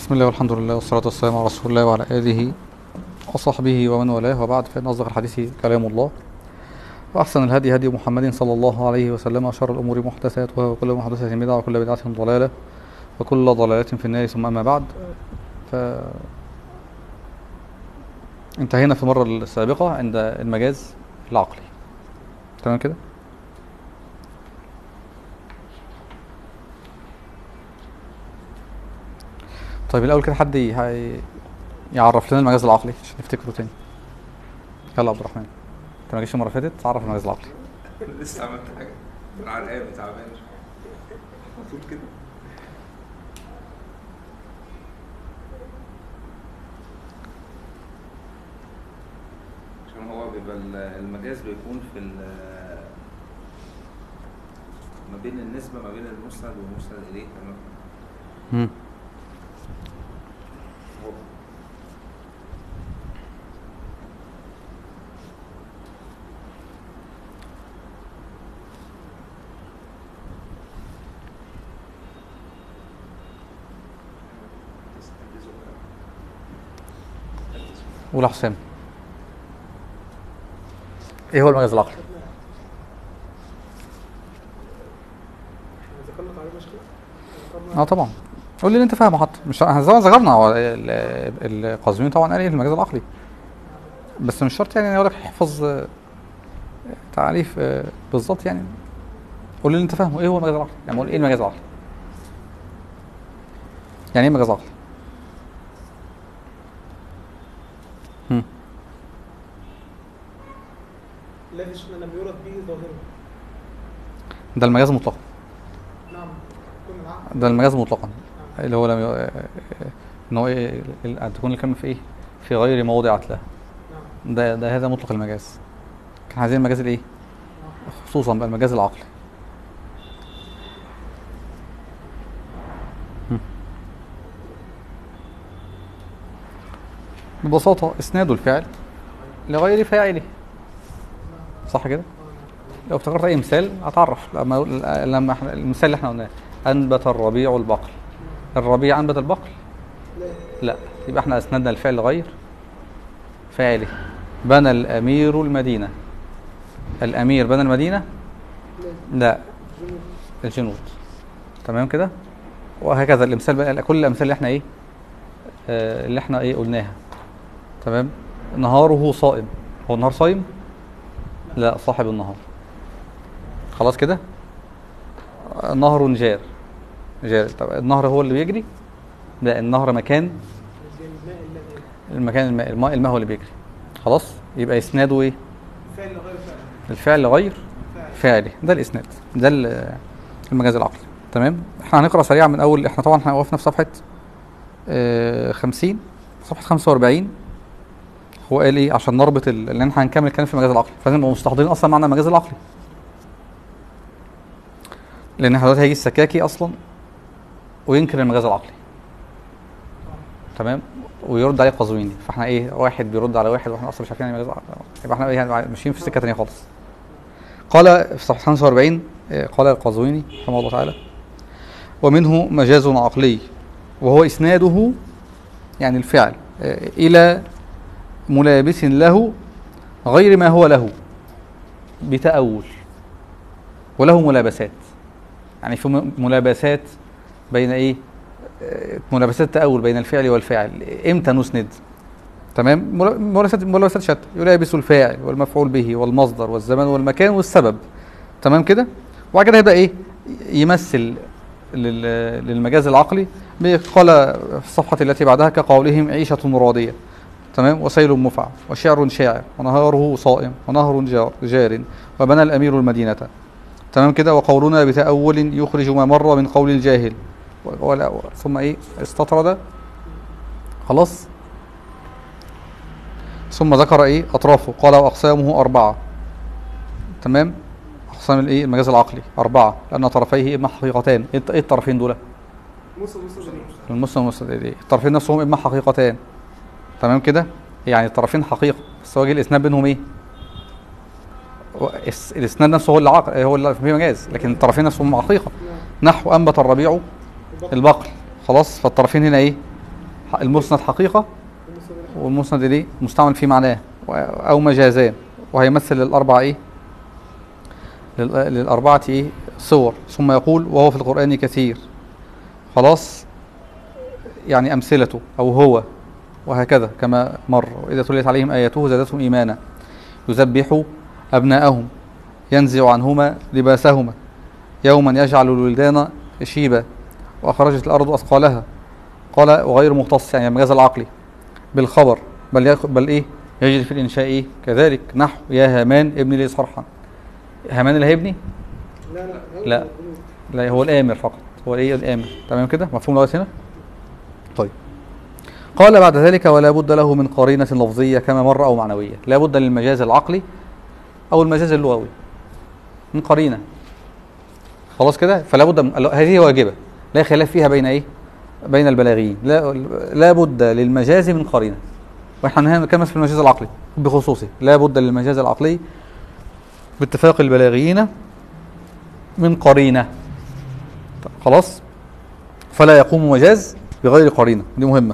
بسم الله والحمد لله والصلاة والسلام على رسول الله وعلى آله وصحبه ومن والاه وبعد فإن أصدق الحديث كلام الله وأحسن الهدي هدي محمد صلى الله عليه وسلم وشر الأمور محدثاتها وكل محدثة بدعة وكل بدعة ضلالة وكل ضلالة في النار ثم أما بعد ف انتهينا في المرة السابقة عند المجاز العقلي تمام كده؟ طيب الأول كده حد ي- هي- يعرف لنا المجاز العقلي عشان نفتكره تاني يلا عبد الرحمن انت ما جيتش المرة اللي فاتت تعرف المجاز العقلي لسه عملت حاجة انا عرقان تعبان على طول كده عشان هو بيبقى ال- المجاز بيكون في ال- ما بين النسبة ما بين المسند والمسند إليه تمام مم. هو قول يا حسام ايه هو المجاز العقلي؟ ذكرنا تعريف مشكلة اه طبعا قول لي اللي انت فاهمه حتى مش احنا زي ما ذكرنا هو ال- القازمين طبعا قال ايه المجاز العقلي بس مش شرط يعني ان يقول لك احفظ آه، تعريف آه، بالظبط يعني قول لي اللي انت فاهمه ايه هو المجاز العقلي؟ يعني قول ايه المجاز العقلي؟ يعني ايه مجاز عقلي؟ هم. الذي شئنا لم يرد به ظاهره ده المجاز مطلقا نعم كل العقل ده المجاز مطلقا اللي هو لم ي... آه، آه، ان هو ايه ال- أن تكون الكلمه في ايه؟ في غير موضع له نعم ده ده هذا مطلق المجاز كان عايزين المجاز الايه خصوصا بقى المجاز العقلي هم. ببساطة اسناد الفعل لغير فاعله صح كده لو افتكرت اي مثال هتعرف لما لما احنا المثال اللي احنا قلناه انبت الربيع البقل الربيع انبت البقل لا لا يبقى احنا اسندنا الفعل غير فاعله بنى الامير المدينه الامير بنى المدينه لا لا جنود الجنود تمام كده وهكذا الامثال بقى كل الامثال اللي احنا ايه آه اللي احنا ايه قلناها تمام نهاره صائم هو النهار صايم لا صاحب النهار خلاص كده آه، نهر جار جار طب النهر هو اللي بيجري لا النهر مكان زي الماء الذي المكان الماء الماء, الماء هو اللي بيجري خلاص يبقى اسناده ايه فعل غير فعل الفعل غير فعل فعلي ده الاسناد ده ال- المجاز العقلي تمام احنا هنقرا سريعا من اول احنا طبعا احنا وقفنا في صفحه آه 50 صفحه 45 هو قال ايه عشان نربط ال- لان احنا هنكمل الكلام في المجاز العقلي فلازم نبقى مستحضرين اصلا معنى المجاز العقلي لان احنا دلوقتي هيجي السكاكي اصلا وينكر المجاز العقلي تمام ويرد عليه قزويني فاحنا ايه واحد بيرد على واحد واحنا اصلا مش عارفين يعني مجاز عقلي يبقى احنا ايه ماشيين في سكه ثانيه خالص قال في صفحة 45 آه، قال القزويني رحمه الله تعالى ومنه مجاز عقلي وهو إسناده يعني الفعل آه، إلى ملابس له غير ما هو له بتأول وله ملابسات يعني في م- ملابسات بين إيه آه، ملابسات تأول بين الفعل والفاعل إمتى نسند تمام ملا- ملابسات ملابسات شتى يلابس الفاعل والمفعول به والمصدر والزمان والمكان والسبب تمام كده وبعد كده هيبدا ايه يمثل لل- للمجاز العقلي قال في الصفحه التي بعدها كقولهم عيشه راضيه تمام وسيل مفعم وشعر شاعر ونهاره صائم ونهر جار, جار وبنى الامير المدينه تمام كده وقولنا بتأول يخرج ما مر من قول الجاهل ولا ثم ايه استطرد خلاص ثم ذكر ايه اطرافه قال واقسامه اربعه تمام اقسام الايه المجاز العقلي اربعه لان طرفيه اما حقيقتان ايه الط- إيه الطرفين دول موسى موسى جميل المسلم والمستدل الطرفين نفسهم اما حقيقتان تمام كده يعني الطرفين حقيقه بس هو جه الاسناد بينهم ايه و- الس- الاسناد نفسه هو اللي عقل هو اللي فيه مجاز لكن الطرفين نفسهم حقيقه نعم نحو انبت الربيع البقر. البقل خلاص فالطرفين هنا ايه المسند حقيقة المسند الحق. والمسند ليه مستعمل في معناه و- أو مجازان وهيمثل للأربع إيه لل- للأربعة إيه صور ثم يقول وهو في القرآن كثير خلاص يعني أمثلته أو هو وهكذا كما مر وإذا تليت عليهم آياته زادتهم إيمانا يذبح أبناءهم ينزع عنهما لباسهما يوما يجعل الولدان شيبا وأخرجت الأرض أثقالها قال وغير مختص يعني المجاز العقلي بالخبر بل يخ... بل إيه يجري في الإنشاء إيه كذلك نحو يا هامان ابني لي صرحا هامان اللي هيبني لا لا لا. هو القنوت. لا هو الآمر فقط هو إيه الآمر تمام كده مفهوم لغاية هنا طيب قال بعد ذلك ولا بد له من قرينة لفظية كما مر أو معنوية لا بد للمجاز العقلي أو المجاز اللغوي من قرينة خلاص كده فلا بد من هذه واجبة لا خلاف فيها بين إيه بين البلاغيين لا لا بد للمجاز من قرينة واحنا هنا نتكلم في المجاز العقلي بخصوصه لا بد للمجاز العقلي باتفاق البلاغيين من قرينة طب خلاص فلا يقوم مجاز بغير قرينة دي مهمة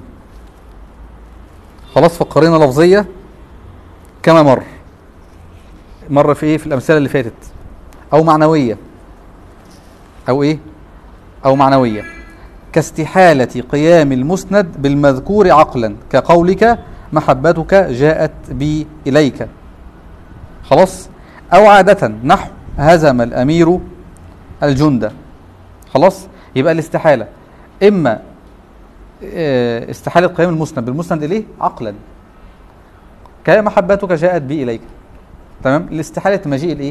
خلاص فالقرينة لفظية كما مر مر في ايه في الأمثلة اللي فاتت أو معنوية أو ايه أو معنوية كاستحالة قيام المسند بالمذكور عقلا كقولك محبتك جاءت بي إليك خلاص أو عادة نحو هزم الأمير الجند خلاص يبقى الاستحالة إما آه، استحالة قيام المسند بالمسند إليه عقلا كمحبتك جاءت بي إليك تمام الاستحالة مجيء الإيه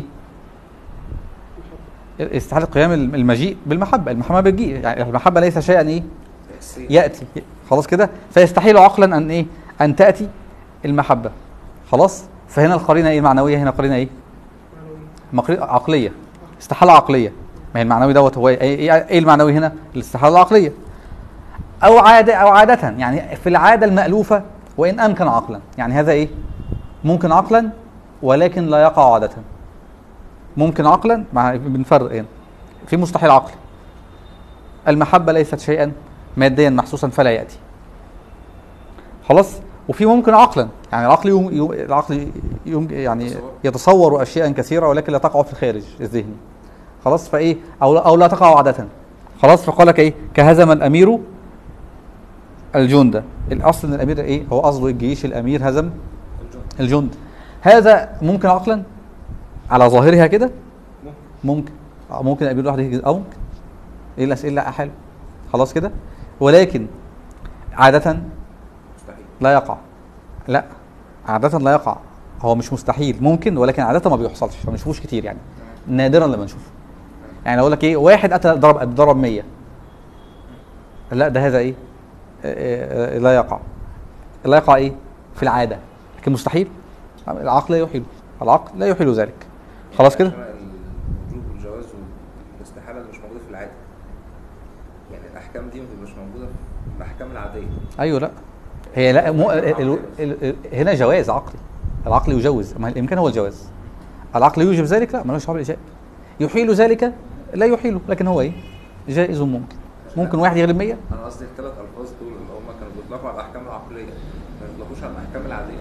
استحالة قيام المجيء بالمحبة المحبة بتجيء يعني المحبة ليس شيئا إيه تأثير. ياتي خلاص كده فيستحيل عقلا ان ايه ان تاتي المحبه خلاص فهنا القرينه ايه المعنويه هنا قرينه ايه معنوي. مقري- عقليه استحاله عقليه ما هي المعنوي دوت هو ايه ايه, إيه المعنوي هنا الاستحاله العقليه او عاده او عاده يعني في العاده المالوفه وان امكن عقلا يعني هذا ايه ممكن عقلا ولكن لا يقع عاده ممكن عقلا مع بنفرق هنا في مستحيل عقلي المحبه ليست شيئا ماديا محسوسا فلا ياتي خلاص وفي ممكن عقلا يعني العقل يوم يوم العقل يوم يعني يتصور. يتصور اشياء كثيره ولكن لا تقع في الخارج الذهني خلاص فايه او او لا تقع عاده خلاص فقال لك ايه كهزم الامير الجند الاصل ان الامير ايه هو قصده الجيش الامير هزم الجند. الجند هذا ممكن عقلا على ظاهرها كده ممكن. ممكن آه، ممكن الامير لوحده يجي اه ممكن ايه الاسئله حلو خلاص كده ولكن عاده مستحيل لا يقع لا عادة لا يقع هو مش مستحيل ممكن ولكن عادة ما بيحصلش ما بنشوفوش كتير يعني نادرا لما نشوفه يعني اقول لك ايه واحد اتى ضرب ضرب 100 لا ده هذا ايه آه، آه، لا يقع لا يقع ايه في العادة لكن مستحيل العقل لا يحيل العقل لا يحيل ذلك خلاص كده عشان الوجوب والجواز والاستحالة اللي مش موجودة في العادة يعني الأحكام دي ما بتبقاش موجودة في الأحكام العادية ايوه لا هي لا مو ال ال ال هنا جواز عقلي العقل يجوز ما الامكان هو الجواز العقل يوجب ذلك لا ملوش دعوه بالايجاب يحيل ذلك لا يحيله لكن هو ايه جائز ممكن ممكن واحد يغلب 100 أنا قصدي الثلاث ألفاظ دول اللي هم كانوا بيطلقوا على الأحكام العقلية ما بيطلقوش على الأحكام العادية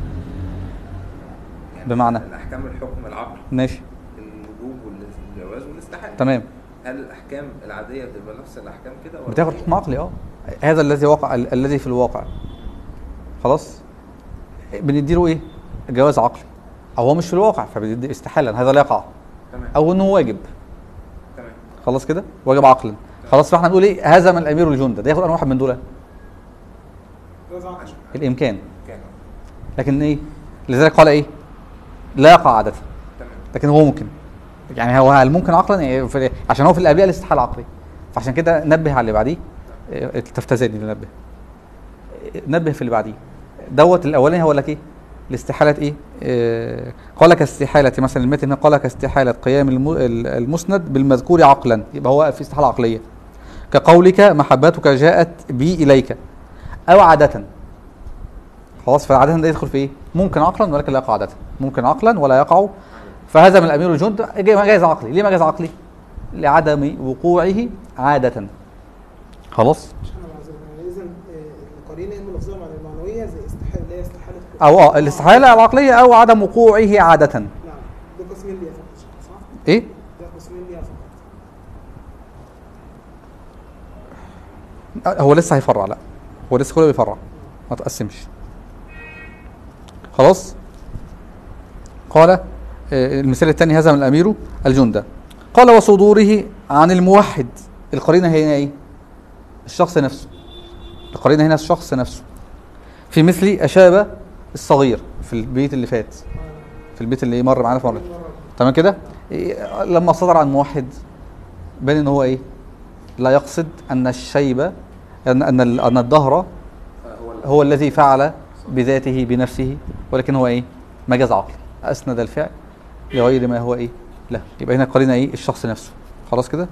يعني بمعنى؟ الأحكام الحكم العقل ماشي الوجوب والجواز والاستحالة تمام هل الأحكام العادية بتبقى نفس الأحكام كده ولا بتاخد حكم عقلي اه هذا الذي وقع ال- الذي في الواقع خلاص بنديله ايه جواز عقلي او هو مش في الواقع فبندي استحاله هذا لا يقع تمام او انه واجب تمام خلاص كده واجب عقلا خلاص فاحنا نقول ايه هزم الامير الجند ده ياخد انهي واحد من دول جواز عقل. عشان الامكان كان لكن ايه لذلك قال ايه لا يقع عاده تمام لكن هو ممكن يعني هو هل ممكن عقلا يعني في عشان هو في الابيات الاستحاله عقلي فعشان كده نبه على اللي بعديه إيه، تفتزني اللي نبه إيه، نبه في اللي بعديه دوت الاولاني هو لك ايه الاستحاله ايه إيه، قال كاستحاله مثلا المتن هنا قال كاستحاله قيام الم- ال- المسند بالمذكور عقلا يبقى هو في استحاله عقليه كقولك محبتك جاءت بي اليك او عاده خلاص فالعادة ده يدخل في ايه؟ ممكن عقلا ولكن لا يقع عادة ممكن عقلا ولا يقع فهزم الامير الجند جايز عقلي ليه ما جاز عقلي؟ لعدم وقوعه عادة خلاص سبحان الله عز وجل يعني اذا قرينه اما لفظيه معنى المعنويه زي استحاله اللي هي استحاله او اه الاستحاله العقليه او عدم وقوعه عاده نعم ده قسمين ليها فقط صح؟ ايه ده قسمين ليها فقط آه، هو لسه هيفرع لا هو لسه كله بيفرع ما تقسمش خلاص قال آه، المثال الثاني هزم الامير الجندة قال وصدوره عن الموحد القرينه هي ايه الشخص نفسه القرينه هنا الشخص نفسه في مثل اشاب الصغير في البيت اللي فات في البيت اللي مر معانا في مره تمام كده إيه، لما صدر عن موحد بان ان هو ايه لا يقصد ان الشيب ان ان ال- ان الدهر هو ال- هو الذي فعل بذاته بنفسه ولكن هو ايه مجاز عقلي اسند الفعل لغير ما هو ايه له يبقى هنا قرينا ايه الشخص نفسه خلاص كده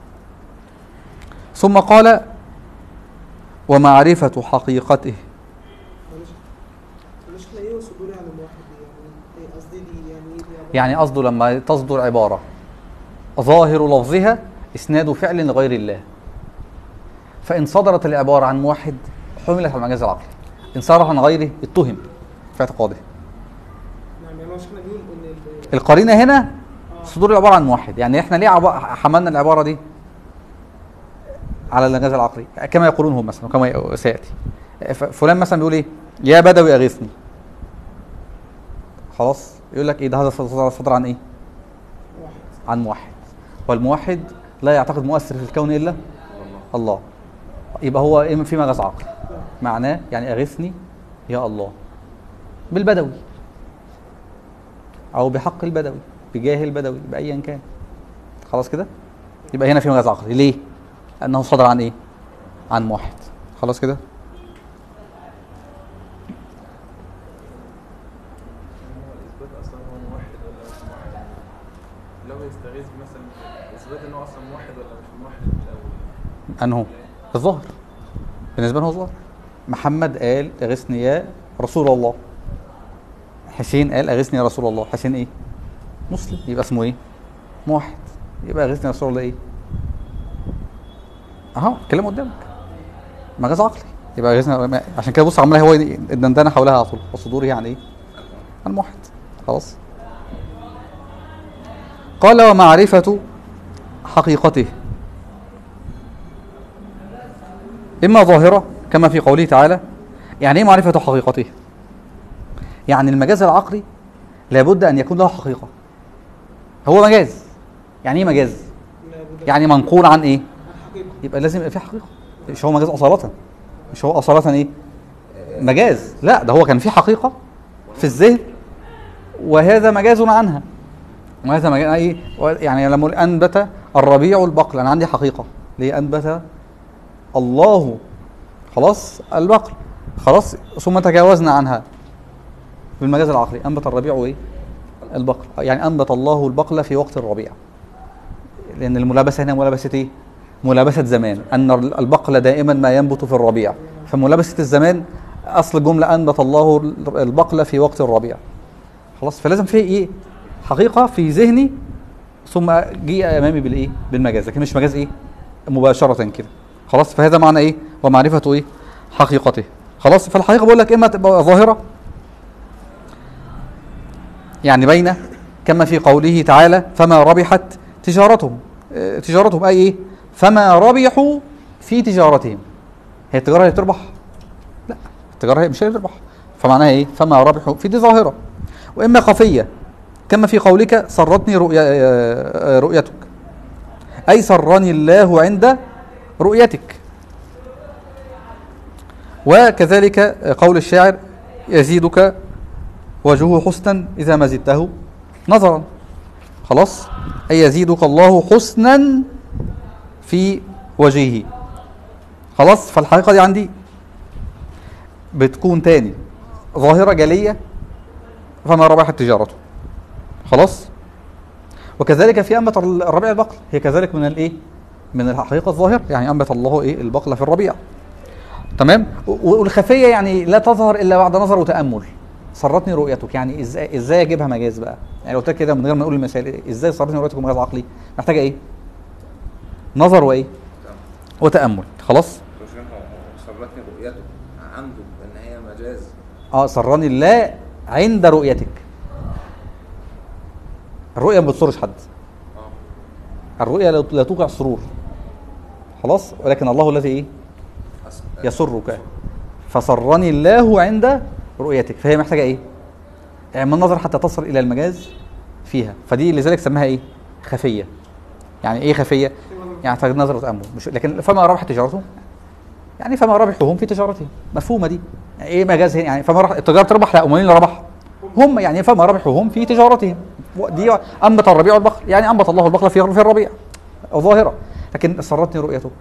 ثم قال ومعرفة حقيقته معلش معلش احنا ايه وصدوري عن الموحد دي يعني ايه قصدي دي يعني ايه دي عبارة يعني قصده لما تصدر عبارة ظاهر لفظها اسناد فعل لغير الله فإن صدرت العبارة عن موحد حملت على المجاز العقلي إن صدرت عن غيره اتهم في اعتقاده نعم يعني معلش احنا بيقول ان ال- القرينة هنا آه. صدور العبارة عن موحد يعني احنا ليه عب... حملنا العبارة دي على المجاز العقلي كما يقولون هم مثلا وكما ي- سيأتي ف- فلان مثلا بيقول ايه يا بدوي أغيثني خلاص يقول لك ايه ده هذا صدر, صدر عن ايه واحد عن موحد والموحد لا يعتقد مؤثر في الكون الا الله يبقى هو إيه في مجاز عقلي نعم معناه يعني اغثني يا الله بالبدوي او بحق البدوي بجاه البدوي بايا كان خلاص كده يبقى هنا في مجاز عقلي ليه لانه صدر عن ايه عن موحد خلاص كده هو الاثبات اصلا هو موحد ولا مش موحد لو يستغيث مثلا اثبات ان هو اصلا موحد ولا مش موحد الاول انه الظاهر بالنسبه له الظاهر محمد قال اغثني يا رسول الله حسين قال اغثني يا رسول الله حسين ايه مسلم يبقى اسمه ايه موحد يبقى اغثني يا رسول الله ايه اهو كلام قدامك مجاز عقلي يبقى اغثني عشان كده بص عمال هو الدندنه حولها على طول وصدوره يعني ايه الموحد خلاص قال ومعرفة حقيقته إما ظاهرة كما في قوله تعالى يعني إيه معرفة حقيقته يعني المجاز العقلي لابد أن يكون له حقيقة هو مجاز يعني إيه مجاز لابد يعني منقول عن إيه عن حقيقه يبقى لازم يبقى في حقيقة مش هو مجاز أصالة مش هو أصالة إيه مجاز لا ده هو كان في حقيقة في الذهن وهذا مجاز عنها وهذا مجاز ايه يعني لما أقول انبت الربيع البقل انا عندي حقيقه ليه انبت الله خلاص البقل خلاص ثم تجاوزنا عنها في المجاز العقلي انبت الربيع ايه البقل يعني انبت الله البقل في وقت الربيع لان الملابسه هنا ملابسه ايه ملابسه زمان ان البقل دائما ما ينبت في الربيع فملابسه الزمان اصل الجمله انبت الله البقل في وقت الربيع خلاص فلازم في ايه حقيقه في ذهني ثم جيء امامي بالايه بالمجاز لكن مش مجاز ايه مباشره كده خلاص فهذا معنى ايه ومعرفه ايه حقيقته خلاص فالحقيقه بقول لك اما تبقى ظاهره يعني بين كما في قوله تعالى فما ربحت تجارتهم آه، تجارتهم اي ايه فما ربحوا في تجارتهم هي التجاره هي تربح لا التجاره هي مش هي تربح فمعناها ايه فما ربحوا في دي ظاهره واما خفيه كما في قولك سرتني رؤيا آه، رؤيتك اي سرني الله عند رؤيتك وكذلك قول الشاعر يزيدك وجهه حسنا اذا ما زدته نظرا خلاص اي يزيدك الله حسنا في وجهه خلاص فالحقيقه دي عندي بتكون تاني ظاهره جليه فما ربحت تجارته خلاص وكذلك في أنبت الربيع البقل هي كذلك من الايه من الحقيقة الظاهرة يعني أنبت الله ايه البقل في الربيع تمام و- والخفية يعني لا تظهر إلا بعد نظر وتأمل سرتني رؤيتك يعني ازاي ازاي اجيبها مجاز بقى يعني لو قلت لك كده من غير ما نقول المثال ازاي سرتني رؤيتك مجاز عقلي محتاجه ايه نظر وايه وتأمل خلاص مش هو سرتني رؤيته عنده ان هي مجاز اه سرني الله عند رؤيتك الرؤية ما بتسرش حد اه الرؤية لا لا توقع سرور خلاص ولكن الله الذي ايه أص- يسرك فسرني الله عند رؤيتك فهي محتاجة ايه اعمال نظر حتى تصل الى المجاز فيها فدي لذلك سماها ايه خفية يعني ايه خفية يعني تحتاج نظر وتأمل مش لكن فما ربح تجارته يعني فما ربحهم في تجارتهم مفهومة دي يعني ايه مجاز هنا يعني فما ربح التجارة تربح لا امال مين اللي ربح هم يعني فما ربحهم في تجارتهم دي انبت الربيع البقر يعني انبت الله البقر في في الربيع ظاهرة لكن سرتني رؤيتك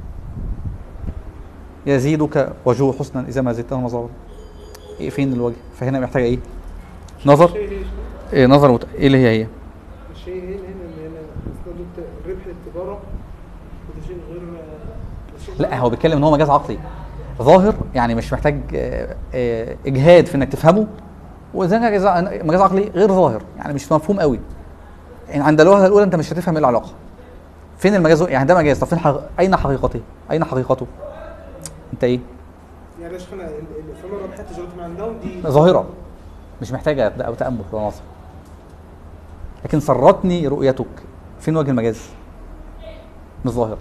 يزيدك وجوه حسنا اذا ما زدته نظرا ايه فين الوجه فهنا محتاجه ايه نظر الشيء هي ايه نظر مت... ايه اللي هي هي الشيء هنا هنا ان هنا المفروض الت- ربح التجاره وده شيء غير ده شيء لا هو بيتكلم ان هو مجاز عقلي ظاهر يعني مش محتاج آه، آه، اجهاد في انك تفهمه وزي مجاز مجاز عقلي غير ظاهر يعني مش مفهوم قوي يعني عند الوهله الاولى انت مش هتفهم ايه العلاقه فين المجاز يعني ده مجاز طب فين حق... اين حقيقته اين حقيقته انت ايه يعني يا شيخنا ال- ال- فما ربحت تجارتهم عندهم دي ظاهرة مش محتاجة أبدأ أو تأمل ولا نظر لكن سرتني رؤيتك فين وجه المجاز؟ مش ظاهر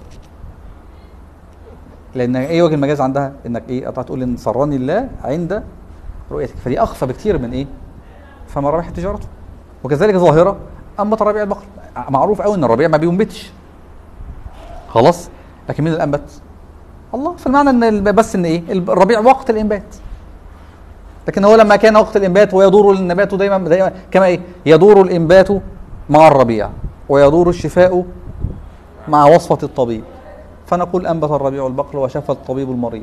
لأن إيه وجه المجاز عندها؟ إنك إيه هتقول إن سرني الله عند رؤيتك فدي أخفى بكتير من إيه؟ فما ربحت تجارته وكذلك ظاهرة أنبت ربيع البقر معروف قوي إن الربيع ما بينبتش خلاص لكن مين اللي أنبت؟ الله فالمعنى ان الب- بس ان ايه الربيع وقت الانبات لكن هو لما كان وقت الانبات ويدور النبات دايما, دايما كما ايه يدور الانبات مع الربيع ويدور الشفاء مع وصفة الطبيب فنقول انبت الربيع البقر وشفى الطبيب المريض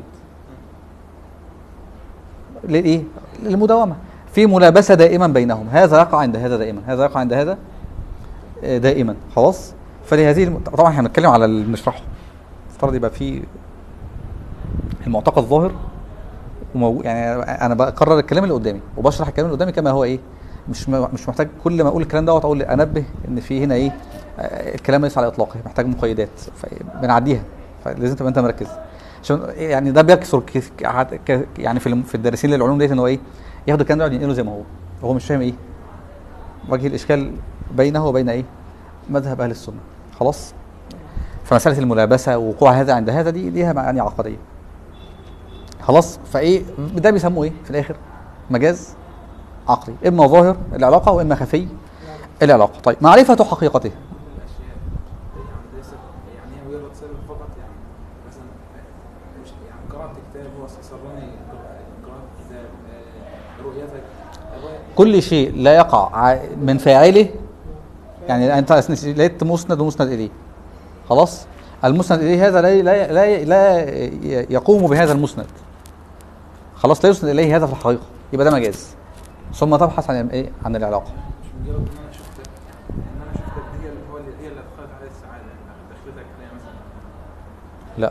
للايه للمداومة في ملابسة دائما بينهم هذا يقع عند هذا دائما هذا يقع عند هذا آه، دائما خلاص فلهذه الم... طبعا احنا بنتكلم على اللي بنشرحه افترض يبقى في المعتقد ظاهر ومو... يعني انا بكرر الكلام اللي قدامي وبشرح الكلام اللي قدامي كما هو ايه مش م... مش محتاج كل ما اقول الكلام دوت اقول انبه ان في هنا ايه آه، الكلام ليس على اطلاقه محتاج مقيدات بنعديها فلازم تبقى انت مركز عشان يعني ده بيكسر ك... ك... يعني في الم- في الدارسين للعلوم ديت ان هو ايه ياخد الكلام ده يقعد ينقله زي ما هو وهو مش فاهم ايه وجه الاشكال بينه وبين ايه مذهب اهل السنه خلاص فمساله الملابسه ووقوع هذا عند هذا دي ليها معاني عقديه خلاص فايه ده بيسموه ايه في الاخر مجاز عقلي اما ظاهر العلاقه واما خفي العلاقه طيب معرفه حقيقته الاشياء يعني ليست يعني هي مجرد سبب فقط يعني مثلا مش يعني قرات كتاب هو سرني قرات كتاب آه، رؤيتك الرؤية- كل شيء لا يقع ع- من فاعله يعني انت أسن- لقيت مسند ومسند اليه خلاص المسند اليه هذا لا لا لا, لا ي- يقوم بهذا المسند خلاص لا يسند اليه هذا في الحقيقه يبقى ده مجاز ثم تبحث عن ايه عن العلاقه مش مجرد ان انا شفت ان انا شفتك دي هي اللي هو اللي هي اللي ادخلت عليها السعاده يعني دخلتك عليها مثلا لا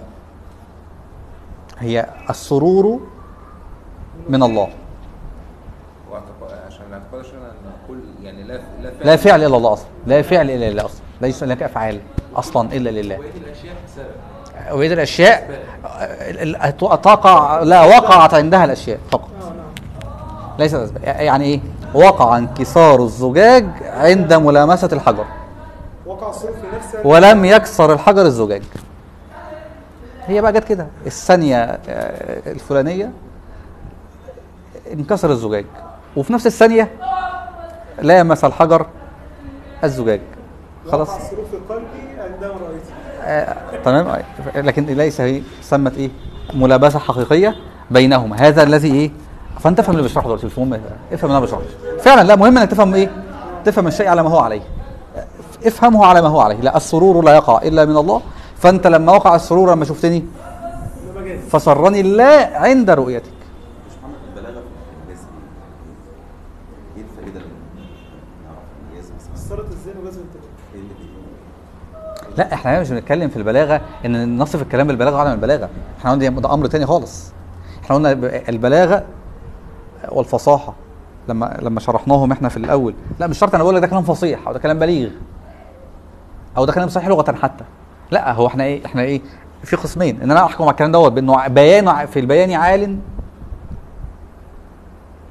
هي السرور من الله واعتقاد عشان الاعتقاد عشان ان كل يعني لا لا لا فعل الا الله اصلا لا فعل الا لله اصلا ليس لك افعال اصلا الا لله بقيه الاشياء سبب وهذه الاشياء ال- ال- تقع لا وقعت عندها الاشياء فقط اه نعم ليست أسباب. يعني ايه وقع انكسار الزجاج عند ملامسه الحجر وقع الصوت في نفسك ولم يكسر الحجر الزجاج هي بقى جت كده الثانيه آه، الفلانيه انكسر الزجاج وفي نفس الثانيه لامس الحجر الزجاج خلاص وقع الصوت في قلبي عندما رأيته آه، تمام آه، لكن ليس هي سمت ايه ملابسه حقيقيه بينهما هذا الذي ايه فانت افهم اللي بشرحه دلوقتي مش مهم افهم اللي انا بشرحه فعلا لا مهم انك تفهم ايه تفهم الشيء على ما هو عليه افهمه على ما هو عليه لا السرور لا يقع الا من الله فانت لما وقع السرور لما شفتني ده مجاز فسرني الله عند رؤيتك مش محمد البلاغه في الانجاز ايه؟ ايه الفائده اللي نعرف الانجاز مثلا؟ أثرت ازاي ولازم تبقى ايه اللي بي- لا احنا هنا مش بنتكلم في البلاغه ان نصف الكلام بالبلاغه وعدم البلاغه احنا قلنا ده امر تاني خالص احنا قلنا البلاغه والفصاحه لما لما شرحناهم احنا في الاول لا مش شرط انا بقول لك ده كلام فصيح او ده كلام بليغ او ده كلام صحيح لغه حتى لا هو احنا ايه احنا ايه في قسمين ان انا احكم على الكلام دوت بانه بيان في البيان عال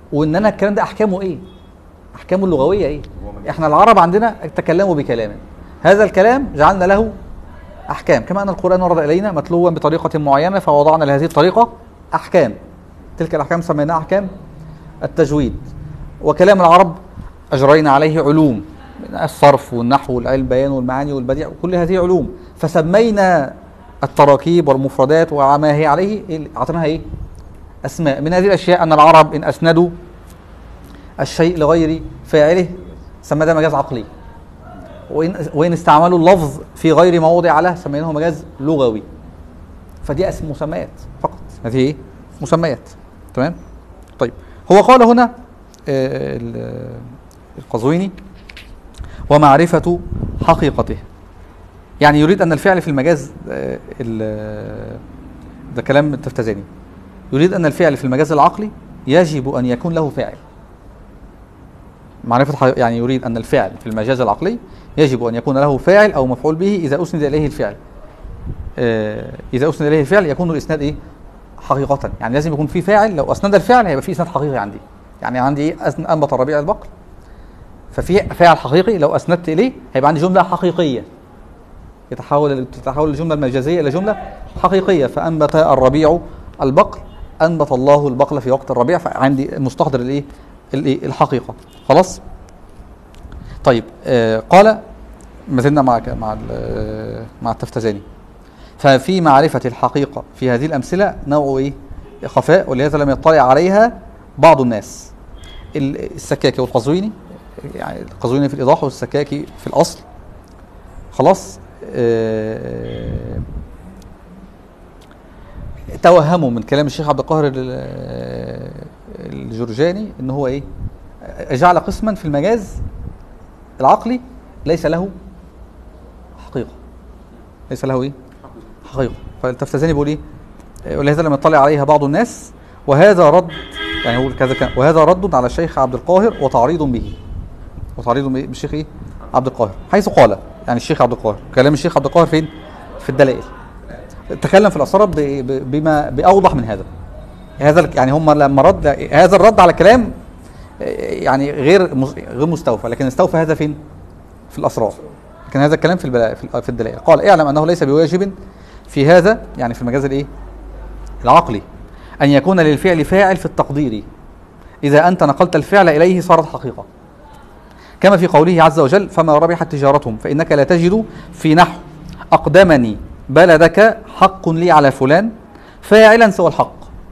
وان انا الكلام ده احكامه ايه احكامه اللغويه ايه هو مجاز. احنا العرب عندنا تكلموا بكلام هذا الكلام جعلنا له احكام كما ان القران ورد الينا متلوا بطريقه معينه فوضعنا لهذه الطريقه احكام تلك الاحكام سميناها احكام التجويد وكلام العرب اجرينا عليه علوم الصرف والنحو والعلم البيان والمعاني والبديع وكل هذه علوم فسمينا التراكيب والمفردات وما هي عليه إيه- اعطيناها ايه اسماء من هذه الاشياء ان العرب ان اسندوا الشيء لغير فاعله سمى ده مجاز عقلي وإن, وإن استعملوا اللفظ في غير ما وضع له سميناه مجاز لغوي فدي اسم مسميات فقط هذه ايه مسميات تمام طيب هو قال هنا آه، ال- القزويني ومعرفة حقيقته يعني يريد أن الفعل في المجاز آه، ال- ده كلام التفتزاني يريد أن الفعل في المجاز العقلي يجب أن يكون له فاعل معرفة حقيقة يعني يريد أن الفعل في المجاز العقلي يجب أن يكون له فاعل أو مفعول به إذا أسند إليه الفعل آه، إذا أسند إليه الفعل يكون الإسناد إيه حقيقة يعني لازم يكون في فاعل لو أسند الفعل هيبقى في إسناد حقيقي عندي يعني عندي إيه أسن- أنبت الربيع البقر ففي فاعل حقيقي لو أسندت إليه هيبقى عندي جملة حقيقية يتحول تتحول الجملة المجازية إلى جملة حقيقية فأنبت الربيع البقر أنبت الله البقل في وقت الربيع فعندي مستحضر الإيه الإيه الحقيقة خلاص طيب آه قال ما زلنا مع مع ال- آه، مع التفتزاني ففي معرفة الحقيقة في هذه الأمثلة نوع إيه خفاء ولهذا لم يطلع عليها بعض الناس ال- السكاكي والقزويني يعني القزويني في الإيضاح والسكاكي في الأصل خلاص آه، توهموا من كلام الشيخ عبد القاهر ال- الجرجاني ان هو ايه جعل قسما في المجاز العقلي ليس له حقيقه ليس له ايه حقيقه فالتفتزاني بيقول ايه ولهذا لم يطلع عليها بعض الناس وهذا رد يعني هو كذا كان وهذا رد على الشيخ عبد القاهر وتعريض به وتعريض به- بالشيخ ايه عبد القاهر حيث قال يعني الشيخ عبد القاهر كلام الشيخ عبد القاهر فين في الدلائل تكلم في الاسرار ب- ب- بما باوضح من هذا هذا ال- يعني هم لما رد هذا الرد على كلام آه، يعني غير مس- غير مستوفى لكن استوفى هذا فين في الاسرار لكن هذا الكلام في البلا في ال- في الدلائل قال اعلم انه ليس بواجب في هذا يعني في المجاز الايه العقلي ان يكون للفعل فاعل في التقدير اذا انت نقلت الفعل اليه صارت حقيقه كما في قوله عز وجل فما ربحت تجارتهم فإنك لا تجد في نحو أقدمني بلدك حق لي على فلان فاعلا سوى الحق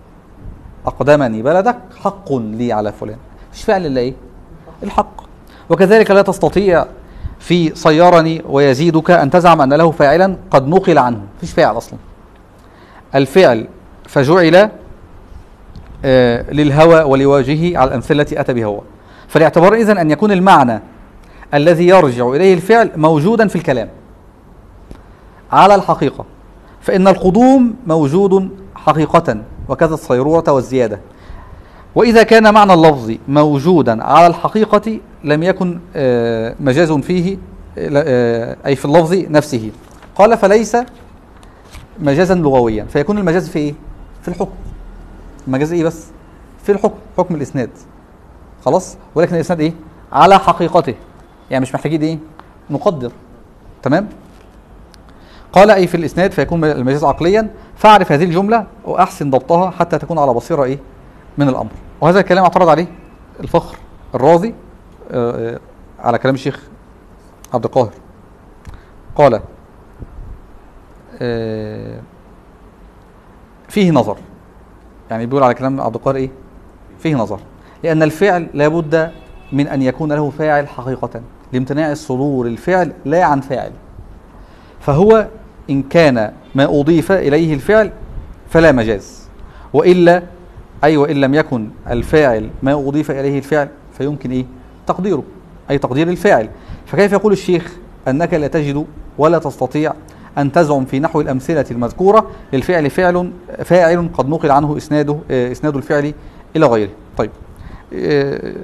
أقدمني بلدك حق لي على فلان مش فعل إلا إيه الحق وكذلك لا تستطيع في صيرني ويزيدك أن تزعم أن له فاعلا قد نقل عنه مفيش فاعل أصلا الفعل فجعل آه، للهوى ولوجهه على الأمثلة التي أتى بها هو فالاعتبار إذن أن يكون المعنى الذي يرجع إليه الفعل موجودا في الكلام على الحقيقة فإن القدوم موجود حقيقة وكذا الصيرورة والزيادة وإذا كان معنى اللفظ موجودا على الحقيقة لم يكن آه، مجاز فيه آه، أي في اللفظ نفسه قال فليس مجازا لغويا فيكون المجاز في إيه؟ في الحكم المجاز إيه بس؟ في الحكم حكم الإسناد خلاص ولكن الاسناد ايه على حقيقته يعني مش محتاجين ايه نقدر تمام قال اي في الاسناد فيكون المجاز عقليا فاعرف هذه الجمله واحسن ضبطها حتى تكون على بصيره ايه من الامر وهذا الكلام اعترض عليه الفخر الرازي آه، آه، على كلام الشيخ عبد القاهر قال آه، فيه نظر يعني بيقول على كلام عبد القاهر ايه فيه نظر لأن الفعل لابد من أن يكون له فاعل حقيقة لامتناع صدور الفعل لا عن فاعل فهو إن كان ما أضيف إليه الفعل فلا مجاز وإلا أي وإن لم يكن الفاعل ما أضيف إليه الفعل فيمكن إيه تقديره أي تقدير الفاعل فكيف يقول الشيخ أنك لا تجد ولا تستطيع أن تزعم في نحو الأمثلة المذكورة للفعل فعل فاعل قد نقل عنه إسناده آه، إسناد الفعل إلى غيره طيب آه،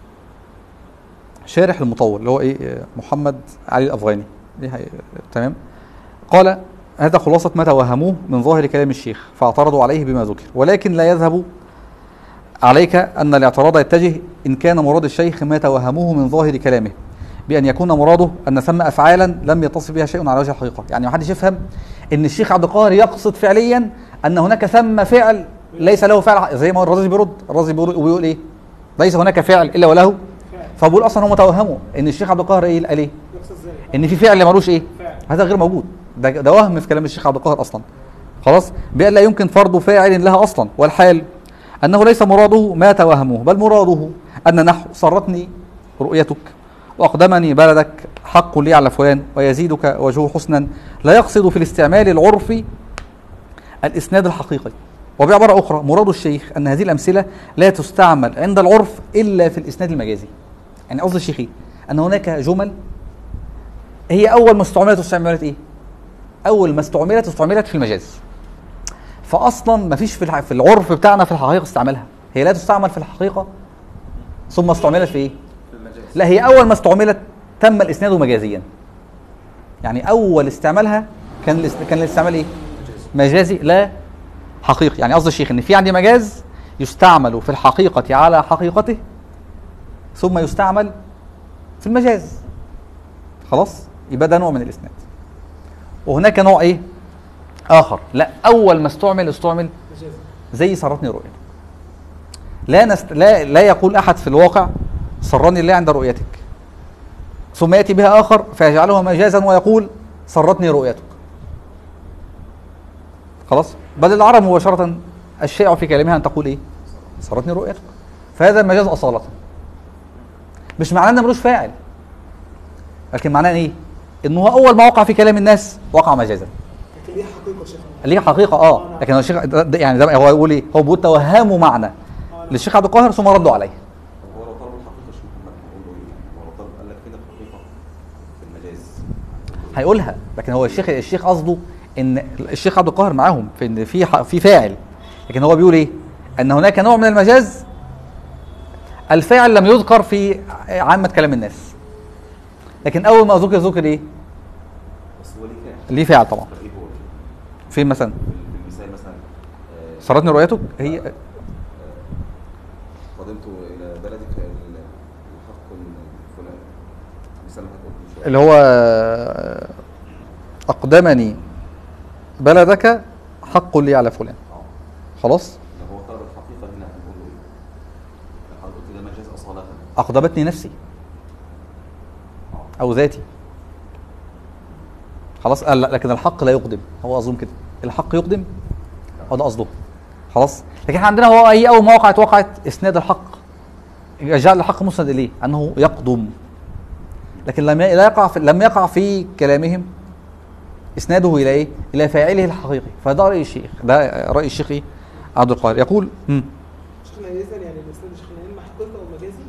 شارح المطول اللي هو ايه آه، محمد علي الافغاني دي حقيقة. تمام قال هذا خلاصة ما توهموه من ظاهر كلام الشيخ فاعترضوا عليه بما ذكر ولكن لا يذهب عليك أن الاعتراض يتجه إن كان مراد الشيخ ما توهموه من ظاهر كلامه بأن يكون مراده أن ثم أفعالا لم يتصف بها شيء على وجه الحقيقة يعني ما حدش يفهم أن الشيخ عبد القاهر يقصد فعليا أن هناك ثم فعل ليس له فعل زي ما الرازي بيرد الرازي بيقول بيقول إيه ليس هناك فعل إلا وله فعل فبقول أصلا هم توهموا أن الشيخ عبد القاهر إيه قال إيه يقصد ازاي؟ ان في فعل ملوش ايه فعل هذا غير موجود ده, ده وهم في كلام الشيخ عبد القاهر اصلا خلاص بأن لا يمكن فرض فاعل لها اصلا والحال انه ليس مراده ما توهموه بل مراده ان نحو سرتني رؤيتك واقدمني بلدك حق لي على فلان ويزيدك وجهه حسنا لا يقصد في الاستعمال العرفي الاسناد الحقيقي وبعبارة أخرى مراد الشيخ أن هذه الأمثلة لا تستعمل عند العرف إلا في الإسناد المجازي يعني قصد الشيخ إيه؟ أن هناك جمل هي اول ما استعملت استعملت ايه اول ما استعملت استعملت في المجاز فاصلا ما فيش في الح- في العرف بتاعنا في الحقيقه استعمالها هي لا تستعمل في الحقيقه ثم استعملت في ايه في المجاز لا هي اول ما استعملت تم الاسناد مجازيا يعني اول استعمالها كان الاس- كان الاستعمال ايه مجازي لا حقيقي يعني قصد الشيخ ان في عندي مجاز يستعمل في الحقيقه على حقيقته ثم يستعمل في المجاز خلاص يبقى ده نوع من الاسناد وهناك نوع ايه اخر لا اول ما استعمل استعمل مجازي زي سرتني رؤيتك لا نست... لا لا يقول احد في الواقع سرني الله عند رؤيتك ثم ياتي بها اخر فيجعلها مجازا ويقول سرتني رؤيتك خلاص بل العرب مباشره الشائع في كلامها ان تقول ايه سرتني رؤيتك فهذا المجاز اصاله مش معناه ان ملوش فاعل لكن معناه ايه انه هو اول ما وقع في كلام الناس وقع مجازا لكن ليه حقيقه يا شيخ ليه حقيقه اه لكن هو الشيخ ده- ده- يعني ده هو يقول ايه هو بيقول توهموا معنى آه، لا. للشيخ عبد القاهر ثم ردوا عليه طب هو لو طلب الحقيقه شو محمد هنقول له ايه؟ هو لو طلب قال لك فين الحقيقه في المجاز هنقول له إيه؟ هيقولها لكن هو الشيخ الشيخ قصده ان الشيخ عبد القاهر معاهم في ان في ح- في فاعل لكن هو بيقول ايه ان هناك نوع من المجاز الفاعل لم يذكر في عامه كلام الناس لكن اول ما ذكر ذكر ايه بس هو ليه فعل ليه فاعل طبعا طب ايه هو؟ فين مثلا في المثال مثلا آه، سرتني رؤيتك هي آه، قدمت الى بلدك ال- الحق الفلاني مثال ما هتقول من شوية. اللي هو اقدمني بلدك حق لي على فلان اه خلاص لو هو طلب الحقيقه هنا هنقول له ايه؟ لو حضرتك قلت ده مجاز اصاله اقدمتني نفسي او ذاتي خلاص قال لا لكن الحق لا يقدم هو اظن كده الحق يقدم هو ده قصده خلاص لكن احنا عندنا هو هي اول ما وقعت وقعت اسناد الحق جعل الحق مسند اليه انه يقدم لكن لم ي- لا يقع في لم يقع في كلامهم اسناده الى ايه؟ الى فاعله الحقيقي فده راي الشيخ ده راي الشيخ ايه؟ عبد القاهر يقول مم. شيخنا يسال يعني الاسناد يا شيخنا اما حقيقه او مجازي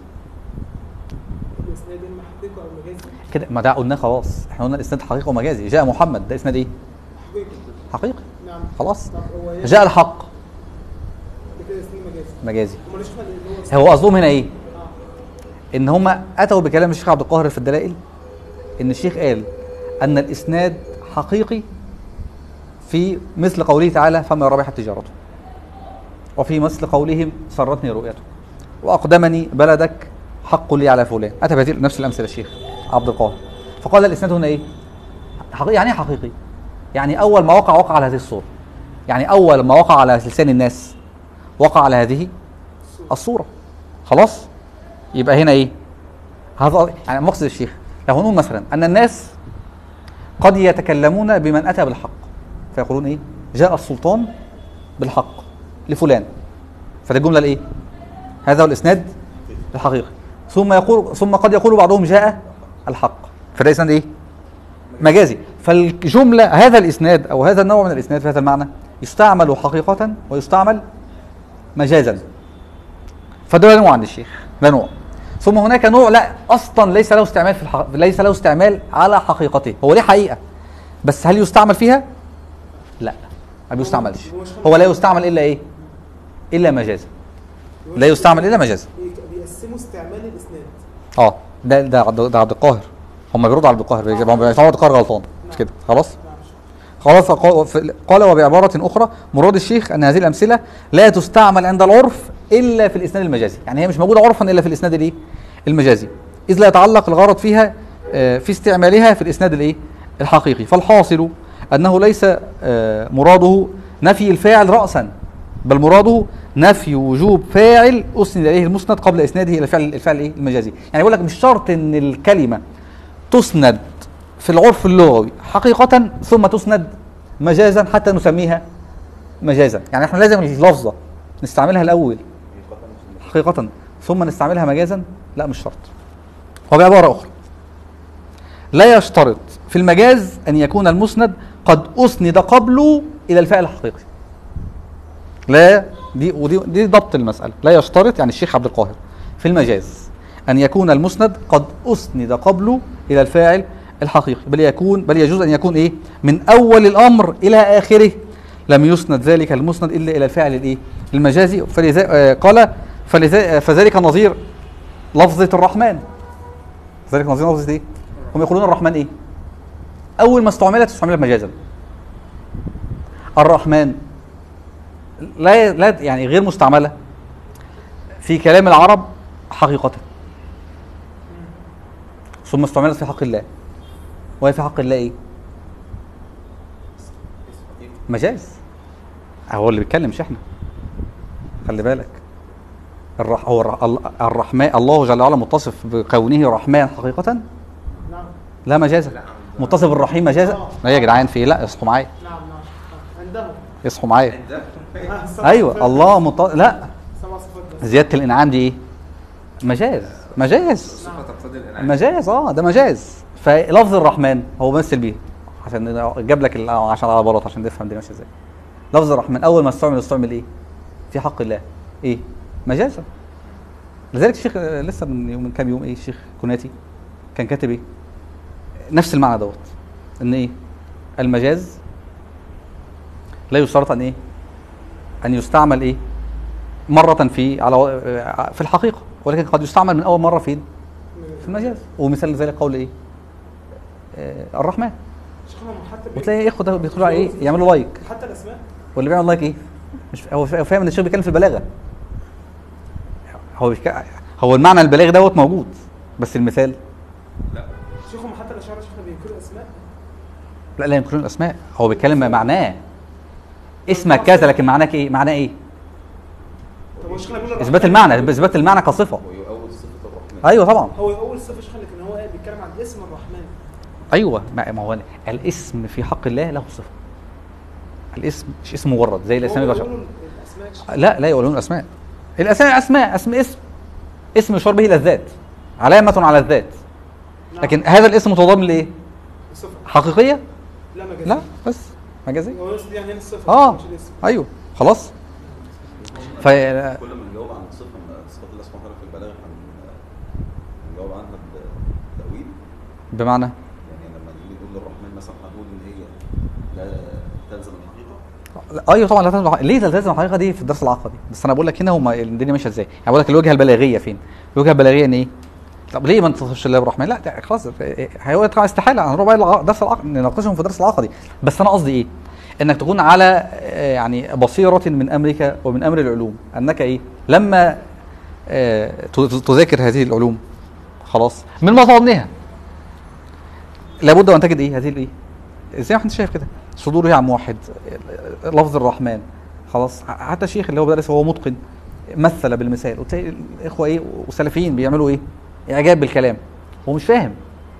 الاسناد اما حقيقه او مجازي كده ما ده قلناه خلاص احنا قلنا الاسناد حقيقي ومجازي جاء محمد ده اسناد ايه؟ حقيقي حقيقي نعم خلاص طب هو يعني جاء الحق ده كده اسناد مجازي مجازي امال شيخنا اللي هو هو قصدهم هنا ايه؟ اه ان هم اتوا بكلام الشيخ عبد القاهر في الدلائل ان الشيخ قال ان الاسناد حقيقي في مثل قوله تعالى فما ربحت تجارته وفي مثل قولهم سرتني رؤيته واقدمني بلدك حق لي على فلان اتى بهذه نفس الامثله الشيخ عبد القاهر فقال الاسناد هنا ايه؟ حقيقي يعني ايه حقيقي؟ يعني اول ما وقع وقع على هذه الصوره يعني اول ما وقع على لسان الناس وقع على هذه الصوره خلاص يبقى هنا ايه هذا يعني مقصد الشيخ لو نقول مثلا ان الناس قد يتكلمون بمن اتى بالحق فيقولون ايه جاء السلطان بالحق لفلان فده الجمله الايه هذا هو الاسناد الحقيقي ثم يقول ثم قد يقول بعضهم جاء الحق فده اسناد ايه مجازي فالجمله هذا الاسناد او هذا النوع من الاسناد في هذا المعنى يستعمل حقيقه ويستعمل مجازا فده نوع عند الشيخ ده نوع ثم هناك نوع لا اصلا ليس له استعمال في الحق... ليس له استعمال على حقيقته هو ليه حقيقه بس هل يستعمل فيها لا ما بيستعملش هو لا يستعمل الا ايه الا مجازا لا يستعمل الا مجازا بيقسموا استعمال الاسناد اه ده ده عبد- ده عبد القاهر هم بيردوا على عبد القاهر بيجي- هم بيعتبروا عبد القاهر غلطان مش كده خلاص نعم خلاص فقا- ف- قال وبعبارة أخرى مراد الشيخ أن هذه الأمثلة لا تستعمل عند العرف الا في الاسناد المجازي يعني هي مش موجوده عرفا الا في الاسناد الايه المجازي اذ لا يتعلق الغرض فيها آه، في استعمالها في الاسناد الايه الحقيقي فالحاصل انه ليس آه، مراده نفي الفاعل راسا بل مراده نفي وجوب فاعل اسند اليه المسند قبل اسناده الى الفعل الفعل الايه المجازي يعني يقول لك مش شرط ان الكلمه تسند في العرف اللغوي حقيقه ثم تسند مجازا حتى نسميها مجازا يعني احنا لازم اللفظه نستعملها الاول حقيقه ثم نستعملها مجازا لا مش شرط وبعباره اخرى لا يشترط في المجاز ان يكون المسند قد اسند قبله الى الفعل الحقيقي لا دي ودي دي ضبط المساله لا يشترط يعني الشيخ عبد القاهر في المجاز ان يكون المسند قد اسند قبله الى الفاعل الحقيقي بل يكون بل يجوز ان يكون ايه من اول الامر الى اخره لم يسند ذلك المسند الا الى الفاعل الايه المجازي فلذا آه، قال فلذا آه، فذلك نظير لفظه الرحمن ذلك نظير لفظه ايه هم يقولون الرحمن ايه اول ما استعملت استعملت مجازا الرحمن لا لا يعني غير مستعمله في كلام العرب حقيقه ثم استعملت في حق الله وهي في حق الله ايه مجاز هو اللي بيتكلم مش احنا خلي بالك الرح... هو الرح... ال- الرحمن الله جل وعلا متصف بكونه رحمن حقيقة نعم لا مجازا متصف بالرحيم مجازا لا يا جدعان في إيه؟ لا اصحوا معايا نعم نعم آه، عندهم اصحوا معايا آه، سبع ايوه صفات. الله مط... لا سبع صفات بس زيادة الانعام دي ايه مجاز مجاز الصفه تقتضي الانعام مجاز اه ده مجاز فلفظ الرحمن هو مثل بيه عشان جاب لك ال- آه، عشان على بلاط عشان تفهم دي ماشيه ازاي لفظ الرحمن اول ما استعمل استعمل ايه في حق الله ايه مجازا لذلك الشيخ آه، لسه من يوم من كام يوم ايه الشيخ كناتي كان كاتب ايه نفس المعنى دوت ان ايه المجاز لا يشترط ان ايه ان يستعمل ايه مرة في على آه، في الحقيقة ولكن قد يستعمل من أول مرة فين؟ في المجاز ومثال ذلك قول ايه؟ آه الرحمن شيخنا حتى بي- وتلاقي اخوه ده بيدخلوا على ايه؟ يعملوا لايك حتى الاسماء واللي بيعمل لايك ايه؟ مش هو فا- هو فاهم ان الشيخ بيتكلم في البلاغه هو بيك... هو المعنى البلاغي دوت موجود بس المثال شيخهم حتى الاشاعره شيخنا بينكروا اسماء لا لا يمكن الاسماء هو بيتكلم معناه اسمك كذا لكن معناك ايه؟ معناه ايه؟ طب هو شيخنا بيقول اثبات الرحمن- المعنى اثبات المعنى كصفه ويؤول صفة الرحمن ايوه طبعا هو اول صفه شيخنا لكن هو قاعد بيتكلم عن اسم الرحمن ايوه ما ما هو الاسم في حق الله له صفه الاسم مش اسم مجرد زي الاسماء هو البشر بيقولوا الاسماء شيخنا. لا لا يقولون اسماء الاسماء اسماء اسم اسم اسم يشار به الى الذات علامة على الذات نعم. لكن هذا الاسم متضمن لايه؟ الصفه حقيقية؟ لا مجازي لا بس مجازية هو يقصد يعني هنا الصفه اه مش الاسم ايوه خلاص ف كل ما نجاوب عن صفة من صفات الله سبحانه وتعالى في البلاغة هن- هنجاوب عنها بتأويل بمعنى يعني لما نيجي نقول للرحمن مثلا هنقول ان هي لا تلزم الحقيقة لا، ايوه طبعا لا تلزم الحقيقة. ليه تلزم الحقيقة دي في الدرس العقدي بس انا بقول لك هنا هما الدنيا ماشية ازاي يعني بقول لك الوجهة البلاغية فين؟ الوجهة البلاغية ان ايه؟ طب ليه ما تصفش الله بالرحمن؟ لا ده خلاص هيقول طبعا استحالة هنروح بقى الع- درس العقد نناقشهم في درس العقدي بس انا قصدي ايه؟ انك تكون على آه، يعني بصيرة من امرك ومن امر العلوم انك ايه؟ لما آه، ت- تذاكر هذه العلوم خلاص من مظانها لابد ان تجد ايه هذه الايه؟ زي ما انت شايف كده صدوره عن موحد لفظ الرحمن خلاص حتى الشيخ اللي هو بدرس هو متقن مثل بالمثال وتلاقي الاخوه ايه وسلفيين بيعملوا ايه؟ اعجاب بالكلام هو مش فاهم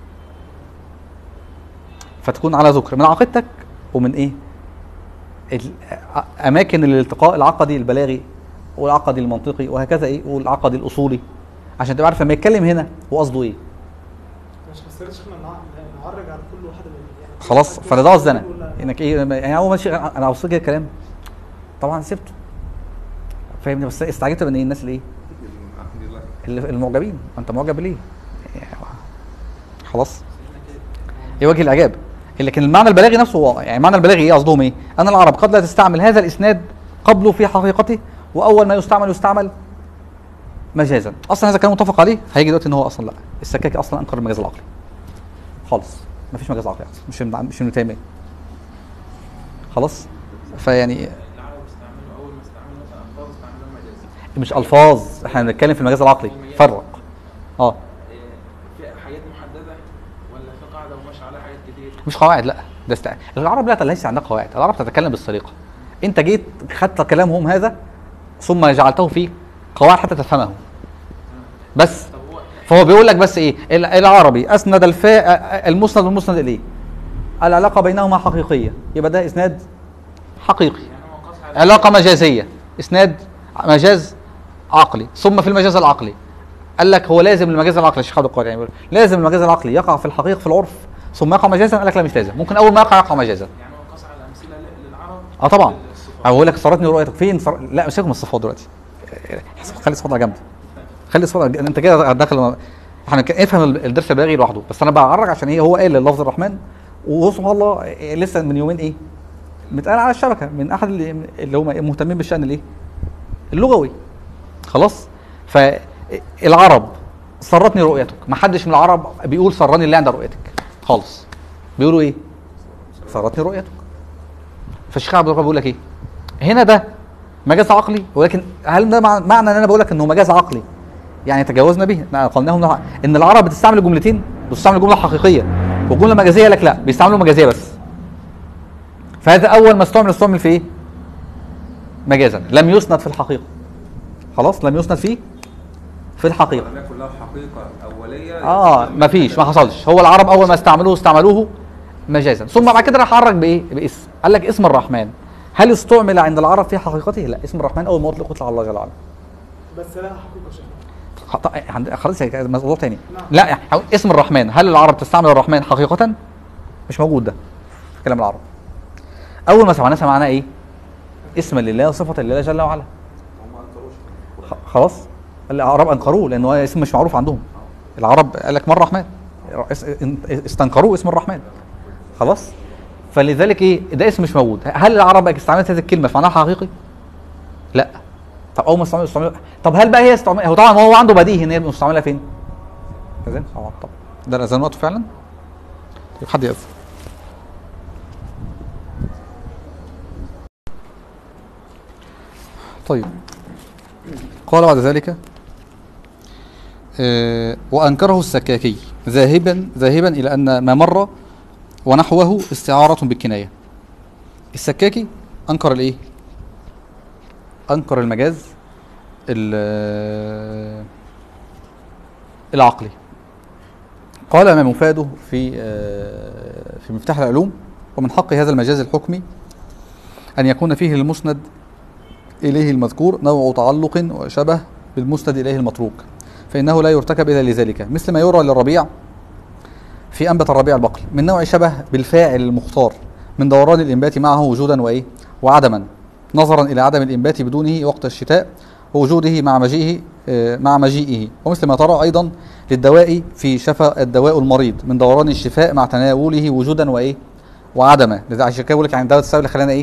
فتكون على ذكر من عقيدتك ومن ايه؟ ال- اماكن الالتقاء العقدي البلاغي والعقدي المنطقي وهكذا ايه والعقدي الاصولي عشان تبقى عارف لما يتكلم هنا هو قصده ايه مش خسرت شيخنا نع- نعرج على كل واحده من يعني خلاص فانا ده قصدي انا ولا- انك ايه لما- يعني اول ما الشيخ انا اوصل كده الكلام طبعا سبته فاهمني بس استعجبت من ايه الناس اللي ايه الحمد لله اللي- المعجبين انت معجب ليه يعني خلاص ايه وجه الاعجاب لكن المعنى البلاغي نفسه واضح يعني المعنى البلاغي ايه قصدهم ايه ان العرب قد لا تستعمل هذا الاسناد قبله في حقيقته واول ما يستعمل يستعمل مجازا اصلا هذا كلام متفق عليه هيجي دلوقتي ان هو اصلا لا السكاكي اصلا انكر المجاز العقلي خالص مفيش مجاز عقلي اصلا مش من مش من تيميه خلاص فيعني العرب استعملوا اول ما استعملوا مثلا الفاظ استعملوا مجازي مش الفاظ احنا بنتكلم في المجاز العقلي فرق اه إيه، في حاجات محدده ولا في قاعده وماشي عليها حاجات كتير مش قواعد لا ده است... العرب لا ليس عندها قواعد العرب تتكلم بالسليقه انت جيت خدت كلامهم هذا ثم جعلته في قواعد حتى تفهمه بس طب هو فهو بيقول لك بس ايه ال- العربي اسند الفاء المسند والمسند اليه العلاقه بينهما حقيقيه يبقى ده اسناد حقيقي يعني هو قصد على علاقه مجازيه اسناد مجاز عقلي ثم في المجاز العقلي قال لك هو لازم المجاز العقلي الشيخ عبد القادر يعني بيقول لازم المجاز العقلي يقع في الحقيقه في العرف ثم يقع مجازا قال لك لا مش لازم ممكن اول ما يقع يقع مجازا يعني هو قصد على امثله ل- للعرب اه طبعا الصفات. او بقول لك صارتني رؤيتك فين صار... لا مش من الصفات دلوقتي خلي الصفات على جنب خلي الصفات على جنب. انت كده داخل احنا ك- افهم ال- الدرس البلاغي لوحده بس انا بعرج عشان ايه هو قال لفظ الرحمن وهو سبحان الله إيه لسه من يومين ايه متقال على الشبكه من احد اللي, اللي هم مهتمين بالشان الايه اللغوي خلاص فالعرب سرتني رؤيتك ما حدش من العرب بيقول سرني اللي عند رؤيتك خالص بيقولوا ايه سرتني رؤيتك فالشيخ عبد الوهاب بيقول لك ايه هنا ده مجاز عقلي ولكن هل ده مع- معنى ان انا بقول لك انه مجاز عقلي يعني تجاوزنا به ما قلناه إنه- ان العرب بتستعمل جملتين بتستعمل جمله حقيقيه والجمله مجازيه لك لا بيستعملوا مجازيه بس فهذا اول ما استعمل استعمل في ايه مجازا لم يسند في الحقيقه خلاص لم يسند فيه في الحقيقه لم يكن له حقيقه اوليه اه ما فيش ما حصلش هو العرب اول ما استعملوه استعملوه مجازا ثم بعد كده راح عرج بايه باسم قال لك اسم الرحمن هل استعمل عند العرب في حقيقته لا اسم الرحمن اول ما اطلق اطلق على الله جل وعلا بس لها حقيقه شيخ خط- عند- خلاص هي موضوع تاني نعم. لا يعني اسم الرحمن هل العرب تستعمل الرحمن حقيقة مش موجود ده في كلام العرب اول ما سمعناه سمعناه ايه اسما لله وصفة لله جل وعلا هم ما انكروش خ- خلاص العرب انكروه لانه هو اسم مش معروف عندهم العرب قال لك من الرحمن اس- استنكروه اسم الرحمن خلاص فلذلك ايه ده اسم مش موجود هل العرب بقى استعملت هذه الكلمه في معناها حقيقي لا طب اول ما استعملوا استعملوا طب هل بقى هي استعمل هو طبعا هو عنده بديهي ان هي مستعمله فين اذان اه طب ده الاذان وقته فعلا طيب حد يأذن طيب قال بعد ذلك آه، وأنكره السكاكي ذاهبا ذاهبا إلى أن ما مر ونحوه استعارة بالكناية السكاكي أنكر الإيه؟ أنكر المجاز ال- العقلي قال ما مفاده في آه، في مفتاح العلوم ومن حق هذا المجاز الحكمي أن يكون فيه المسند إليه المذكور نوع تعلق وشبه بالمسند إليه المتروك فإنه لا يرتكب إلا لذلك مثل ما يرى للربيع في أنبت الربيع البقل من نوع شبه بالفاعل المختار من دوران الإنبات معه وجودا وإيه وعدما نظرا إلى عدم الإنبات بدونه وقت الشتاء ووجوده مع مجيئه آه، مع مجيئه ومثل ما ترى أيضا للدواء في شفى الدواء المريض من دوران الشفاء مع تناوله وجودا وإيه وعدما لذا عشان كده بقول لك يعني ده السبب اللي خلانا إيه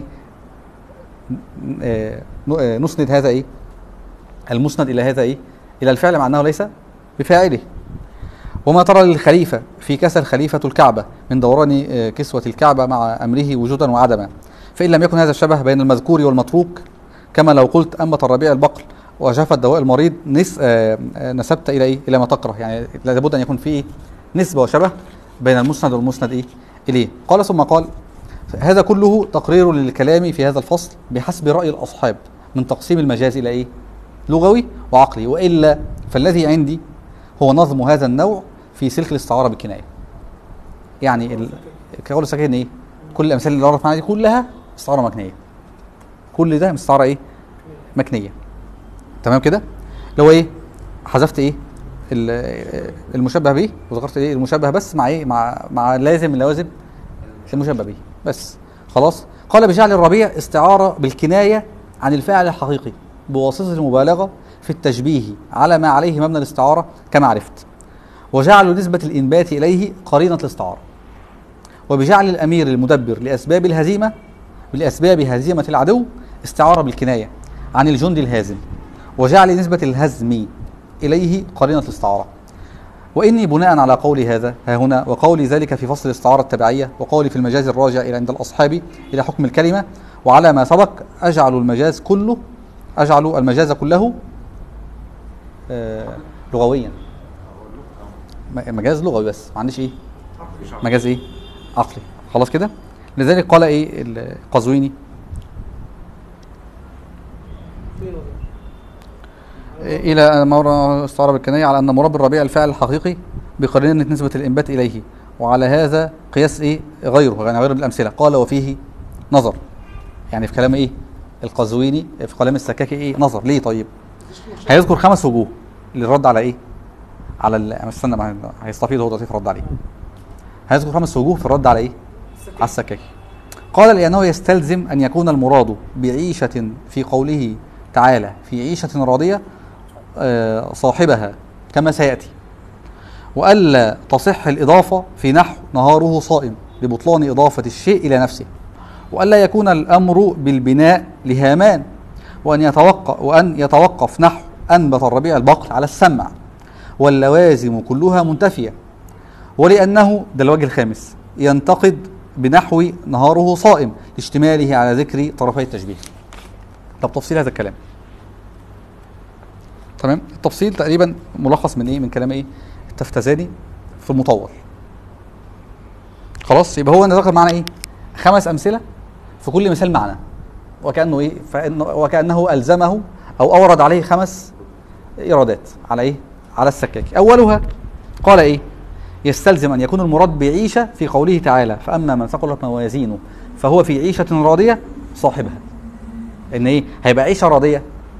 آه، ن- آه، نسند هذا ايه المسند الى هذا ايه الى الفعل مع انه ليس بفاعله وما ترى للخليفة في كسل خليفة الكعبة من دوران آه، كسوة الكعبة مع أمره وجودا وعدما فإن لم يكن هذا الشبه بين المذكور والمتروك كما لو قلت أنبت الربيع البقل وجفت الدواء المريض نس آه، آه، نسبت إلى إيه؟ إلى ما تكره يعني لابد أن يكون في إيه؟ نسبة وشبه بين المسند والمسند إيه؟ إليه قال ثم قال هذا كله تقرير للكلام في هذا الفصل بحسب رأي الأصحاب من تقسيم المجاز إلى إيه؟ لغوي وعقلي وإلا فالذي عندي هو نظم هذا النوع في سلك الاستعارة بالكناية يعني ال... كقول السكين إيه؟ كل الأمثال اللي عرف معانا دي كلها استعارة مكنية كل ده استعارة إيه؟ مكنية تمام كده؟ اللي هو إيه؟ حذفت إيه؟ ال- المشبه به وذكرت ايه المشبه بس مع ايه مع مع لازم من لوازم المشبه به بس خلاص قال بجعل الربيع استعارة بالكناية عن الفاعل الحقيقي بواسطة المبالغة في التشبيه على ما عليه مبنى الاستعارة كما عرفت وجعلوا نسبة الإنبات إليه قرينة الاستعارة وبجعل الأمير المدبر لأسباب الهزيمة لأسباب هزيمة العدو استعارة بالكناية عن الجند الهازم وجعل نسبة الهزم إليه قرينة الاستعارة وإني بناء على قولي هذا ها هنا وقولي ذلك في فصل الاستعارة التبعية وقولي في المجاز الراجع إلى عند الأصحاب إلى حكم الكلمة وعلى ما سبق أجعل المجاز كله أجعل المجاز كله آه لغويا م- مجاز لغوي بس ما عنديش ايه مجاز ايه عقلي خلاص كده لذلك قال ايه القزويني فين ولا إلى مرة استعار بالكناية على أن مراد الربيع الفاعل الحقيقي بقرينة نسبة الإنبات إليه وعلى هذا قياس إيه غيره يعني غير الأمثلة قال وفيه نظر يعني في كلام إيه القزويني في كلام السكاكي إيه نظر ليه طيب هيذكر خمس وجوه للرد على إيه على ال- استنى ما هيستفيض هو دلوقتي في الرد عليه هيذكر خمس وجوه في الرد على إيه على السكاكي قال لأنه يستلزم أن يكون المراد بعيشة في قوله تعالى في عيشة راضية آه، صاحبها كما سيأتي وألا تصح الإضافة في نحو نهاره صائم لبطلان إضافة الشيء إلى نفسه وألا يكون الأمر بالبناء لهامان وأن يتوقف وأن يتوقف نحو أنبت الربيع البقل على السمع واللوازم كلها منتفية ولأنه ده الوجه الخامس ينتقد بنحو نهاره صائم لاشتماله على ذكر طرفي التشبيه طب تفصيل هذا الكلام تمام التفصيل تقريبا ملخص من ايه من كلام ايه التفتزاني في المطول خلاص يبقى هو هنا ذكر معنا ايه خمس امثله في كل مثال معنى وكانه ايه فانه وكانه الزمه او اورد عليه خمس ايرادات على ايه على السكاكي اولها قال ايه يستلزم ان يكون المراد بعيشه في قوله تعالى فاما من ثقلت موازينه فهو في عيشه راضيه صاحبها ان ايه هيبقى عيشه راضيه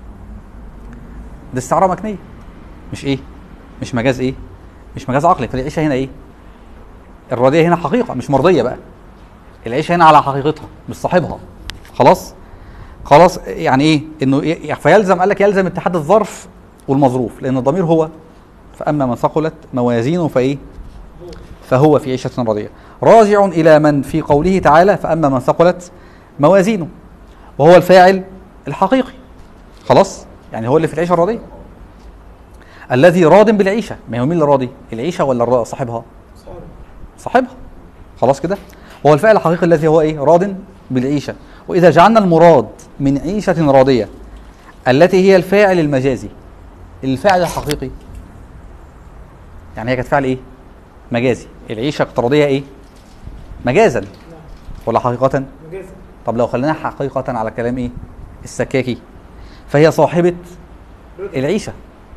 ده استعاره مكنيه مش ايه مش مجاز ايه مش مجاز عقلي فالعيشه هنا ايه الراضيه هنا حقيقه مش مرضيه بقى العيشه هنا على حقيقتها مش صاحبها خلاص خلاص يعني ايه انه إيه؟ فيلزم قال لك يلزم اتحاد الظرف والمظروف لان الضمير هو فاما من ثقلت موازينه فايه فهو في عيشه راضيه راجع الى من في قوله تعالى فاما من ثقلت موازينه وهو الفاعل الحقيقي خلاص يعني هو اللي في العيشه الراضيه الذي راض بالعيشه ما هو مين اللي راضي العيشه ولا الرا- صاحبها صار صاحبها خلاص كده هو الفاعل الحقيقي الذي هو ايه راض بالعيشه واذا جعلنا المراد من عيشه راضيه التي هي الفاعل المجازي الفاعل الحقيقي يعني هي كانت فعل ايه مجازي العيشه اقتصاديه ايه مجازا نعم ولا حقيقه مجازا طب لو خليناها حقيقه على كلام ايه السكاكي فهي صاحبه رضا. العيشه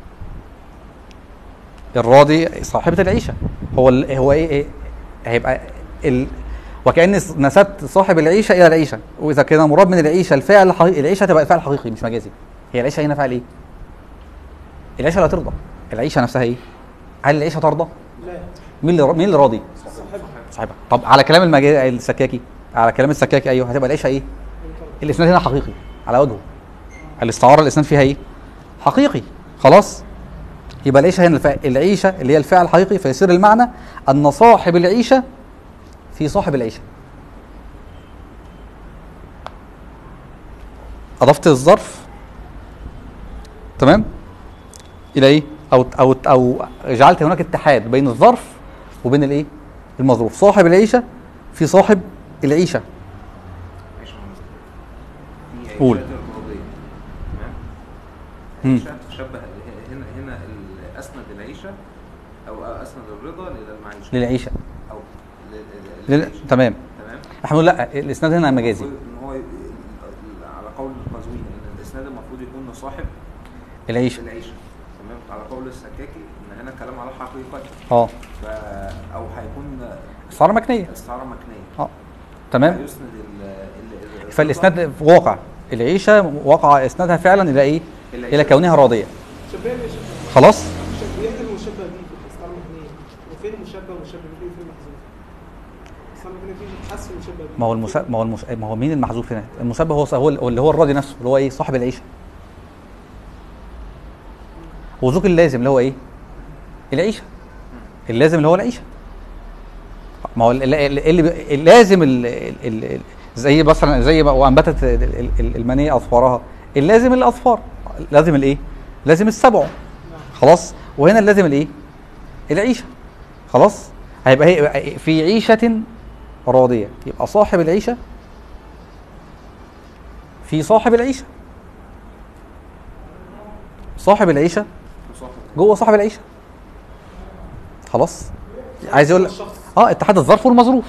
الراضي صاحبة العيشة هو ال... هو ايه, إيه؟ هيبقى ال... وكأن نسبت صاحب العيشة إلى العيشة وإذا كان مراد من العيشة الفعل الحقيقي العيشة تبقى الفعل الحقيقي مش مجازي هي العيشة هنا فعل إيه؟ العيشة لا ترضى العيشة نفسها إيه؟ هل العيشة ترضى؟ لا مين اللي مين اللي راضي؟ صاحبها صاحبها طب على كلام المجا... السكاكي على كلام السكاكي أيوه هتبقى العيشة إيه؟ الاسناد هنا حقيقي على وجهه الاستعاره الاسناد فيها ايه حقيقي خلاص يبقى العيشه هنا الف... العيشه اللي هي الفعل الحقيقي فيصير المعنى ان صاحب العيشه في صاحب العيشه اضفت الظرف تمام الى ايه او او او جعلت هناك اتحاد بين الظرف وبين الايه المظروف صاحب العيشه في صاحب العيشه عيشة في قول. عيشات الرضية تمام مم. عيشة تشبه هنا هنا ال- اسند العيشة او اسند الرضا الى المعيشة للعيشه او ل- ل- لل... للعيشة. تمام تمام احنا بنقول لا الاسناد هنا مجازي المفروض ان هو ي- على قول القزويني ان الاسناد المفروض يكون صاحب العيشه العيشة تمام على قول السكاكي ان هنا كلام على حقيقته اه ف او هيكون استعاره مكنيه استعارة مكنية اه تمام يسند ال ال- ال- فالاسناد في واقع العيشه وقع اسنادها فعلا الى ايه العيشة. الى كونها راضيه شبيه ليه شبه خلاص شبيهة المشبه دي في الاستعارة المكنية وفين المشبه والمشبه به وفين المحذوف الاستعارة المكنية فيه بتحسن المشبه به ما هو المس... ما هو المس... ما هو مين المحذوف هنا المسبب هو هو اللي هو الراضي نفسه اللي هو ايه صاحب العيشه وذوق اللازم اللي هو ايه العيشه اللازم اللي هو العيشه ما هو ال- ال- ال- اللي بي- اللازم ال- ال- ال- زي مثلا زي ما وانبتت ال- ال- ال- المنيه اظفارها اللازم الاظفار لازم الايه لازم السبع خلاص وهنا اللازم الايه العيشه خلاص هيبقى هي في عيشه راضيه يبقى صاحب العيشه في صاحب العيشه صاحب العيشه صاحب جوه صاحب العيشه خلاص عايز يقول لك الشخص اه اتحاد الظرف والمظروف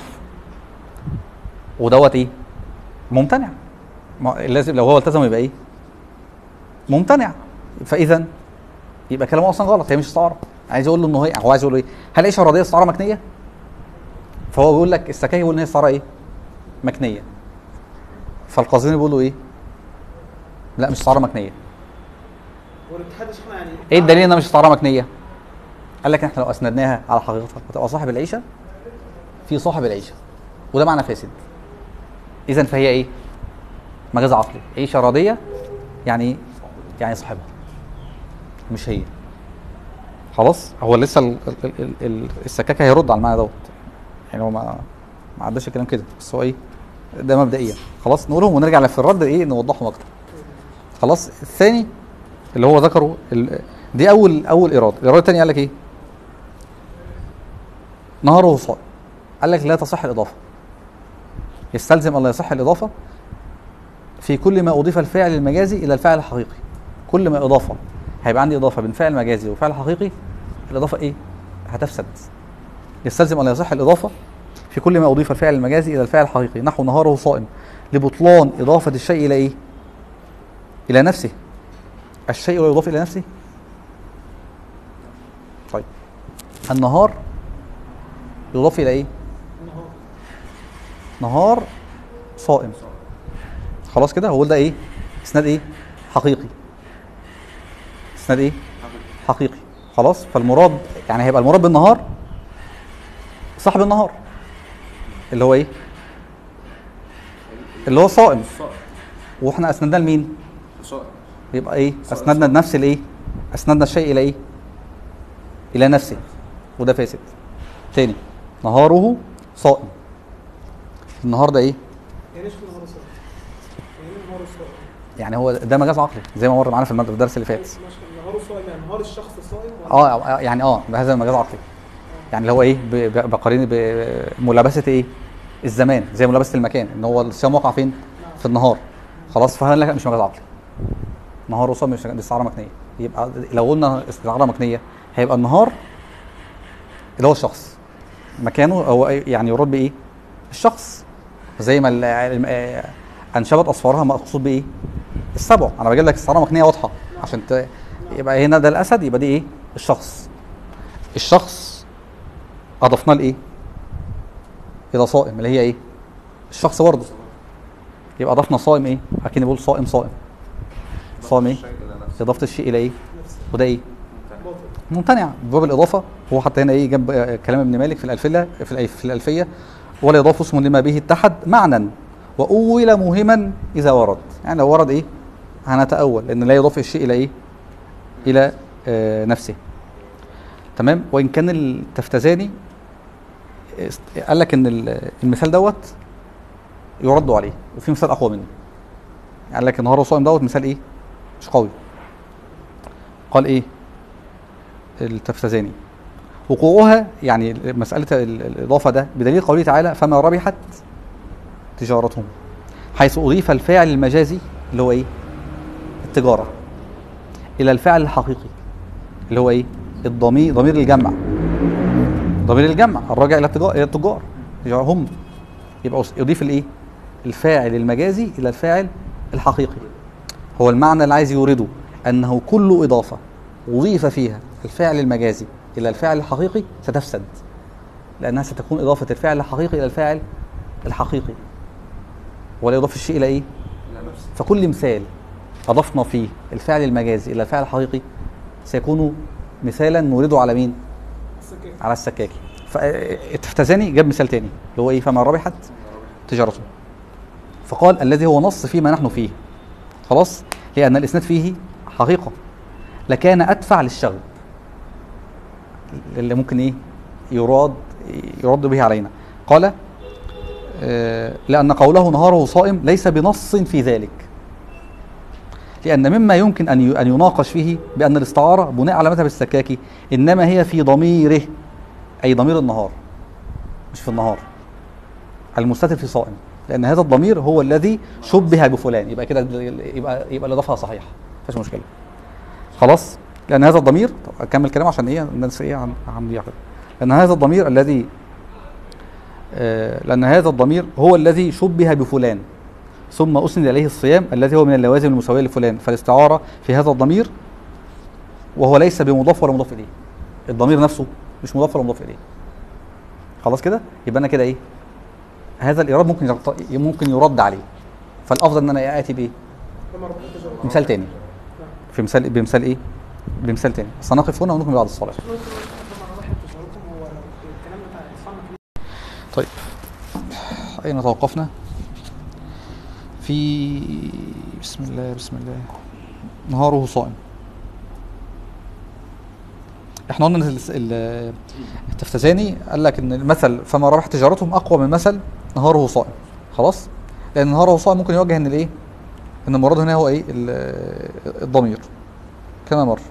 ودوت ايه ممتنع ما لازم لو هو التزم يبقى ايه ممتنع فاذا يبقى كلامه اصلا غلط هي مش استعاره عايز يقول له انه هي هو عايز يقول له ايه هل العيشه الرضيه استعاره مكنيه فهو بيقول لك السكاكي بيقول ان هي استعاره ايه مكنيه فالقاضيين بيقولوا ايه لا مش استعاره مكنيه والاتحاد يا شيخنا يعني ايه الدليل انها مش استعاره مكنيه قال لك احنا لو اسندناها على حقيقتها هتبقى صاحب العيشه في صاحب العيشه وده معنى فاسد اذا فهي ايه مجاز عقلي عيشه راضيه يعني يعني صاحبها مش هي خلاص هو لسه ال- ال- ال- ال- السكاكه هيرد على المعنى دوت يعني هو ما ما عداش الكلام كده بس هو ايه ده مبدئيا خلاص نقولهم ونرجع في الرد ايه نوضحهم اكتر خلاص الثاني اللي هو ذكره ال- دي اول اول اراده الاراده الثانيه قال لك ايه نهاره صائم قال لك لا تصح الاضافه يستلزم ان لا يصح الاضافه في كل ما اضيف الفعل المجازي الى الفعل الحقيقي كل ما اضافه هيبقى عندي اضافه بين فعل مجازي وفعل حقيقي الاضافه ايه هتفسد يستلزم ان لا يصح الاضافه في كل ما اضيف الفعل المجازي الى الفعل الحقيقي نحو نهاره صائم لبطلان اضافه الشيء الى ايه الى نفسه الشيء لا يضاف الى نفسه طيب النهار يضاف الى ايه النهار نهار صائم خلاص كده هو ده ايه اسناد ايه حقيقي اسناد ايه حقيقي خلاص فالمراد يعني هيبقى المراد بالنهار صاحب النهار اللي هو ايه اللي هو صائم صائم واحنا اسندناه لمين صائم يبقى ايه صائم. اسندنا لنفس الايه اسندنا الشيء الى ايه الى نفسه وده فاسد تاني نهاره صائم النهار ده ايه يعني ايش النهار الصائم؟ يعني ايه النهار الصائم؟ يعني هو ده مجاز عقلي زي ما مر معانا في المد- في الدرس اللي فات ماشي النهار الصائم يعني نهار الشخص الصائم ولا اه يعني اه بهذا المجاز عقلي يعني اللي هو ايه ب- ب- بقرين بملابسه ايه الزمان زي ملابسه المكان ان هو الصيام واقع فين في النهار خلاص فهنا لك مش مجاز عقلي نهار وصام مش دي استعاره مكنيه يبقى لو قلنا استعاره مكنيه هيبقى النهار اللي هو الشخص مكانه هو إيه؟ يعني يراد بايه الشخص زي ما ال- ال- آه، انشبت اصفارها مقصود بايه السبع انا بجيب لك استعاره مكنيه واضحه عشان ت... يبقى هنا ده الاسد يبقى دي ايه الشخص الشخص اضفناه لايه الى صائم اللي هي ايه الشخص برضه يبقى اضفنا صائم ايه اكن بيقول صائم صائم صائم ايه الشيء إلى نفسه. اضافه الشيء الى ايه نفس وده ايه باطل ممتنع باب الاضافه هو حتى هنا ايه جنب آه، كلام ابن مالك في الالفيه في الألف- في الالفيه ولا يضاف اسم لما به اتحد معنى واول مهما اذا ورد يعني لو ورد ايه هنتاول لان لا يضاف الشيء الى ايه الى آه نفسه تمام وان كان التفتزاني است- قال لك ان ال- المثال دوت يرد عليه وفي مثال اقوى منه قال لك النهار صائم دوت مثال ايه مش قوي قال ايه التفتزاني وقوعها يعني مسألة ال- الإضافة ده بدليل قوله تعالى فما ربحت تجارتهم حيث أضيف الفاعل المجازي اللي هو إيه؟ التجارة إلى الفاعل الحقيقي اللي هو إيه؟ الضمير ضمير الجمع ضمير الجمع الراجع إلى التجار إلى التجار تجار هم يبقى أس- يضيف الإيه؟ الفاعل المجازي إلى الفاعل الحقيقي هو المعنى اللي عايز يورده أنه كل إضافة أضيف فيها الفعل المجازي إلى الفعل الحقيقي ستفسد لأنها ستكون إضافة الفعل الحقيقي إلى الفاعل الحقيقي ولا يضاف الشيء إلى إيه؟ إلى نفسه. فكل مثال أضفنا فيه الفعل المجازي إلى الفعل الحقيقي سيكون مثالا نورده على مين؟ السكاكين على السكاكي فالتفتزاني جاب مثال تاني اللي هو إيه فما ربحت تجارته فقال الذي هو نص فيما نحن فيه خلاص لأن الإسناد فيه حقيقة لكان أدفع للشغب اللي ممكن إيه يراد يرد به علينا قال آه، لأن قوله نهاره صائم ليس بنص في ذلك لأن مما يمكن أن ي- أن يناقش فيه بأن الاستعارة بناء على مذهب السكاكي إنما هي في ضميره أي ضمير النهار مش في النهار المستتر في صائم لأن هذا الضمير هو الذي شبه بفلان يبقى كده يبقى يبقى الإضافة صحيحة مفيش مشكلة خلاص لان هذا الضمير طب اكمل كلام عشان ايه الناس ايه عن عن دي كده. لان هذا الضمير الذي آه، لان هذا الضمير هو الذي شبه بفلان ثم اسند اليه الصيام الذي هو من اللوازم المساويه لفلان فالاستعاره في هذا الضمير وهو ليس بمضاف ولا مضاف اليه الضمير نفسه مش مضاف ولا مضاف اليه خلاص كده يبقى انا كده ايه هذا الايراد ممكن يرد ممكن يرد عليه فالافضل ان انا اتي بايه كما ربنا تجرب مثال تاني في مثال بمثال ايه بمثال تاني سنقف هنا ونكمل بعد الصلاه كما واحد تجاربكم هو لو الكلام بتاع الصنف طيب أين توقفنا؟ في بسم الله بسم الله نهاره صائم احنا قلنا إن ال- ال- التفتزاني قال لك ان المثل فما ربح تجارتهم اقوى من مثل نهاره صائم خلاص لان نهاره صائم ممكن يوجه ان الايه ان المراد هنا هو ايه ال- الضمير كما مر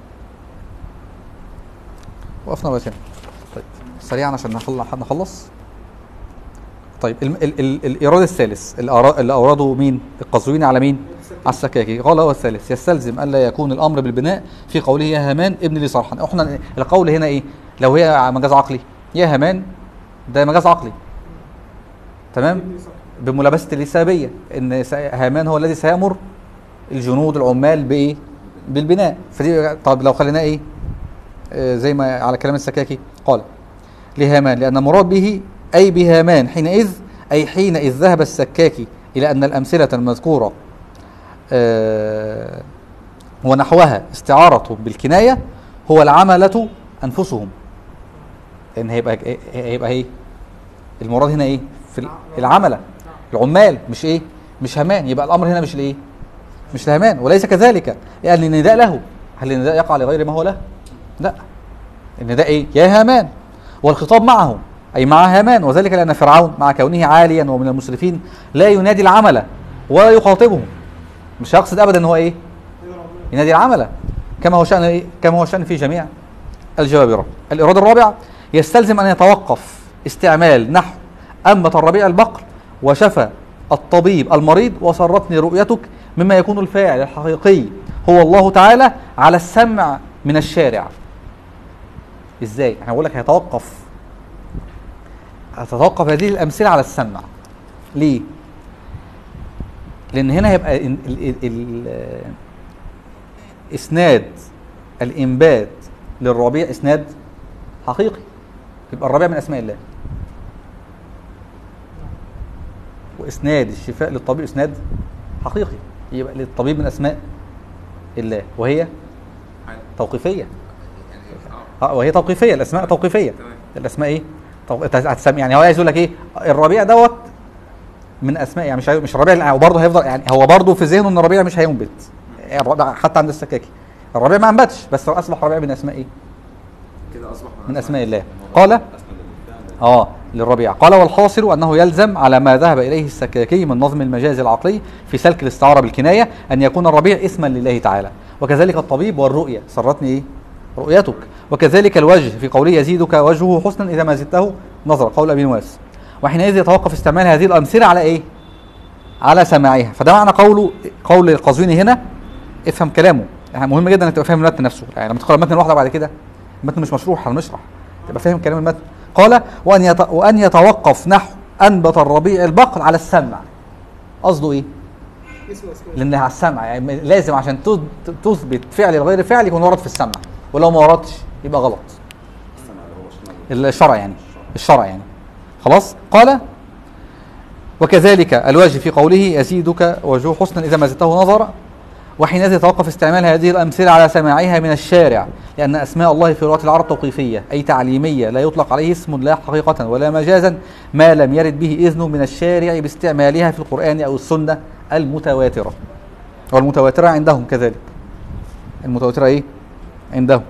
وقفنا بقى تاني طيب سريعا عشان نخلص نخلص طيب ال ال ال الايراد الثالث اللي أرا- اللي اورده مين القزويني على مين على السكاكي قال هو الثالث يستلزم الا يكون الامر بالبناء في قوله يا هامان ابن لي صرحا احنا القول هنا ايه لو هي مجاز عقلي يا هامان ده مجاز عقلي تمام بملابسه السببيه ان س- هامان هو الذي سيامر الجنود العمال بايه بالبناء فدي طب لو خليناه ايه آه، زي ما على كلام السكاكي قال لهامان لأن المراد به أي بهامان حينئذ أي حينئذ ذهب السكاكي إلى أن الأمثلة المذكورة آه، ونحوها استعارة بالكناية هو العملة أنفسهم لأن هيبقى هيبقى إيه؟ المراد هنا إيه؟ في العملة العمال مش إيه؟ مش هامان يبقى الأمر هنا مش لإيه؟ مش لهامان وليس كذلك لأن النداء له هل النداء يقع لغير ما هو له؟ لا النداء إيه؟ يا هامان والخطاب معه أي مع هامان وذلك لأن فرعون مع كونه عاليا ومن المسرفين لا ينادي العمل ولا يخاطبهم مش هيقصد أبدا أن هو إيه ينادي العمل كما هو شأن إيه؟ كما هو شأن في جميع الجوابرة الإرادة الرابع يستلزم أن يتوقف استعمال نحو أنبت الربيع البقر وشفى الطبيب المريض وسرتني رؤيتك مما يكون الفاعل الحقيقي هو الله تعالى على السمع من الشارع ازاي انا بقول لك هيتوقف هتتوقف هذه الامثله على السمع ليه لان هنا هيبقى ال ال ال ال اسناد الانبات للربيع اسناد حقيقي يبقى الربيع من اسماء الله واسناد الشفاء للطبيب اسناد حقيقي يبقى للطبيب من اسماء الله وهي توقيفيه يعني اه اه وهي توقيفيه الاسماء توقيفيه تمام. الاسماء ايه تو... أنت هتسمي يعني هو عايز يقول لك ايه الربيع دوت من اسماء يعني مش هي- مش الربيع هو برضه هيفضل يعني هو برضه في ذهنه ان الربيع مش هينبت يعني الربيع حتى عند السكاكي الربيع ما انبتش بس هو اصبح ربيع من اسماء ايه كده اصبح من اسماء الله قال أسند بالفعل اه للربيع قال والحاصل انه يلزم على ما ذهب اليه السكاكي من نظم المجاز العقلي في سلك الاستعاره بالكنايه ان يكون الربيع اسما لله تعالى وكذلك الطبيب والرؤيه سرتني ايه رؤيتك وكذلك الوجه في قوله يزيدك وجهه حسنا اذا ما زدته نظر قول ابي نواس وحينئذ يتوقف استعمال هذه الامثله على ايه على سماعها فده معنى قوله قول القزويني هنا افهم كلامه يعني مهم جدا انك تبقى فاهم المتن نفسه يعني لما تقرا المتن لوحده بعد كده المتن مش مشروح هنشرح تبقى فاهم كلام المتن قال وان يت... وان يتوقف نحو انبت الربيع البقر على السمع قصده ايه اسم اسماء لان على السمع يعني لازم عشان تث- تثبت فعل الغير فعل يكون ورد في السمع ولو ما وردش يبقى غلط السمع اللي هو شمال الشرع يعني الشرع يعني خلاص قال وكذلك الوجه في قوله يزيدك وجه حسنا اذا ما زدته نظرا وحينئذ يتوقف استعمال هذه الامثله على سماعها من الشارع لان اسماء الله في لغه العرب توقيفيه اي تعليميه لا يطلق عليه اسم لا حقيقه ولا مجازا ما لم يرد به اذن من الشارع باستعمالها في القران او السنه المتواتره والمتواتره عندهم كذلك المتواتره ايه عندهم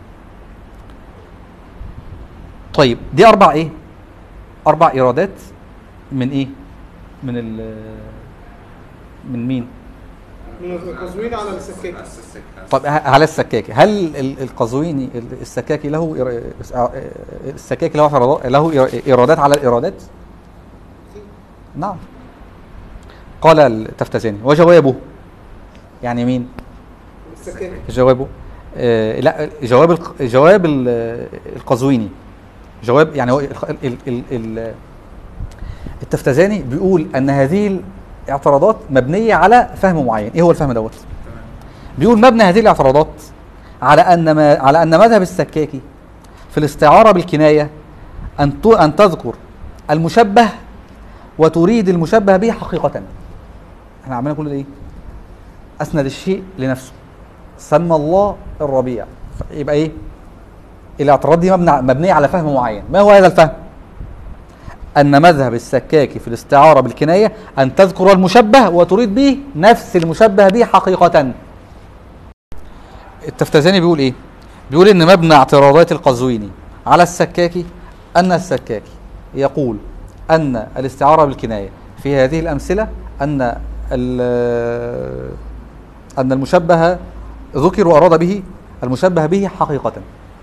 طيب دي اربع ايه اربع ايرادات من ايه من ال من مين من القزوين على السكاكي طب ه- على السكاكي هل ال- القزويني ال- السكاكي له إير- السكاكي له اعتراضات- له إير- ايرادات على الايرادات نعم قال التفتزاني وجوابه يعني مين السكاكي جوابه آه لا جواب الق- جواب ال- القزويني جواب يعني هو الخ- ال- ال- ال- التفتزاني بيقول ان هذه الاعتراضات مبنيه على فهم معين ايه هو الفهم دوت بيقول مبنى هذه الاعتراضات على ان ما على ان مذهب السكاكي في الاستعاره بالكنايه ان ت- ان تذكر المشبه وتريد المشبه به حقيقه احنا عمالين نقول ايه اسند الشيء لنفسه سمى الله الربيع يبقى ايه الاعتراضات دي مبنى مبنيه على فهم معين ما هو هذا الفهم ان مذهب السكاكي في الاستعاره بالكنايه ان تذكر المشبه وتريد به نفس المشبه به حقيقه التفتزاني بيقول ايه بيقول ان مبنى اعتراضات القزويني على السكاكي ان السكاكي يقول ان الاستعاره بالكنايه في هذه الامثله ان ال- ان المشبه ذكر واراد به المشبه به حقيقه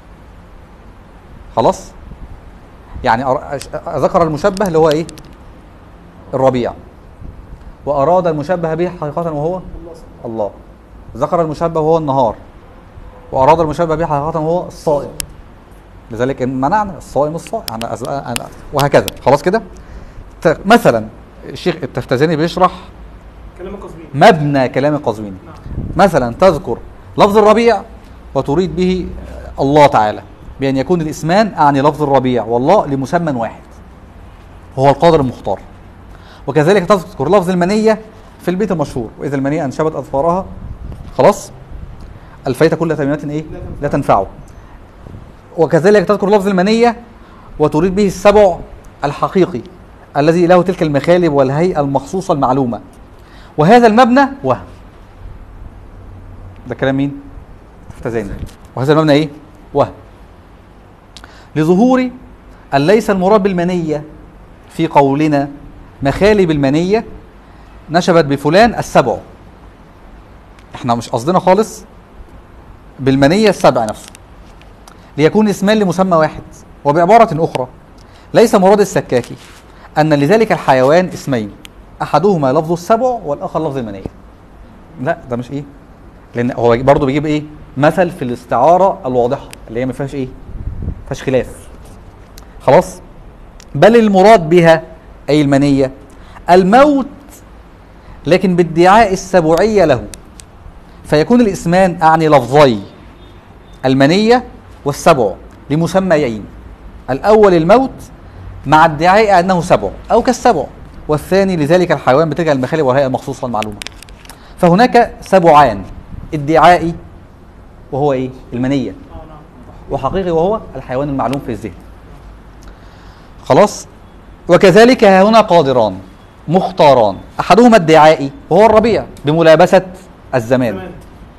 خلاص يعني أر- أش- ذكر المشبه اللي هو ايه الربيع واراد المشبه به حقيقه وهو الله سبحانه الله ذكر المشبه وهو النهار واراد المشبه به حقيقه وهو الصائم لذلك إن منعنا الصائم الصائم أنا أز... أنا وهكذا خلاص كده ت- مثلا الشيخ التفتزاني بيشرح كلام القصبين مبنى كلام القزويني نعم مثلا تذكر لفظ الربيع وتريد به الله تعالى بأن يكون الاسمان أعني لفظ الربيع والله لمسمى واحد هو القادر المختار وكذلك تذكر لفظ المنية في البيت المشهور وإذا المنية أنشبت أظفارها خلاص الفيت كل تميمات إيه لا تنفعه وكذلك تذكر لفظ المنية وتريد به السبع الحقيقي الذي له تلك المخالب والهيئة المخصوصة المعلومة وهذا المبنى وهم ده كلام مين؟ تفتزاني وهذا المبنى ايه؟ وهم لظهور أن ليس المراد بالمنية في قولنا مخالب المنية نشبت بفلان السبع احنا مش قصدنا خالص بالمنية السبع نفسه ليكون اسمان لمسمى واحد وبعبارة أخرى ليس مراد السكاكي أن لذلك الحيوان اسمين أحدهما لفظ السبع والآخر لفظ المنية لا ده مش إيه لأن هو برضه بيجيب إيه مثل في الاستعارة الواضحة اللي هي ما فيهاش إيه ما فيهاش خلاف خلاص بل المراد بها أي المنية الموت لكن بادعاء السبوعية له فيكون الاسمان أعني لفظي المنية والسبع لمسميين الأول الموت مع ادعاء أنه سبع أو كالسبع والثاني لذلك الحيوان بتلك المخالب والهيئة المخصوصة المعلومة فهناك سبعان ادعائي وهو إيه؟ المنية اه نعم وحقيقي وهو الحيوان المعلوم في الذهن خلاص وكذلك ها هنا قادران مختاران احدهما ادعائي وهو الربيع بملابسه الزمان تمام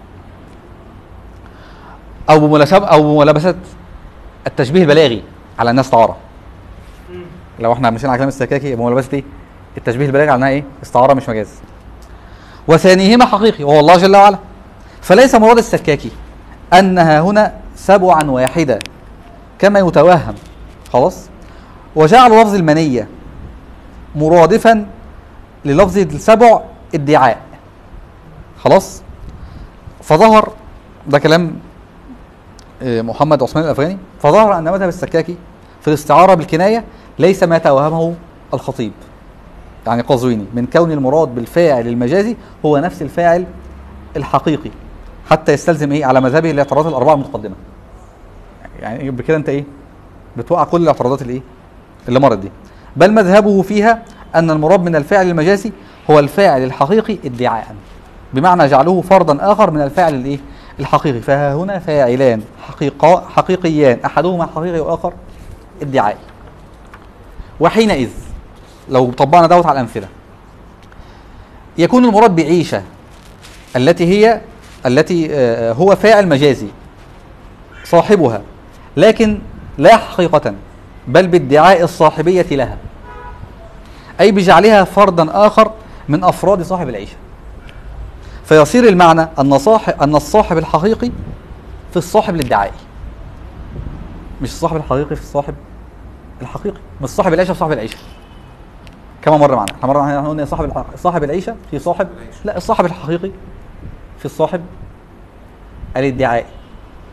او بملابسه او بملابسه التشبيه البلاغي على الناس تعارى مم. لو احنا مشينا على كلام السكاكي بملابسه ايه التشبيه البلاغي على انها ايه استعاره مش مجاز وثانيهما حقيقي وهو الله جل وعلا فليس مراد السكاكي انها هنا سبعا واحده كما يتوهم خلاص وجعل لفظ المنيه مرادفا للفظ السبع ادعاء خلاص فظهر ده كلام آه، محمد عثمان الافغاني فظهر ان مذهب السكاكي في الاستعاره بالكنايه ليس ما توهمه الخطيب يعني قزويني من كون المراد بالفاعل المجازي هو نفس الفاعل الحقيقي حتى يستلزم ايه على مذهبه الاعتراضات الاربعه المتقدمه يعني بكده انت ايه بتوقع كل الاعتراضات الايه اللي مرت دي بل مذهبه فيها ان المراد من الفاعل المجازي هو الفاعل الحقيقي ادعاء بمعنى جعله فردا اخر من الفاعل الايه الحقيقي فها هنا فاعلان حقيقا حقيقيان احدهما حقيقي واخر ادعائي وحينئذ لو طبقنا دوت على الامثله يكون المراد بعيشه التي هي التي آه، هو فاعل مجازي صاحبها لكن لا حقيقة بل بادعاء الصاحبية لها أي بجعلها فردا آخر من أفراد صاحب العيشة فيصير المعنى أن صاحب أن الصاحب الحقيقي في الصاحب الادعائي مش الصاحب الحقيقي في الصاحب الحقيقي مش صاحب العيشة في صاحب العيشة كما مر معنا احنا مره معنا قلنا صاحب الحق... صاحب العيشة في صاحب لا الصاحب الحقيقي في الصاحب الادعائي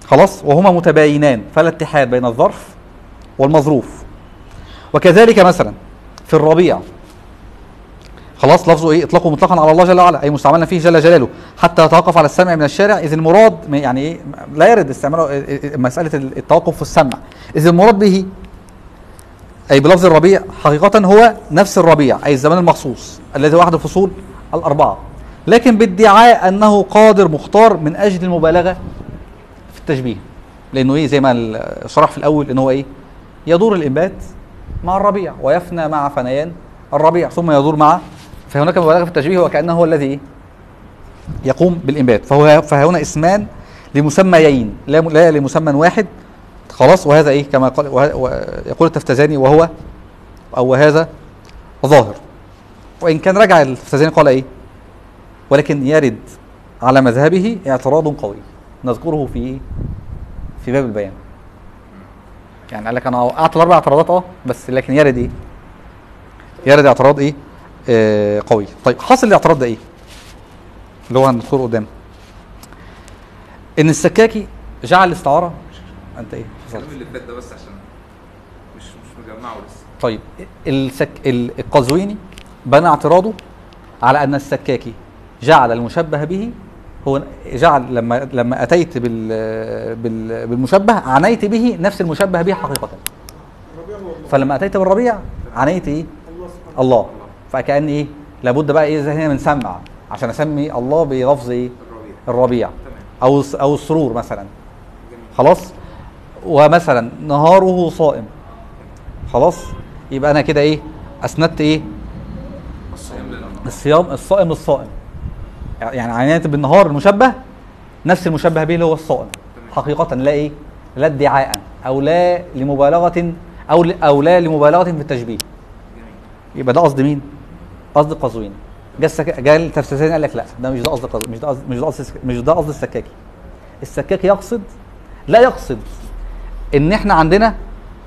خلاص وهما متباينان فلا اتحاد بين الظرف والمظروف وكذلك مثلا في الربيع خلاص لفظه ايه اطلاقه مطلقا على الله جل وعلا اي مستعملا فيه جل جلاله حتى يتوقف على السمع من الشارع اذ المراد م- يعني ايه لا يرد استعماله إيه- إيه- مساله التوقف في السمع اذ المراد به اي بلفظ الربيع حقيقه هو نفس الربيع اي الزمان المخصوص الذي هو احد الفصول الاربعه لكن بادعاء انه قادر مختار من اجل المبالغه في التشبيه لانه ايه زي ما ال- شرح في الاول ان هو ايه يدور الانبات مع الربيع ويفنى مع فنيان الربيع ثم يدور مع فهناك مبالغه في التشبيه وكانه هو الذي إيه؟ يقوم بالانبات فهو فهنا اسمان لمسميين لا لا لمسمى واحد خلاص وهذا ايه كما قال وه- ويقول التفتزاني وهو او وهذا ظاهر وان كان رجع التفتزاني قال ايه ولكن يرد على مذهبه اعتراض قوي نذكره في ايه في باب البيان يعني قال لك انا وقعت الاربع اعتراضات اه بس لكن يرد ايه يرد اعتراض ايه آه قوي طيب حاصل الاعتراض ده ايه اللي هو هنذكره قدام ان السكاكي جعل الاستعاره انت ايه الكلام اللي فات ده بس عشان مش مش مجمعه لسه طيب السك... ال- القزويني بنى اعتراضه على ان السكاكي جعل المشبه به هو جعل لما لما اتيت بال... بال... بالمشبه عنيت به نفس المشبه به حقيقه الربيع هو الله فلما اتيت بالربيع عنيت ايه الله سبحانه الله فكان ايه لابد بقى ايه زي هنا بنسمع عشان اسمي الله بلفظ ايه الربيع الربيع تمام او الس- او السرور مثلا جميل خلاص ومثلا نهاره صائم خلاص يبقى انا كده ايه اسندت ايه الصيام لله الصيام الصائم للصائم يعني عناية بالنهار المشبه نفس المشبه به اللي هو الصائم حقيقة لا ايه لا ادعاء او لا لمبالغة او ل- او لا لمبالغة في التشبيه جميل يبقى ده قصد مين؟ قصد القزويني جه السك... جه التفسيرين قال لك لا ده مش ده قصد القز... مش ده قصد مش ده قصد السك- مش ده قصد السكاكي السكاكي يقصد لا يقصد ان احنا عندنا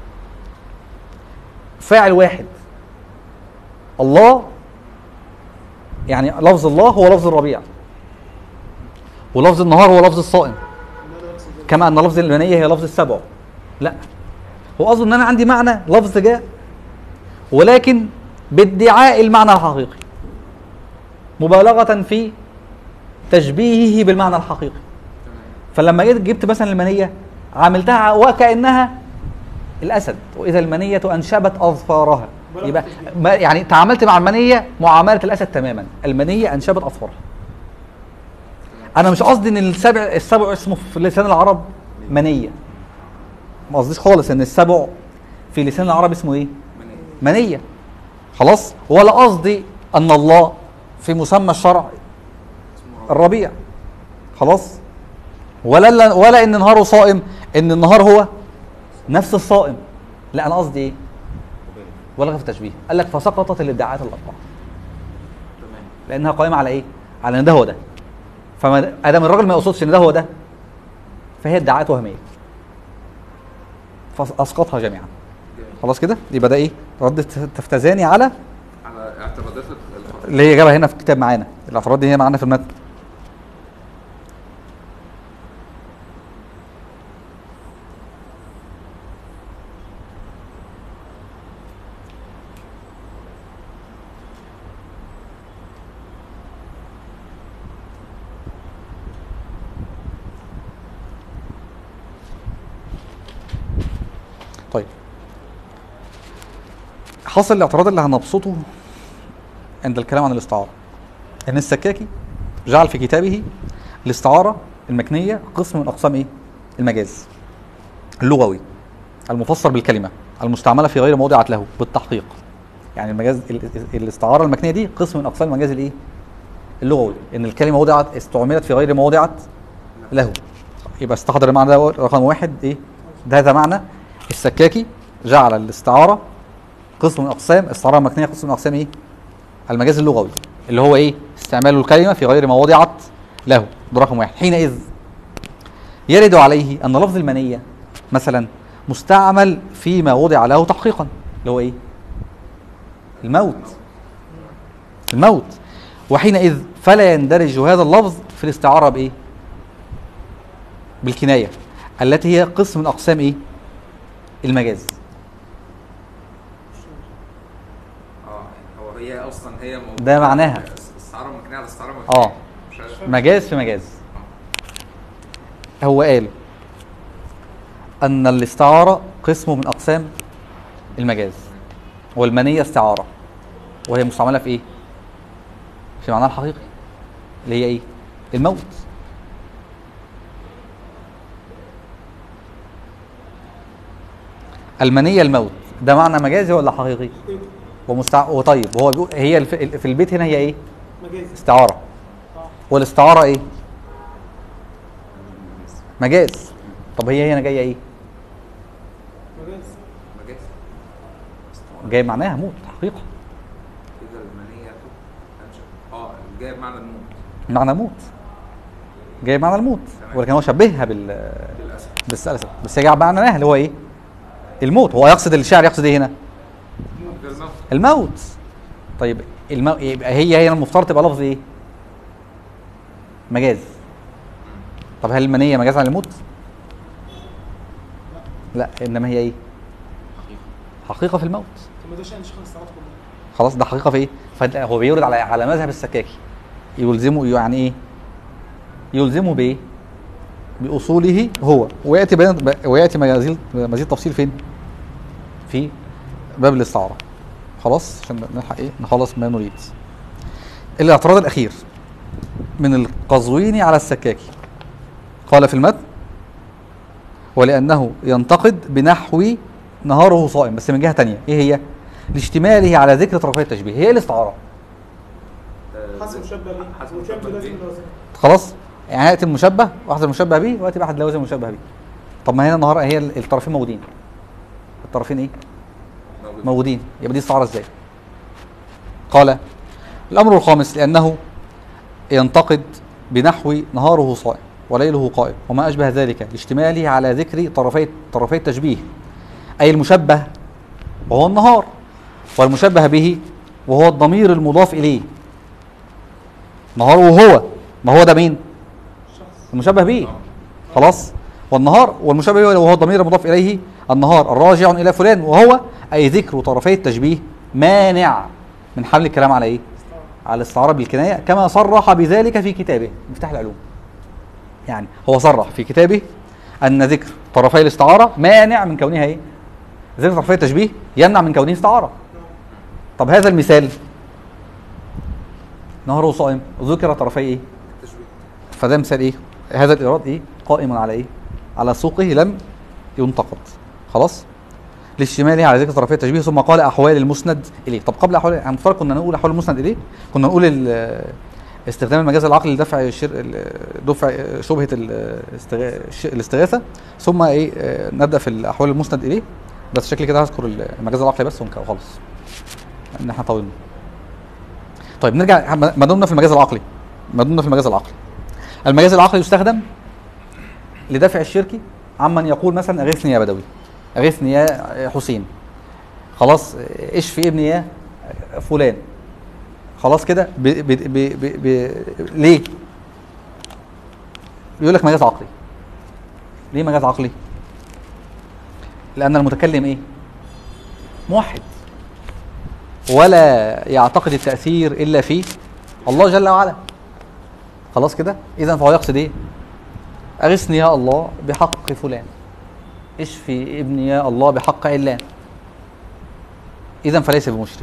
فاعل واحد الله يعني لفظ الله هو لفظ الربيع ولفظ النهار هو لفظ الصائم لا لا يقصد ذلك. كما ان لفظ المنيه هي لفظ السبع لا هو قصده ان انا عندي معنى لفظ جاء ولكن بادعاء المعنى الحقيقي مبالغه في تشبيهه بالمعنى الحقيقي تمام فلما جيت جبت مثلا المنيه عملتها وكانها الاسد واذا المنيه انشبت اظفارها يبقى ما يعني تعاملت مع المنيه معامله الاسد تماما المنيه انشبت اظفارها انا مش قصدي ان السبع السبع اسمه في لسان العرب منيه ما قصديش خالص ان السبع في لسان العرب اسمه ايه منية منيه خلاص ولا قصدي ان الله في مسمى الشرع اسمه ربيع الربيع خلاص ولا ولا ان نهاره صائم ان النهار هو نفس الصائم لا انا قصدي ايه ولا في التشبيه قال لك فسقطت الادعاءات الاربعه تمام لانها قائمه على ايه على ان ده هو ده فما ادام الراجل ما يقصدش ان ده هو ده فهي ادعاءات وهميه فاسقطها جميعا جميل خلاص كده يبقى ده ايه رد تفتزاني على على اعتراضات الخطأ اللي هي جابها هنا في الكتاب معانا الاعتراضات دي هي معانا في المتن طيب حاصل الاعتراض اللي هنبسطه عند الكلام عن الاستعارة ان السكاكي جعل في كتابه الاستعارة المكنية قسم من اقسام ايه المجاز اللغوي المفسر بالكلمة المستعملة في غير موضع له بالتحقيق يعني المجاز ال- ال- الاستعارة المكنية دي قسم من اقسام المجاز الايه اللغوي ان الكلمة وضعت استعملت في غير موضعت له يبقى استحضر المعنى ده رقم واحد ايه ده هذا معنى السكاكي جعل الاستعارة قسم من اقسام الاستعارة المكنية قسم من اقسام ايه المجاز اللغوي اللي هو ايه استعمال الكلمه في غير ما وضعت له ده رقم واحد حينئذ يرد عليه ان لفظ المنيه مثلا مستعمل فيما وضع له تحقيقا اللي هو ايه الموت الموت وحينئذ فلا يندرج هذا اللفظ في الاستعاره بايه بالكنايه التي هي قسم من اقسام ايه المجاز اه هو هي اصلا هي موجودة ده معناها. استعاره مكنيه على استعاره مكنيه اه مش عارف. مجاز في مجاز هو قال ان الاستعاره قسم من اقسام المجاز والمنيه استعاره وهي مستعمله في ايه في معناها الحقيقي اللي هي ايه الموت المنيه الموت ده معنى مجازي ولا حقيقي ومستع... وطيب وهو بيقول هي الف... في البيت هنا هي ايه مجازي استعاره اه والاستعاره ايه مجاز طب هي هنا جايه ايه مجازي مجاز جاي معناها موت حقيقه كده المنيه أنشأ. اه جاي بمعنى الموت معنى موت جاي معنى الموت ولكن هو شبهها بال للاسف بالسلسله بس هي جايه معناها اللي هو ايه الموت هو يقصد الشاعر يقصد ايه هنا غير الموت الموت طيب المو... يبقى هي هي المفترض تبقى لفظ ايه مجاز طب هل المنيه مجاز عن الموت لا انما هي ايه حقيقه في الموت طب ما ده شأن شيخ الاستعارات كلها خلاص ده حقيقه في ايه فهو بيورد على على مذهب السكاكي يلزمه يعني ايه يلزمه بايه باصوله هو وياتي بيان وياتي مزيد مزيد تفصيل فين في باب الاستعاره خلاص عشان نلحق ايه نخلص ما نريد الاعتراض الاخير من القزويني على السكاكي قال في المتن ولانه ينتقد بنحو نهاره صائم بس من جهه تانية ايه هي لاشتماله على ذكر طرفي التشبيه هي الاستعاره آه، حسب مشبه بيه حسب ومشبه مشبه لازم بيه. لازم خلاص يعني ياتي المشبه واحد المشبه به وياتي بأحد لوازم المشبه به طب ما هنا النهارده هي الطرفين موجودين الطرفين ايه موجود. موجودين يبقى دي استعاره ازاي قال الامر الخامس لانه ينتقد بنحو نهاره صائم وليله قائم وما اشبه ذلك لاشتماله على ذكر طرفي طرفي التشبيه اي المشبه وهو النهار والمشبه به وهو الضمير المضاف اليه نهاره هو ما هو ده مين المشبه به خلاص والنهار والمشبه به وهو الضمير المضاف اليه النهار الراجع الى فلان وهو اي ذكر طرفي التشبيه مانع من حمل الكلام على ايه على الاستعاره بالكنايه كما صرح بذلك في كتابه مفتاح العلوم يعني هو صرح في كتابه ان ذكر طرفي الاستعاره مانع من كونها ايه ذكر طرفي التشبيه يمنع من كونه استعاره طب هذا المثال نهره صائم ذكر طرفي ايه التشبيه فده مثال ايه هذا الايراد ايه قائم على ايه على سوقه لم ينتقد خلاص لاشتماله على ذكر طرفي التشبيه ثم قال احوال المسند اليه طب قبل احوال هنفترض كنا نقول احوال المسند اليه كنا نقول ال- استخدام المجاز العقلي لدفع الشر... ال- دفع شبهه الاستغا- الش- الاستغاثه ثم ايه آه، نبدا في الاحوال المسند اليه بس شكلي كده هذكر المجاز العقلي بس ونك- وخلاص ان احنا طولنا طيب نرجع ما دمنا في المجاز العقلي ما دمنا في المجاز العقلي المجاز العقلي يستخدم لدفع الشرك عمن يقول مثلا اغثني يا بدوي اغثني يا حسين خلاص اشفي ابني يا فلان خلاص كده ب... ب... ب... ب... ب... ليه يقول لك مجاز عقلي ليه مجاز عقلي لان المتكلم ايه موحد ولا يعتقد التاثير الا في الله جل وعلا خلاص كده اذا فهو يقصد ايه اغثني يا الله بحق فلان اشفي ابني يا الله بحق علان اذا فليس بمشرك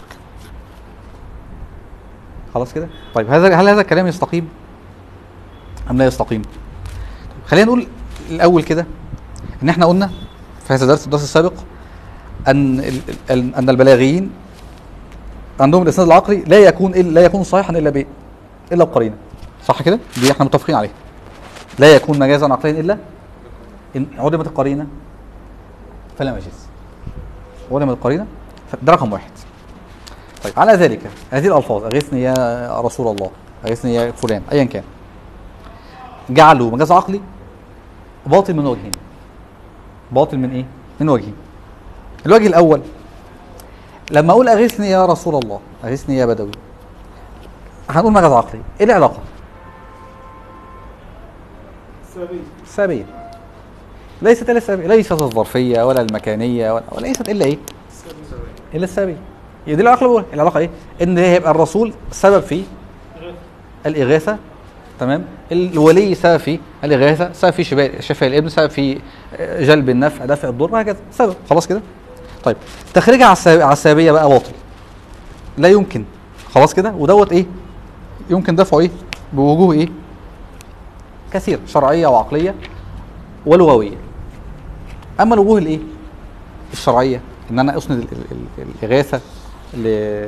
خلاص كده طيب هذا هل هذا الكلام يستقيم ام لا يستقيم طيب خلينا نقول الاول كده ان احنا قلنا في هذا الدرس الدرس السابق ان ال- ال- ان البلاغيين عندهم الاسناد العقلي لا يكون إلا لا يكون صحيحا الا ب الا بقرينه صح كده دي احنا متفقين عليها لا يكون مجازا عقليا الا ان عدمت القرينه فلا مجاز عدمت القرينه ف- ده رقم واحد طيب على ذلك هذه الالفاظ اغثني يا رسول الله اغثني يا فلان ايا كان جعلوا مجاز عقلي باطل من وجهين باطل من ايه من وجهين الوجه الاول لما اقول اغثني يا رسول الله اغثني يا بدوي هنقول مجاز عقلي ايه العلاقه السببية سببيه ليست الا السببيه ليست الظرفيه ولا المكانيه ولا وليست الا ايه الا السببيه هي دي العلاقه الاولى العلاقه ايه ان هيبقى الرسول سبب في الاغاثه تمام الولي سبب في الاغاثه سبب في شفاء شفاء الابن سبب في جلب النفع دفع الضر وهكذا سبب خلاص كده طيب تخريجها على السبب- على السببيه بقى باطل لا يمكن خلاص كده ودوت ايه يمكن دفعه ايه بوجوه ايه كثير شرعيه وعقليه ولغويه اما الوجوه الايه الشرعيه ان انا اسند ال- ال- ال- الاغاثه ل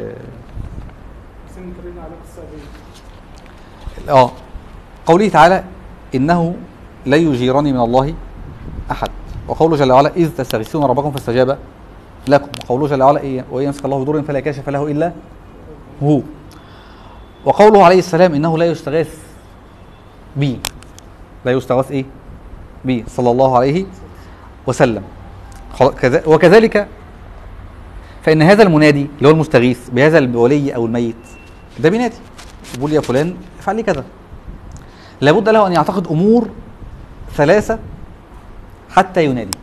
سن كريم على السببيه اه قوله تعالى انه لا يجيرني من الله احد وقوله جل وعلا اذ تستغيثون ربكم فاستجاب لكم وقوله جل وعلا إيه وان يمسك الله بضر فلا كاشف له الا هو وقوله عليه السلام انه لا يستغاث بي لا يستغاث ايه بي صلى الله عليه وسلم خلاص، كذا- وكذلك فان هذا المنادي اللي هو المستغيث بهذا الولي او الميت ده بينادي يقول يا فلان افعل لي كذا لابد له ان يعتقد امور ثلاثه حتى ينادي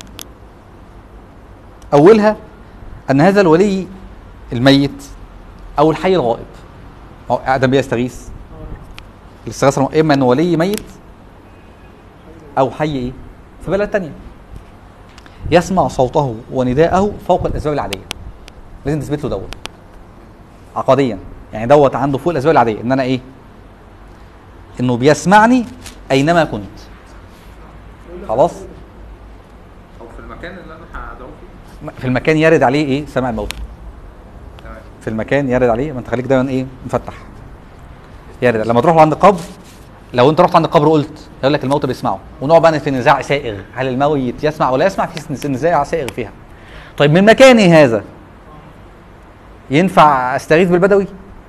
اولها ان هذا الولي الميت او الحي الغائب هو ادم بيستغيث الاستغاثه اما انه ولي ميت او حي ايه في بلد تانية يسمع صوته ونداءه فوق الاسباب العاديه لازم تثبت له دوت عقديا يعني دوت عنده فوق الاسباب العاديه ان انا ايه انه بيسمعني اينما كنت خلاص او في المكان اللي انا هدعو فيه في المكان يرد عليه ايه سمع الموتى تمام في المكان يرد عليه ما انت خليك دايما ايه مفتح يرد لما تروح عند قبر لو انت رحت عند القبر وقلت يقول لك الموتى بيسمعوا ونقعد بقى في نزاع سائغ هل الميت يسمع ولا يسمع في نزاع سائغ فيها طيب من مكاني هذا ينفع استغيث بالبدوي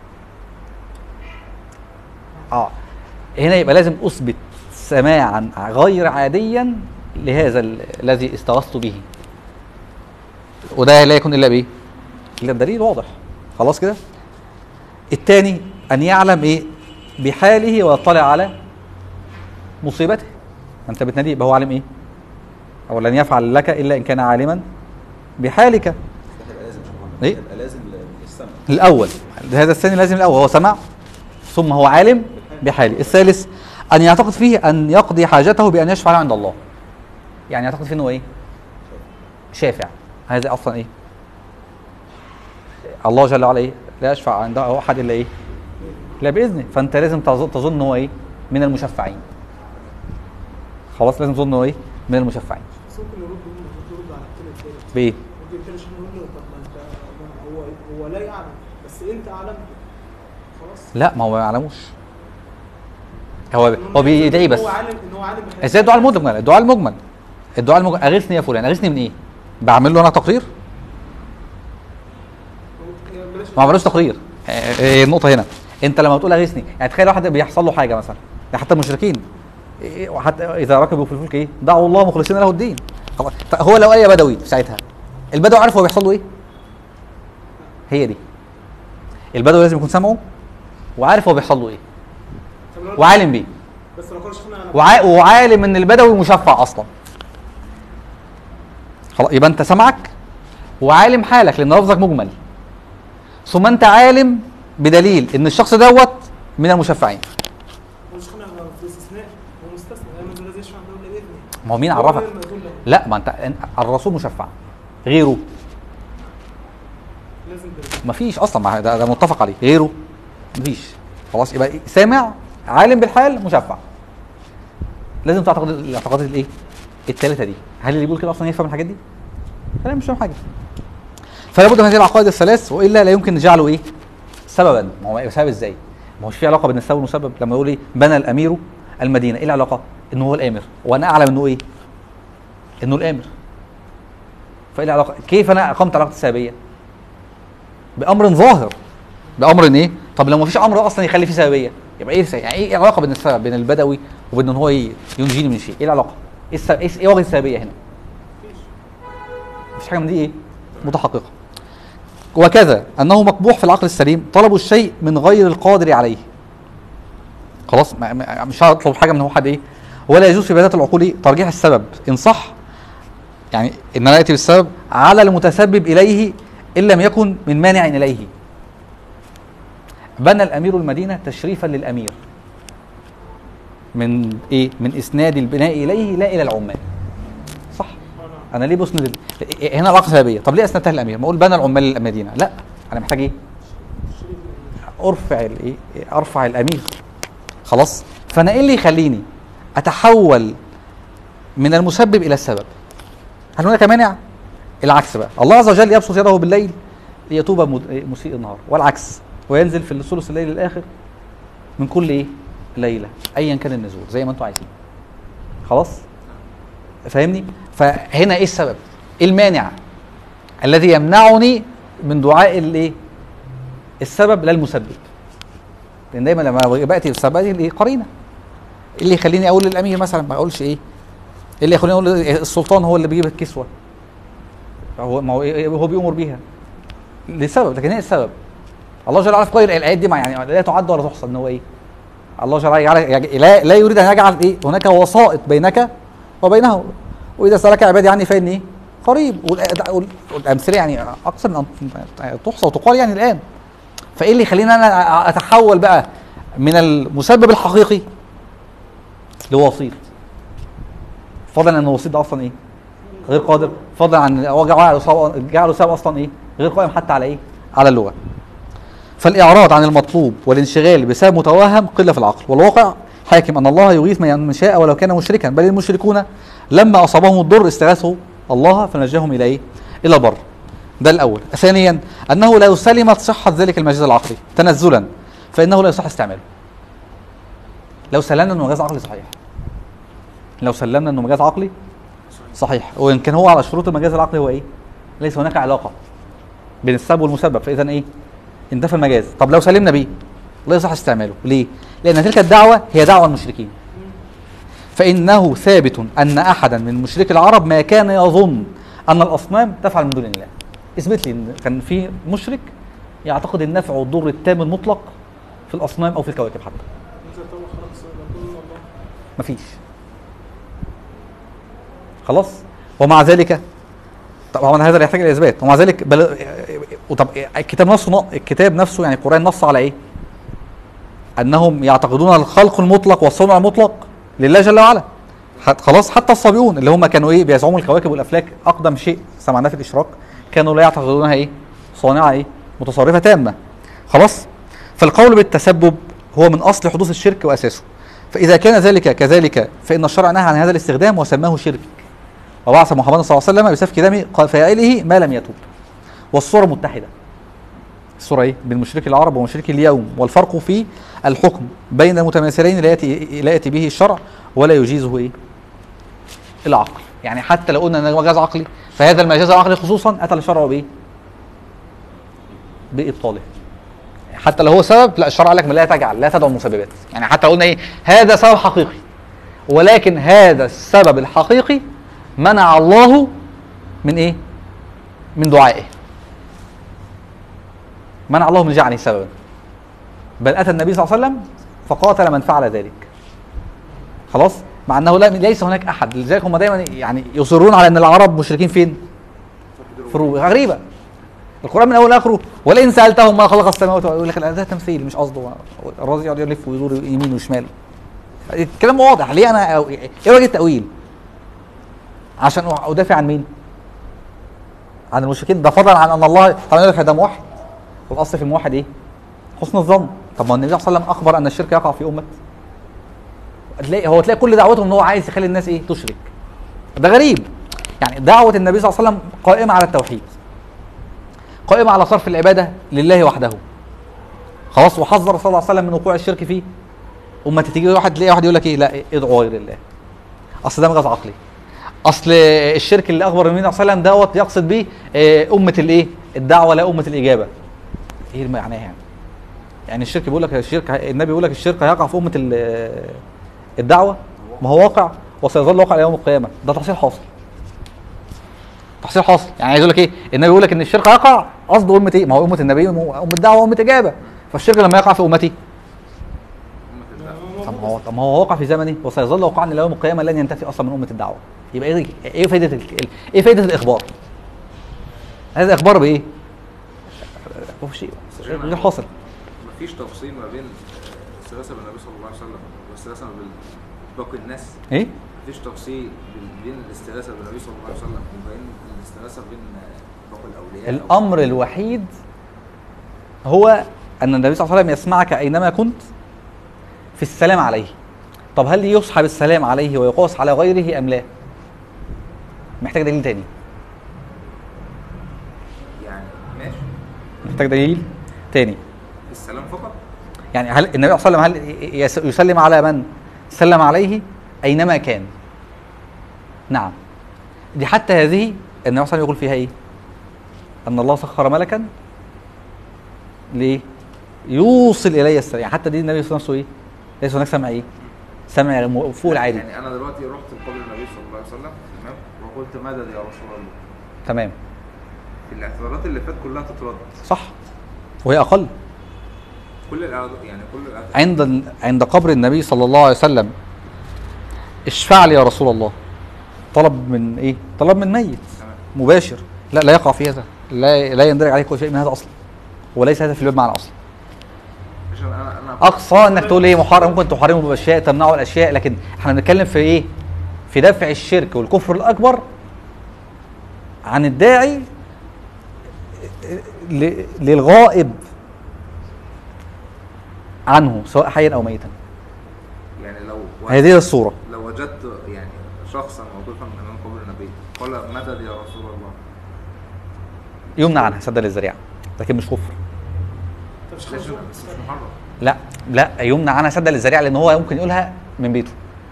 اه هنا يبقى لازم اثبت سماعا غير عاديا لهذا ال- الذي استغثت به وده لا يكون الا بايه الا بدليل واضح خلاص كده الثاني ان يعلم ايه بحاله ويطلع على مصيبته ما انت بتناديه يبقى هو عالم ايه او لن يفعل لك الا ان كان عالما بحالك ده هيبقى لازم يا محمد إيه؟ هيبقى لازم للسمع الاول هذا الثاني لازم الاول هو سمع ثم هو عالم بحاله الثالث ان يعتقد فيه ان يقضي حاجته بان يشفع له عند الله يعني يعتقد فيه انه ايه شافع هذا اصلا ايه الله جل وعلا ايه لا يشفع عنده احد الا ايه لا باذنه فانت لازم تظن تظن ان هو ايه من المشفعين خلاص لازم تظن ان هو ايه من المشفعين بس ممكن يرد يرد يرد على التاني التالت بايه ممكن التاني عشان يقول له طب ما انت ما هو هو لا يعلم بس انت اعلمت خلاص لا ما هو ما يعلموش هو هو بيدعي بس هو عالم ان هو عالم بحاجة. ازاي الدعاء المجمل الدعاء المجمل الدعاء المجمل اغثني يا فلان اغثني من ايه بعمل له انا تقرير بلاش ما عملوش تقرير آه، آه، النقطه هنا انت لما بتقول اغثني يعني تخيل واحد بيحصل له حاجه مثلا ده حتى المشركين إيه، وحتى اذا ركبوا في الفلك ايه دعوا الله مخلصين له الدين خلاص فهو لو اي بدوي في ساعتها البدوي عارف هو بيحصل له ايه هي دي البدوي لازم يكون سامعه وعارف هو بيحصل له ايه طب لو- وعالم بيه بس لو قالش احنا انا وع- وعالم ان البدوي مشفع اصلا خلاص يبقى انت سمعك وعالم حالك لان لفظك مجمل ثم انت عالم بدليل ان الشخص دوت من المشفعين مش احنا في استثناء هو مستثنى لا من الذي يشفع عنده الا باذنه ما هو مين هو عرفك المأذون له. لا ما انت أن- الرسول مشفع غيره لازم بالإذن. مفيش اصلا ما ده, ده متفق عليه غيره مفيش خلاص يبقى إيه؟ سامع عالم بالحال مشفع لازم تعتقد الاعتقادات الايه الثلاثه دي هل اللي بيقول كده اصلا يفهم الحاجات دي لا مش فاهم حاجه فلا بد من هذه العقائد الثلاث والا لا يمكن نجعله ايه سببا ما هو سبب ازاي ما هوش في علاقه بين السبب والمسبب لما يقول ايه بنى الامير المدينه ايه العلاقه انه هو الامر وانا اعلم انه ايه انه الامر فايه العلاقه كيف انا اقمت علاقه السببيه بامر ظاهر بامر ايه طب لو ما فيش امر اصلا يخلي فيه سببيه يبقى ايه يعني ايه العلاقه بين السبب بين البدوي وبين ان هو ي- ينجيني من شيء ايه العلاقه ايه السبب ايه إيه وجه السببيه هنا مفيش حاجه من دي ايه متحققه وكذا انه مقبوح في العقل السليم طلب الشيء من غير القادر عليه خلاص ما ما- مش هطلب حاجه من هو حد ايه ولا يجوز في بدايه العقول إيه؟ ترجيح السبب ان صح يعني ان انا اتي بالسبب على المتسبب اليه ان لم يكن من مانع اليه بنى الامير المدينه تشريفا للامير من ايه من اسناد البناء اليه لا الى العمال صح انا ليه بسند ال- هنا العلاقه سببيه طب ليه اسندتها للامير ما اقول بنى العمال المدينه لا انا محتاج ايه ارفع الايه ارفع الامير خلاص فانا ايه اللي يخليني اتحول من المسبب الى السبب هل هناك مانع العكس بقى الله عز وجل يبسط يده بالليل ليتوب مد- مسيء النهار والعكس وينزل في الثلث الليل الاخر من كل ايه ليله ايا كان النزول زي ما انتم عايزين خلاص فاهمني فهنا ايه السبب ايه المانع الذي يمنعني من دعاء الايه السبب لا المسبب لان دايما لما باتي بالسبب باتي الايه قرينه إيه اللي يخليني اقول للامير مثلا ما اقولش ايه إيه اللي يخليني اقول السلطان هو اللي بيجيب الكسوه هو ما هو إيه- هو بيامر بيها لسبب لكن ايه السبب الله جل وعلا في غير الايات دي ما يعني لا تعد ولا تحصى ان هو ايه الله جل وعلا يجعل يج- لا, لا يريد ان يجعل ايه هناك وسائط بينك وبينه واذا سالك عبادي عني فاني ايه قريب والأ- وال- والامثله يعني اكثر من ان تحصى وتقال يعني الان فايه اللي يخليني انا اتحول بقى من المسبب الحقيقي لوسيط فضلا ان الوسيط ده اصلا ايه غير قادر فضلا عن هو جعله سبب جعله سبب اصلا ايه غير قائم حتى على ايه على اللغه فالاعراض عن المطلوب والانشغال بسبب متوهم قله في العقل والواقع حاكم ان الله يغيث من شاء ولو كان مشركا بل المشركون لما اصابهم الضر استغاثوا الله فنجاهم الى ايه الى البر ده الاول ثانيا انه لو سلمت صحه ذلك المجاز العقلي تنزلا فانه لا يصح استعماله لو سلمنا انه مجاز عقلي صحيح لو سلمنا انه مجاز عقلي صحيح وان كان هو على شروط المجاز العقلي هو ايه ليس هناك علاقه بين السبب والمسبب فاذا ايه انتفى المجاز طب لو سلمنا بيه لا يصح استعماله ليه لان تلك الدعوه هي دعوه المشركين فانه ثابت ان احدا من مشركي العرب ما كان يظن ان الاصنام تفعل من دون الله اثبت لي ان كان في مشرك يعتقد النفع والضر التام المطلق في الاصنام او في الكواكب حتى انت طبعا خلاص لكل الله مفيش خلاص ومع ذلك طبعا هذا لا يحتاج الى اثبات ومع ذلك بل... طب الكتاب نفسه الكتاب نفسه يعني القران نص على ايه؟ انهم يعتقدون الخلق المطلق والصنع المطلق لله جل وعلا حت- خلاص حتى الصابئون اللي هم كانوا ايه بيزعموا الكواكب والافلاك اقدم شيء سمعناه في الاشراق كانوا لا يعتقدونها ايه؟ صانعه ايه؟ متصرفه تامه خلاص؟ فالقول بالتسبب هو من اصل حدوث الشرك واساسه فاذا كان ذلك كذلك فان الشرع نهى عن هذا الاستخدام وسماه شرك وبعث محمد صلى الله عليه وسلم بسفك دمه قال فاعله ما لم يتوب والصوره متحده الصوره ايه بين مشركي العرب ومشركي اليوم والفرق في الحكم بين المتماثلين لا ياتي لا ياتي به الشرع ولا يجيزه ايه العقل يعني حتى لو قلنا ان مجاز عقلي فهذا المجاز العقلي خصوصا اتى الشرع بايه بابطاله حتى لو هو سبب لا الشرع قال لك لا تجعل لا تدعو المسببات يعني حتى قلنا ايه هذا سبب حقيقي ولكن هذا السبب الحقيقي منع الله من ايه من دعائه منع الله من جعله سببا بل اتى النبي صلى الله عليه وسلم فقاتل من فعل ذلك خلاص مع انه لا ليس هناك احد لذلك هم دايما يعني يصرون على ان العرب مشركين فين في الروم غريبه القران من اول لاخره ولئن سالتهم ما خلق السماوات والارض يقول لك لا ده تمثيل مش قصده الراجل يقعد يلف ويدور يمين وشمال الكلام واضح ليه انا أو... ايه وجه التاويل عشان ادافع عن مين عن المشركين ده فضلا عن ان الله طبعا يقول لك ده موحد والاصل في الموحد ايه حسن الظن طب ما النبي صلى الله عليه وسلم اخبر ان الشرك يقع في امه تلاقي هو تلاقي كل دعوته ان هو عايز يخلي الناس ايه تشرك ده غريب يعني دعوه النبي صلى الله عليه وسلم قائمه على التوحيد قائمه على صرف العباده لله وحده خلاص وحذر صلى الله عليه وسلم من وقوع الشرك فيه اما تيجي واحد تلاقي واحد يقول لك ايه لا ادعوا غير الله اصل ده مجاز عقلي اصل الشرك اللي اخبر النبي صلى الله عليه وسلم دوت يقصد بيه آه، امه الايه الدعوه لا امه الاجابه ايه معناها يعني يعني الشرك بيقول لك الشرك النبي بيقول لك الشرك هيقع في امه ال- الدعوه ما هو واقع وسيظل واقع يوم القيامه ده تحصيل حاصل تحصيل حاصل يعني عايز يقول لك ايه النبي بيقول لك ان الشرك هيقع قصده امه ايه ما هو امه النبي امه الدعوه وامه اجابه فالشرك لما يقع في امتي طب ما هو طب ما هو واقع في زمنه وسيظل واقعا الى يوم القيامه لن ينتفي اصلا من امه الدعوه يبقى ايه ايه فايده ال- ال- ايه فايده الاخبار هذا اخبار بايه هو شيء غير حاصل مفيش تفصيل ما بين آه، السلاسة بالنبي صلى الله عليه وسلم والسلاسة باقي الناس ايه مفيش تفصيل بين- بين الاستغاثة بالنبي صلى الله عليه وسلم وبين الاستغاثة بين آه، باقي الأولياء أو- الامر الوحيد هو ان النبي صلى الله عليه وسلم يسمعك اينما كنت في السلام عليه طب هل يصحب السلام عليه ويقاس على غيره ام لا محتاج دليل تاني يعني ماشي محتاج دليل تاني السلام فقط يعني هل النبي صلى الله عليه وسلم هل يس- يسلم على من سلم عليه اينما كان نعم دي حتى هذه النبي صلى الله عليه وسلم يقول فيها ايه ان الله سخر ملكا ليه يوصل الي السلام يعني حتى دي النبي صلى الله عليه وسلم ايه ليس هناك سمع ايه سمع م- فوق العادي يعني أنا دلوقتي رحت لقبر النبي صلى الله عليه وسلم تمام وقلت مدد يا رسول الله تمام الاعتذارات اللي فات كلها تترد صح وهي اقل كل الاعتذار يعني كل الاعتذار عند ال- عند قبر النبي صلى الله عليه وسلم اشفع لي يا رسول الله طلب من ايه طلب من ميت تمام مباشر لا لا يقع في هذا لا لا يندرج عليه كل شيء من هذا اصلا وليس هذا في الباب معنا اصلا عشان انا انا اقصى انك تقول ايه محرم ممكن تحرمه باشياء تمنعه الاشياء لكن احنا بنتكلم في ايه في دفع الشرك والكفر الاكبر عن الداعي ل- للغائب عنه سواء حيا او ميتا يعني لو هذه هي الصوره لو وجدت يعني شخصا موقوفا امام قبر النبي قال مدد يا رسول الله يمنع عنها سدا للذريعه لكن مش كفر طب مش ليش خلاص بس مش محرم لا لا يمنع عنها سدا للذريعه لان هو ممكن يقولها من بيته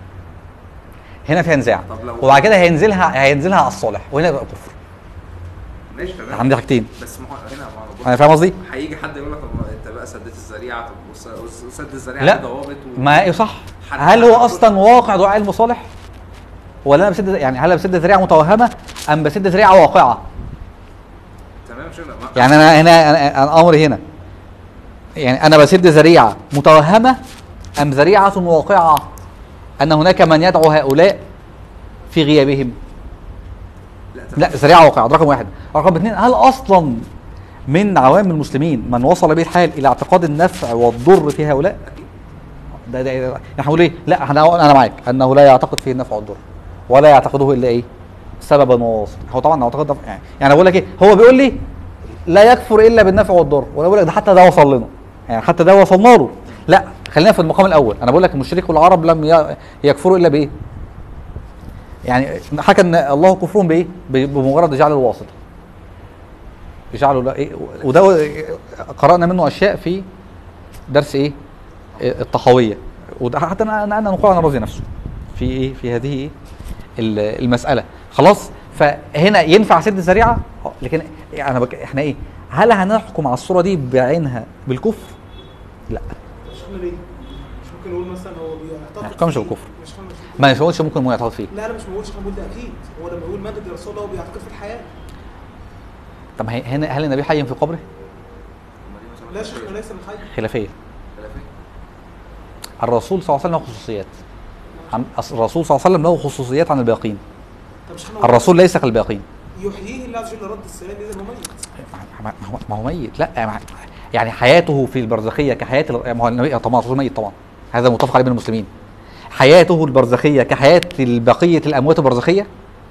هنا فيها نزاع طب لو- وبعد كده هينزلها هينزلها على الصالح وهنا يبقى كفر ماشي تمام عندي حاجتين بس ما هو هنا ما هو انا فاهم قصدي هيجي حد يقول لك طب انت بقى سديت الذريعه طب وس- وس- سد الذريعه لا ليه ضوابط و... ما ايه صح حد- هل هو اصلا واقع دعاء المصالح ولا انا بسد يعني هل أنا بسد ذريعه متوهمه ام بسد ذريعه واقعه تمام شنو ما... يعني انا هنا انا أنا امري هنا يعني انا بسد ذريعه متوهمه ام ذريعه واقعه ان هناك من يدعو هؤلاء في غيابهم لا, تمام. لا ذريعه واقعه ده رقم واحد رقم اثنين هل اصلا من عوام المسلمين من وصل به الحال الى اعتقاد النفع والضر في هؤلاء اكيد ده ده ده- احنا هنقول ايه؟ لا احنا انا معاك انه لا يعتقد فيه النفع والضر ولا يعتقده الا ايه؟ سببا وواسطه هو طبعا اعتقد ده يعني يعني بقول لك ايه؟ هو بيقول لي لا يكفر الا بالنفع والضر وانا بقول لك ده حتى ده وصل لنا يعني حتى ده وصلنا له لا خلينا في المقام الاول انا بقول لك المشرك والعرب لم ي- يكفروا الا بايه؟ يعني حكى ان الله كفرهم بايه؟ ب- بمجرد جعل الواسطه يجعلوا لا ايه وده قرانا منه اشياء في درس ايه؟ الطحاويه وده حتى انا انا أنا نقول عن الرازي نفسه في ايه في هذه ايه ال- المساله خلاص فهنا ينفع سد الذريعه آه، لكن يعني انا بك... احنا ايه هل هنحكم على الصوره دي بعينها بالكفر لا مش احنا ليه؟ مش ممكن نقول مثلا هو بيعتقد ما يحكمش فيه. بالكفر. مش احنا مش ما يقولش ممكن يعتقد فيه لا انا مش بقولش احنا بقول ده اكيد هو لما يقول مدد يا رسول الله هو بيعتقد في الحياه طب هي- هنا هل النبي حي في قبره لا شيخنا ليس من حي خلافيه خلافية. الرسول صلى الله عليه وسلم له خصوصيات عن أص- الرسول صلى الله عليه وسلم له خصوصيات عن الباقين طب مش احنا الرسول ليس كالباقين يحييه الله عز وجل رد السلام اذا هو ميت ما ما هو ما هو ميت لا ما- يعني حياته في البرزخيه كحياه ال- ما هو النبي طبعا الرسول ميت طبعا هذا متفق عليه بين المسلمين حياته البرزخيه كحياه بقيه الاموات البرزخيه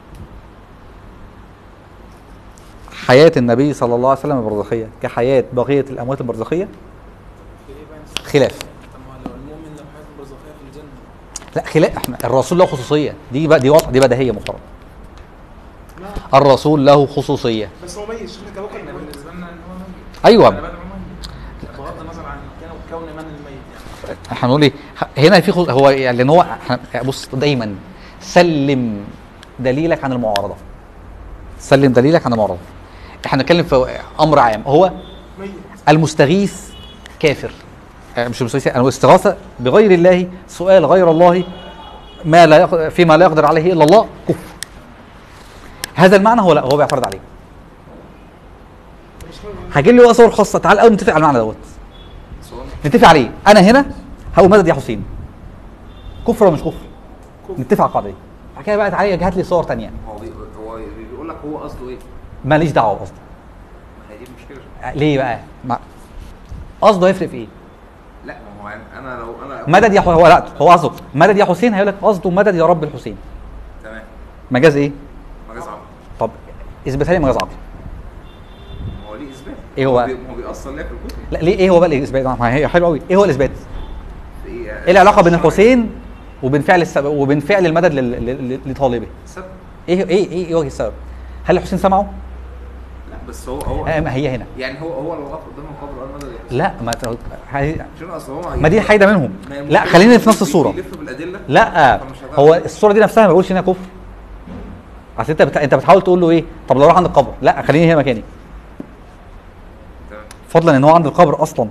حياه النبي صلى الله عليه وسلم البرزخيه كحياه بقيه الاموات البرزخيه في ايه بقى خلاف طب ما لو المؤمن لو حياته البرزخيه في الجنه لا خلاف احنا الرسول له خصوصيه دي بقى دي واضحه دي بديهيه محترمه لا الرسول له خصوصيه بس هو ميت شيخنا كواكب احنا ميت. بالنسبه لنا ان هو ميت ايوه انا بدعو ميت بغض النظر عن كون- كون من الميت يعني احنا هنقول ايه ح- هنا في خص... هو يعني لان هو احنا- بص دايما سلم دليلك عن المعارضه سلم دليلك عن المعارضه احنا نتكلم في امر عام هو ميت المستغيث كافر اه، مش المستغيث انا الاستغاثه بغير الله سؤال غير الله ما لا يق... فيما لا يقدر عليه الا الله كفر هذا المعنى هو لا هو بيعترض عليه مش فاهم. هجيب لي بقى صور خاصه تعال الاول نتفق على المعنى دوت صور نتفق عليه انا هنا هقول مدد يا حسين كفر ولا مش كفر كفر. نتفق على القاعده دي بعد كده بقى تعالى هات لي صور تانية هو بي- هو بيقول لك هو قصده ايه؟ ماليش دعوه بقصده ما هي دي المشكله ليه بقى؟ ما- قصده يفرق في ايه؟ لا ما هو انا لو انا مدد يا حسين هو لا هو قصده مدد يا حسين هيقول لك قصده مدد يا رب الحسين تمام مجاز ايه؟ مجاز عقلي طب اثبتها لي مجاز عقلي هو ليه اثبات إيه هو؟ بي- هو بيأثر ليه في الكتب لا ليه ايه هو بقى الاثبات؟ ما هي حلو قوي ايه هو الاثبات؟ في ايه ايه العلاقه بين الحسين وبين فعل السبب وبين فعل المدد لل- لل- لطالبه؟ سبب ايه ايه ايه, إيه وجه السبب؟ هل الحسين سمعه؟ لا بس هو هو آه ما هي هنا يعني هو هو لو وقف قدام القبر قال مدد يا لا ما ت- هي- شنو اصل هو ما دي حايده منهم ما هي لا المشكلة خلينا إن في نفس بي- الصوره بيلف بالادله لا فمش هتعرف. هو الصوره دي نفسها ما بيقولش انها كفر اصل انت بت... انت بتحاول تقول له ايه طب لو راح عند القبر لا خليني هنا مكاني تمام فضلا ان هو عند القبر اصلا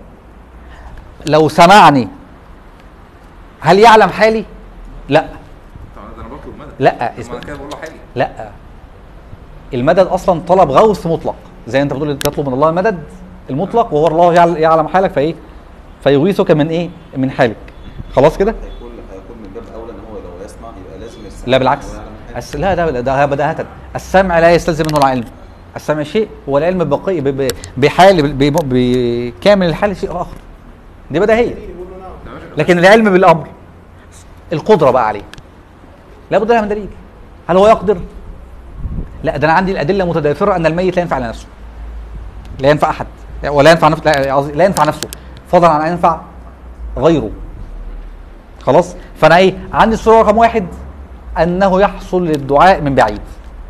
لو سمعني هل يعلم حالي لا طب ده انا بطلب مدد لا، طب ما اسمع. انا كده بقول له حالي لا المدد اصلا طلب غوث مطلق زي انت بتقول تطلب من الله المدد المطلق وهو الله يعل- يعلم حالك فايه فيغيثك من ايه من حالك خلاص كده هيكون هيكون من باب اولى ان هو لو يسمع يبقى لازم يسمع لا بالعكس هو يعلم حاجة. الس... لا ده ده بداهة السمع لا يستلزم منه العلم السمع شيء والعلم بقي ب... ب... بحال ب... ب... بكامل الحال شيء اخر دي بديهيه يقول له نعم ده ماشي. لكن العلم بالامر القدره بقى عليه لابد لها من دليل هل هو يقدر لا ده انا عندي الادله متدافره ان الميت لا ينفع لنفسه لا ينفع احد ولا ينفع نفسه لا, قصدي لا ينفع نفسه فضلا عن ان ينفع غيره خلاص فانا ايه عندي الصوره رقم واحد انه يحصل للدعاء من بعيد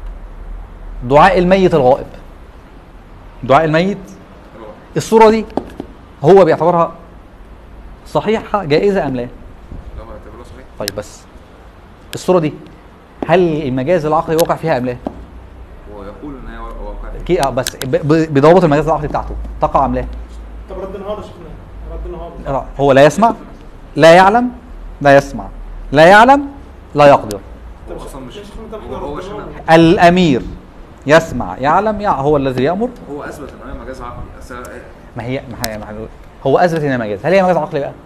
دعاء الميت الغائب دعاء الميت الصوره دي هو بيعتبرها صحيحه جائزه ام لا لو هتعتبره صحيح طيب بس الصوره دي هل المجاز العقلي واقع فيها ام لا هو يقول ان هي واقع كي- آه بس ب- ب- بضوابط المجاز العقلي بتاعته تقع ام لا طب ردناها له شفناها ردناها له آه، هو لا يسمع لا يعلم لا يسمع لا يعلم لا يقدر هو اصلا مش مش احنا هو هو ردناها عشان له. الامير يسمع يعلم يع... هو الذي يامر هو اثبت ان هي مجاز عقلي أصل ما هي ما هي ما هي هو اثبت انها مجاز هل هي مجاز عقلي بقى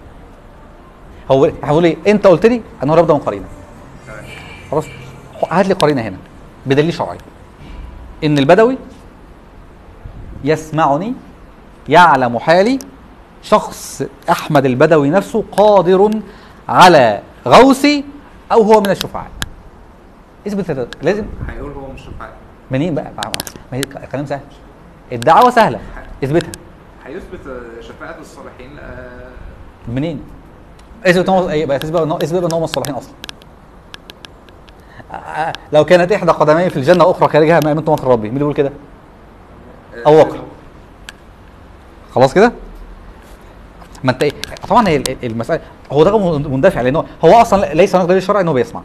هو هقول ايه انت قلت لي ان هو لابد من قرينه تمام خلاص هات لي قرينه هنا بدليل شرعي ان البدوي يسمعني يعلم حالي شخص احمد البدوي نفسه قادر على غوثي او هو من الشفعاء اثبت هذا. لازم هيقول هو مش شفاعي منين بقى ما ما هي كلام سهل الدعوه سهله اثبتها هيثبت شفاعة الصالحين آه، منين اثبت ان هو يبقى تثبت ان هو اثبت ان هم الصالحين اصلا آه، لو كانت احدى قدمي في الجنه واخرى خارجها ما امنت مكر ربي مين اللي بيقول كده آه، أو واقع. خلاص كده ما انت ايه طبعا هي ال- المساله هو ده مندفع لانه هو اصلا ليس هناك دليل شرعي ان هو بيسمع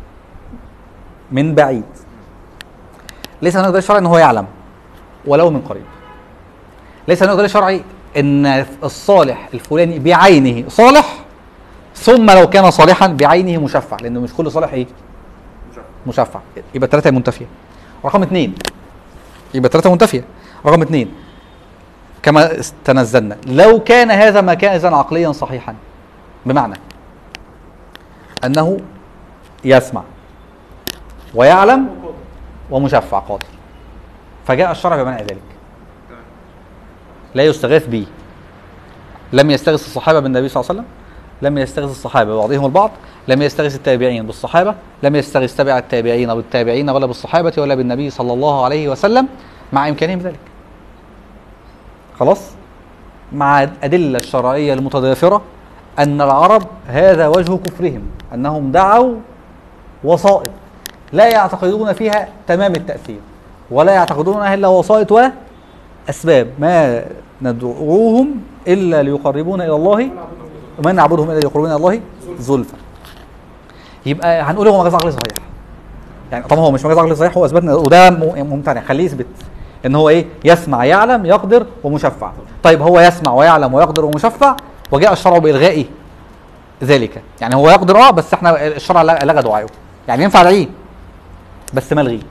من بعيد ليس هناك دليل شرعي ان هو يعلم ولو من قريب ليس هناك دليل شرعي ان الصالح الفلاني بعينه صالح ثم لو كان صالحا بعينه مشفع لانه مش كل صالح ايه مش عارف. مشفع يبقى الثلاثه منتفيه رقم اثنين يبقى الثلاثه منتفيه رقم اثنين كما تنزلنا لو كان هذا مكانزا عقليا صحيحا بمعنى انه يسمع ويعلم هو قادر. ومشفع قادر فجاء الشرع بمنع ذلك تمام لا يستغاث به لم يستغث الصحابه بالنبي صلى الله عليه وسلم لم يستغث الصحابه ببعضهم البعض لم يستغث التابعين بالصحابه لم يستغث تبع التابعين بالتابعين ولا بالصحابه ولا بالنبي صلى الله عليه وسلم مع امكانهم ذلك خلاص مع الادله الشرعيه المتضافره ان العرب هذا وجه كفرهم انهم دعوا وسائط لا يعتقدون فيها تمام التاثير ولا يعتقدونها الا وسائط واسباب ما ندعوهم الا ليقربونا الى الله وما نعبدهم الا ليقربونا الى الله زلفى يبقى هنقول هو مجاز عقلي صحيح يعني طبعا هو مش مجاز عقلي صحيح هو اثبتنا وده م- ممتنع خليه يثبت ان هو ايه يسمع يعلم يقدر ومشفع طيب هو يسمع ويعلم ويقدر ومشفع وجاء الشرع بالغاء ذلك يعني هو يقدر اه بس احنا الشرع لغى لغى دعائه يعني ينفع ادعيه بس ملغي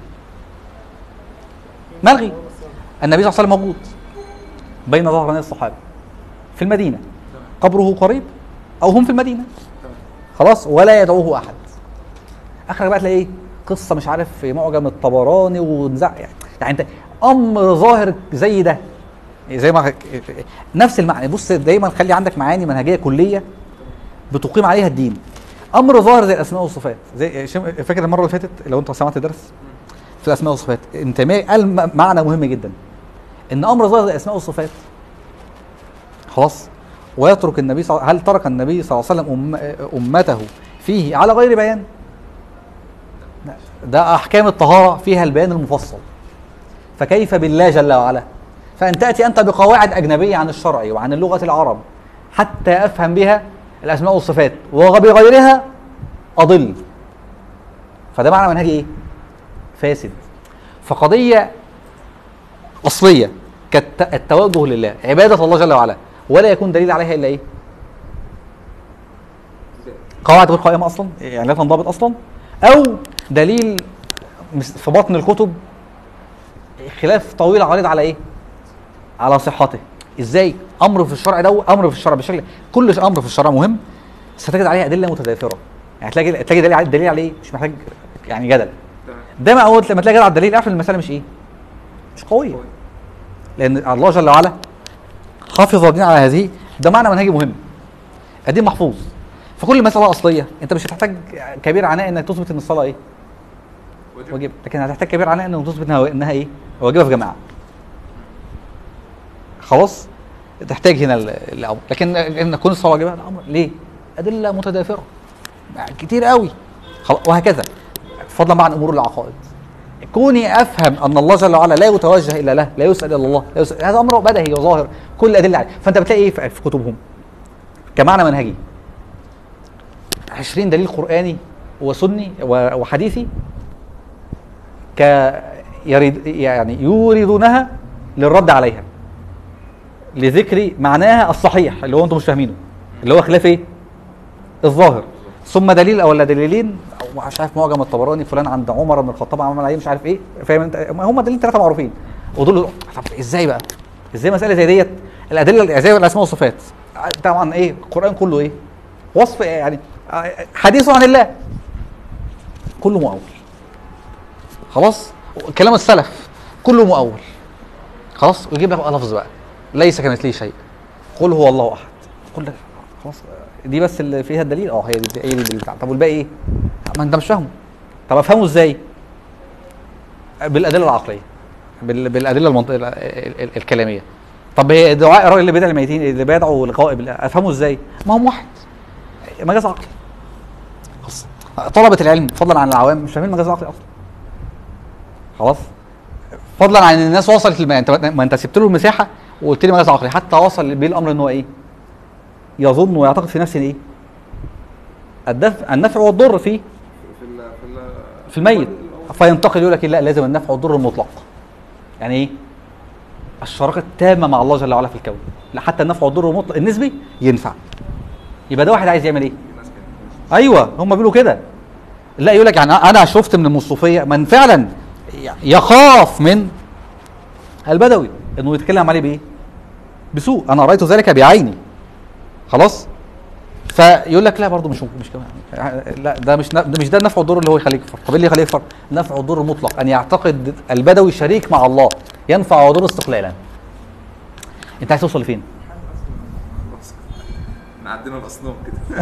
ملغي النبي صلى الله عليه وسلم موجود بين ظهراني الصحابه في المدينه قبره قريب او هم في المدينه خلاص ولا يدعوه احد اخرك بقى تلاقي ايه قصه مش عارف في معجم الطبراني ونزع يعني انت امر ظاهر زي ده زي ما نفس المعنى بص دايما خلي عندك معاني منهجيه كليه بتقيم عليها الدين امر ظاهر زي الاسماء والصفات زي شم- فاكر المره اللي فاتت لو انت سمعت درس في الاسماء والصفات انت ما- قال م- معنى مهم جدا ان امر ظاهر زي الاسماء والصفات خلاص ويترك النبي صلى هل ترك النبي صلى الله عليه وسلم أم امته فيه على غير بيان لا. ده احكام الطهاره فيها البيان المفصل فكيف بالله جل وعلا فان تاتي انت بقواعد اجنبيه عن الشرع وعن اللغه العرب حتى افهم بها الاسماء والصفات وبغيرها اضل فده معنى منهجي ايه فاسد فقضيه اصليه كالتوجه لله عباده الله جل وعلا ولا يكون دليل عليها الا ايه قواعد غير قائمه اصلا يعني لا تنضبط اصلا او دليل مس- في بطن الكتب خلاف طويل عريض على ايه على صحته ازاي امر في الشرع ده امر في الشرع بشكل كل امر في الشرع مهم ستجد عليه ادله متضافره يعني تلاقي تلاقي دليل عليه دليل عليه إيه؟ مش محتاج يعني جدل تمام ده ما اول لما تلاقي جدل على الدليل اعرف ان المساله مش ايه مش قويه لان الله جل وعلا حافظ الدين على هذه ده معنى منهجي مهم الدين محفوظ فكل مساله اصليه انت مش هتحتاج كبير عناء انك تثبت ان الصلاه ايه واجب واجب لكن هتحتاج كبير عناء انك تثبت انها انها ايه واجبه في جماعه خلاص تحتاج هنا ال- الامر لكن ان تكون الصلاه واجبه ده امر ليه ادله متدافره كتير قوي خلاص وهكذا فضلا بقى عن امور العقائد كوني افهم ان الله جل وعلا لا يتوجه الا له لا يسال الا الله لا يسأل. هذا امر بدهي وظاهر كل الادله عليه فانت بتلاقي ايه في في كتبهم كمعنى منهجي 20 دليل قراني وسني و- وحديثي ك يريد يعني يوردونها للرد عليها لذكر معناها الصحيح اللي هو انتم مش فاهمينه اللي هو خلاف ايه؟ الظاهر ثم دليل او ولا دليلين او مش عارف معجم الطبراني فلان عند عمر بن الخطاب عمل عليه مش عارف ايه فاهم انت هم دليل ثلاثه معروفين ودول طب ازاي بقى؟ ازاي مساله زي ديت الادله زي الاسماء والصفات طبعا ايه القران كله ايه؟ وصف يعني حديث عن الله كله مؤول خلاص كلام السلف كله مؤول خلاص ويجيب لك بقى لفظ بقى ليس كمثله شيء قل هو الله احد قل لك خلاص دي بس اللي فيها الدليل اه هي دي هي دي الدليل بتاعها طب والباقي ايه؟ ما انت مش فاهمه طب افهمه ازاي؟ بالادله العقليه بال- بالادله المنطق ال- ال- ال- الكلاميه طب هي دعاء الراجل اللي بيدعي الميتين اللي بيدعوا لقائب الله، افهمه ازاي؟ ما هو واحد مجاز عقلي خلاص طلبه العلم فضلا عن العوام مش فاهمين المجاز العقلي اصلا خلاص فضلا عن ان الناس وصلت لما انت ما انت سبت له المساحه وقلت لي مجاز عقلي حتى وصل بيه الامر ان هو ايه؟ يظن ويعتقد في نفسه ايه؟ الدفع النفع والضر فيه في ال في ال في الميت فينتقل يقول لك لا لازم النفع والضر المطلق يعني ايه؟ الشراكه التامه مع الله جل وعلا في الكون لا حتى النفع والضر المطلق النسبي ينفع يبقى ده واحد عايز يعمل ايه؟ الناس كده ايوه هم بيقولوا كده لا يقول لك يعني انا شفت من المصطفيه من فعلا يخاف من البدوي انه يتكلم عليه بايه؟ بسوء انا رايت ذلك بعيني خلاص فيقول لك لا برضه مش مش كده لا ده مش ده مش ده النفع والضر اللي هو يخليك يكفر طب ايه اللي يخليك يكفر؟ النفع والضر المطلق ان يعتقد البدوي شريك مع الله ينفع ويضر استقلالا انت عايز توصل لفين؟ خلاص احنا عدينا الاصنام كده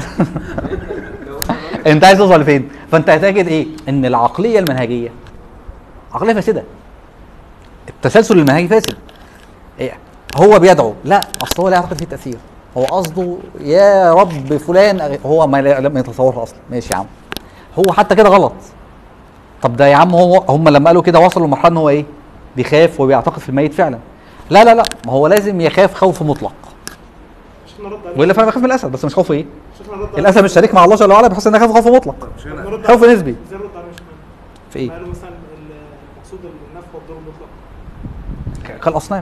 انت عايز توصل لفين؟ فانت هتجد ايه؟ ان العقليه المنهجيه عقليه فاسده. التسلسل المنهجي فاسد. إيه؟ هو بيدعو لا اصل هو لا يعتقد فيه تاثير. هو قصده يا رب فلان أغ- هو ما لم يتصورها اصلا ماشي يا عم. هو حتى كده غلط. طب ده يا عم هو هم لما قالوا كده وصلوا لمرحله ان هو ايه؟ بيخاف وبيعتقد في الميت فعلا. لا لا لا ما هو لازم يخاف خوف مطلق. عشان نرد عليه والا فانا بخاف من الاسد بس مش خوف ايه؟ عشان نرد عليه. الاسد مش شريك مع الله جل وعلا بحيث ان انا اخاف خوف مطلق. مش هنا نرد خوف عليه. نسبي. ازاي نرد عليه مش فاهم. في ايه؟ قالوا مثلا المقصود النفع والضر المطلق كالاصنام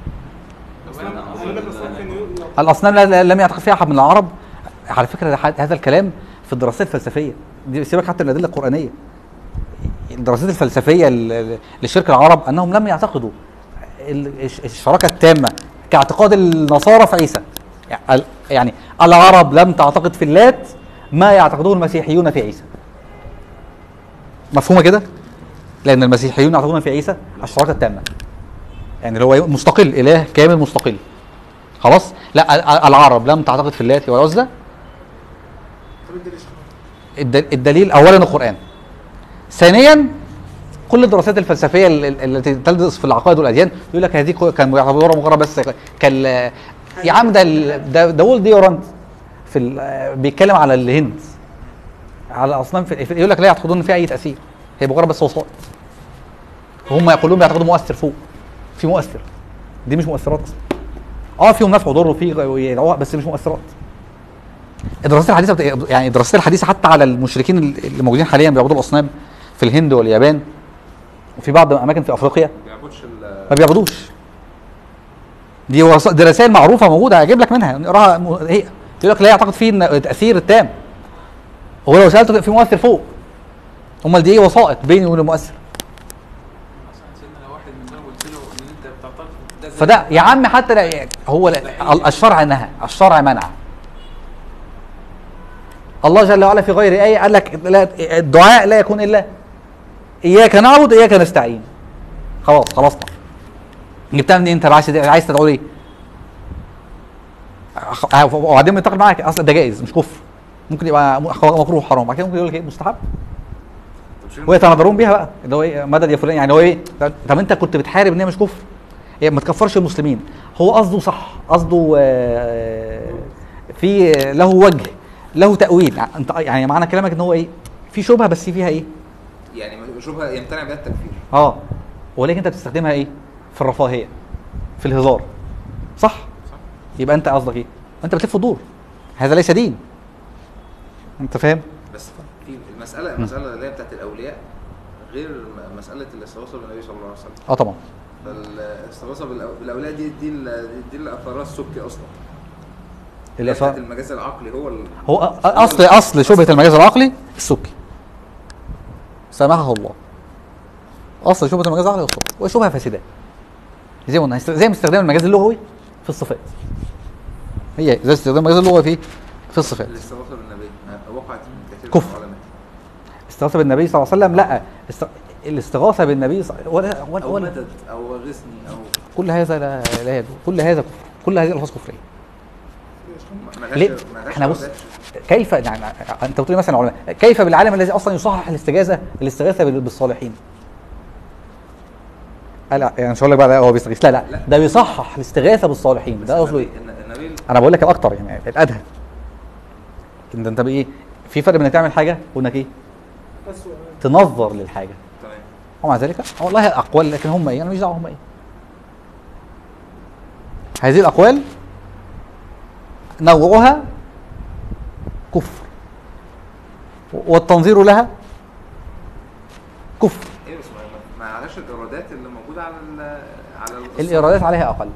قالوا لك اصلا كان يقول- الاصنام لا- لا- لم يعتقد فيها احد من العرب على فكره ده ح- هذا الكلام في الدراسات الفلسفيه دي سيبك حتى من الادله القرانيه الدراسات الفلسفيه ل- ل- للشرك العرب انهم لم يعتقدوا ال- الش- الشراكه التامه كاعتقاد النصارى في عيسى يعني ال- يعني العرب لم تعتقد في اللات ما يعتقده المسيحيون في عيسى مفهومه كده لان المسيحيون يعتقدون في عيسى الشراكه التامه يعني اللي هو إيه؟ مستقل اله كامل مستقل خلاص لا ال- ال- العرب لم تعتقد في اللات والعزى طب انت ليش الد- الدليل اولا القران ثانيا كل الدراسات الفلسفيه ال- ال- التي تدرس في العقائد والاديان يقول لك هذه كو- كان يعتبروها مجرد بس كال يا عم ده ال- ده ده وول ديورانت في ال- بيتكلم على الهند على اصنام في في- يقول لك لا يعتقدون ان فيها اي تاثير هي مجرد بس وسائط هم كلهم بيعتقدوا مؤثر فوق في مؤثر دي مش مؤثرات اصلا اه فيهم نفع وضر وفي يدعوها بس مش مؤثرات الدراسات الحديثه بت- يعني الدراسات الحديثه حتى على المشركين اللي موجودين حاليا بيعبدوا الاصنام في الهند واليابان وفي بعض الاماكن في افريقيا ما بيعبدش ال- ما بيعبدوش دي وص- دي رسائل معروفه موجوده هجيب لك منها نقراها م- هي يقول لك لا يعتقد فيه إن تاثير التام هو لو سالته في مؤثر فوق امال دي ايه وسائط بيني وبين المؤثر مثلا سيدنا لو واحد من دول قلت له ان انت بتعتقد ده زي- فده يا عم حتى لا هو لا ال- الشرع نهى الشرع منع الله جل وعلا في غير آية قال لك لا الدعاء لا يكون إلا إياك نعبد إياك نستعين خلاص خلصنا جبتها منين أنت عايز عايز تدعو ليه؟ أخ- وبعدين بنتقل معاك اصلا ده جائز مش كفر ممكن يبقى م- مكروه حرام بعد كده ممكن يقول لك ايه مستحب طب شيل ويتناظرون بيها بقى اللي هو ايه مدد يا فلان يعني هو ايه طب انت كنت بتحارب ان هي مش كفر هي ما تكفرش المسلمين هو قصده صح قصده آه، في له وجه له تاويل يعني انت يعني معنى كلامك ان هو ايه في شبهه بس فيها ايه يعني شبهه يمتنع بها التكفير اه ولكن انت بتستخدمها ايه في الرفاهيه في الهزار صح يبقى انت قصدك ايه انت بتلف وتدور هذا ليس دين انت فاهم بس في المساله المساله اللي هي بتاعت الاولياء غير م- مساله الاستغاثه بالنبي صلى الله عليه وسلم اه طبعا فالاستغاثه بالأو- بالاولياء دي دي ال- دي اللي اثرها السبكي اصلا اللي بتاعت أصلا- المجاز العقلي هو ال... هو أ- اصل اصل شبهه المجاز العقلي السبكي سامحه الله اصل شبهه المجاز العقلي السبكي وشبهه فاسده زي ما قلنا است- زي ما استخدام المجاز اللغوي في الصفات هي زي استخدام المجاز اللغوي في في الصفات الاستغاثه بالنبي ما وقعت من كثير كفر. من العلماء استغاثه بالنبي صلى الله عليه وسلم لا است... الاستغاثه بالنبي ص... ولا ولا, او ولا مدد او غثني او كل هذا لا, لا يجوز كل هذا كفر كل هذه الالفاظ كفريه ملهاش- ليه؟ ملهاش احنا بص عودات. كيف يعني انت بتقول مثلا العلماء كيف بالعالم الذي اصلا يصحح الاستغاثه الاستغاثه بال- بالصالحين؟ لا لا يعني مش هقول لك بقى لا هو بيستغيث لا لا لا. ده بيصحح الاستغاثه بالصالحين بس ده قصده ايه؟ النبي- الن- النبي انا بقول لك الاكتر يعني الادهى انت انت بايه؟ في فرق بين انك تعمل حاجه وانك ايه؟ أسوأ تنظر للحاجه تمام ومع ذلك والله اقوال لكن هم ايه؟ انا مش دعوه هم ايه؟ هذه الاقوال نوعها كفر والتنظير لها كفر ايوه بس ما- ما عليهاش الايرادات اللي موجوده على ال على القصة. الايرادات عليها اقل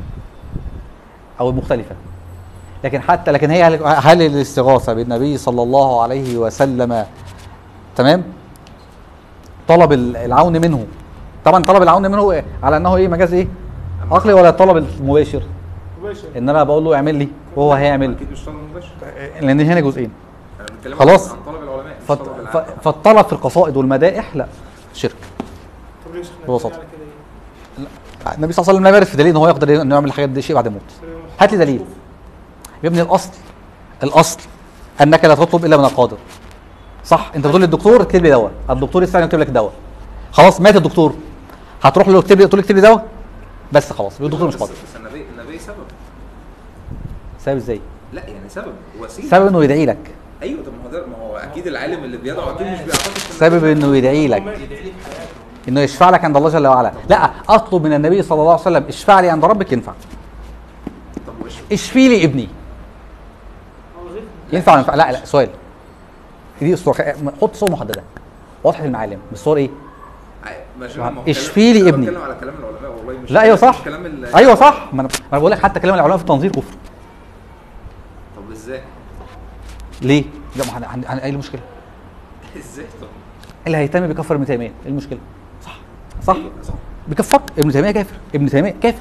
او مختلفه لكن حتى لكن هي هل, هل الاستغاثه بالنبي صلى الله عليه وسلم تمام طلب ال- العون منه طبعا طلب العون منه إيه؟ على انه ايه مجاز ايه عقلي ولا الطلب المباشر مباشر ان انا بقول له اعمل لي وهو هيعمل اكيد مش طلب مباشر لان هنا جزئين انا بتكلم خلاص. عن طلب العلماء مش فت- طلب ف- العام. فالطلب في القصائد والمدائح لا شرك طب ليش احنا ببساطة. على كده ايه؟ النبي صلى الله عليه وسلم لا يعرف دليل ان هو يقدر انه يعمل الحاجات دي شيء بعد الموت هات لي دليل يا ابني الاصل الاصل انك لا تطلب الا من القادر صح انت بتقول للدكتور اكتب لي دواء الدكتور يستطيع يكتب لك دواء خلاص مات الدكتور هتروح له اكتب لي تقول له اكتب لي دواء بس خلاص يبقى الدكتور مش بس- قادر بس النبي النبي سبب سبب ازاي لا يعني سبب وسيله سبب انه يدعي لك ايوه طب ما هو ده ما هو اكيد العالم اللي بيدعو اكيد مش بيعتقد في سبب انه يدعي لك يدعي لك حياته انه يشفع لك عند الله جل وعلا لا اطلب من النبي صلى الله عليه وسلم اشفع لي عند ربك ينفع طب وش اشفي لي ابني هو غير ينفع ولا ينفع لا لا سؤال دي صورة حط صور محدده واضحه المعالم بالصور ايه ماشي ما هو اشفي لي كلام- ابني. أنا بتكلم على كلام العلماء والله مش لا ايوه صح مش كلام ال- ايوه صح ما انا ما انا بقول لك حتى كلام العلماء في التنظير كفر طب ازاي ليه؟ لا ما هن- هن- هن- ايه المشكله؟ ازاي طب اللي هيهتم بيكفر ابن تيميه ايه المشكله؟ صح صح أيوة، صح بيكفر ابن تيميه كافر ابن تيميه كافر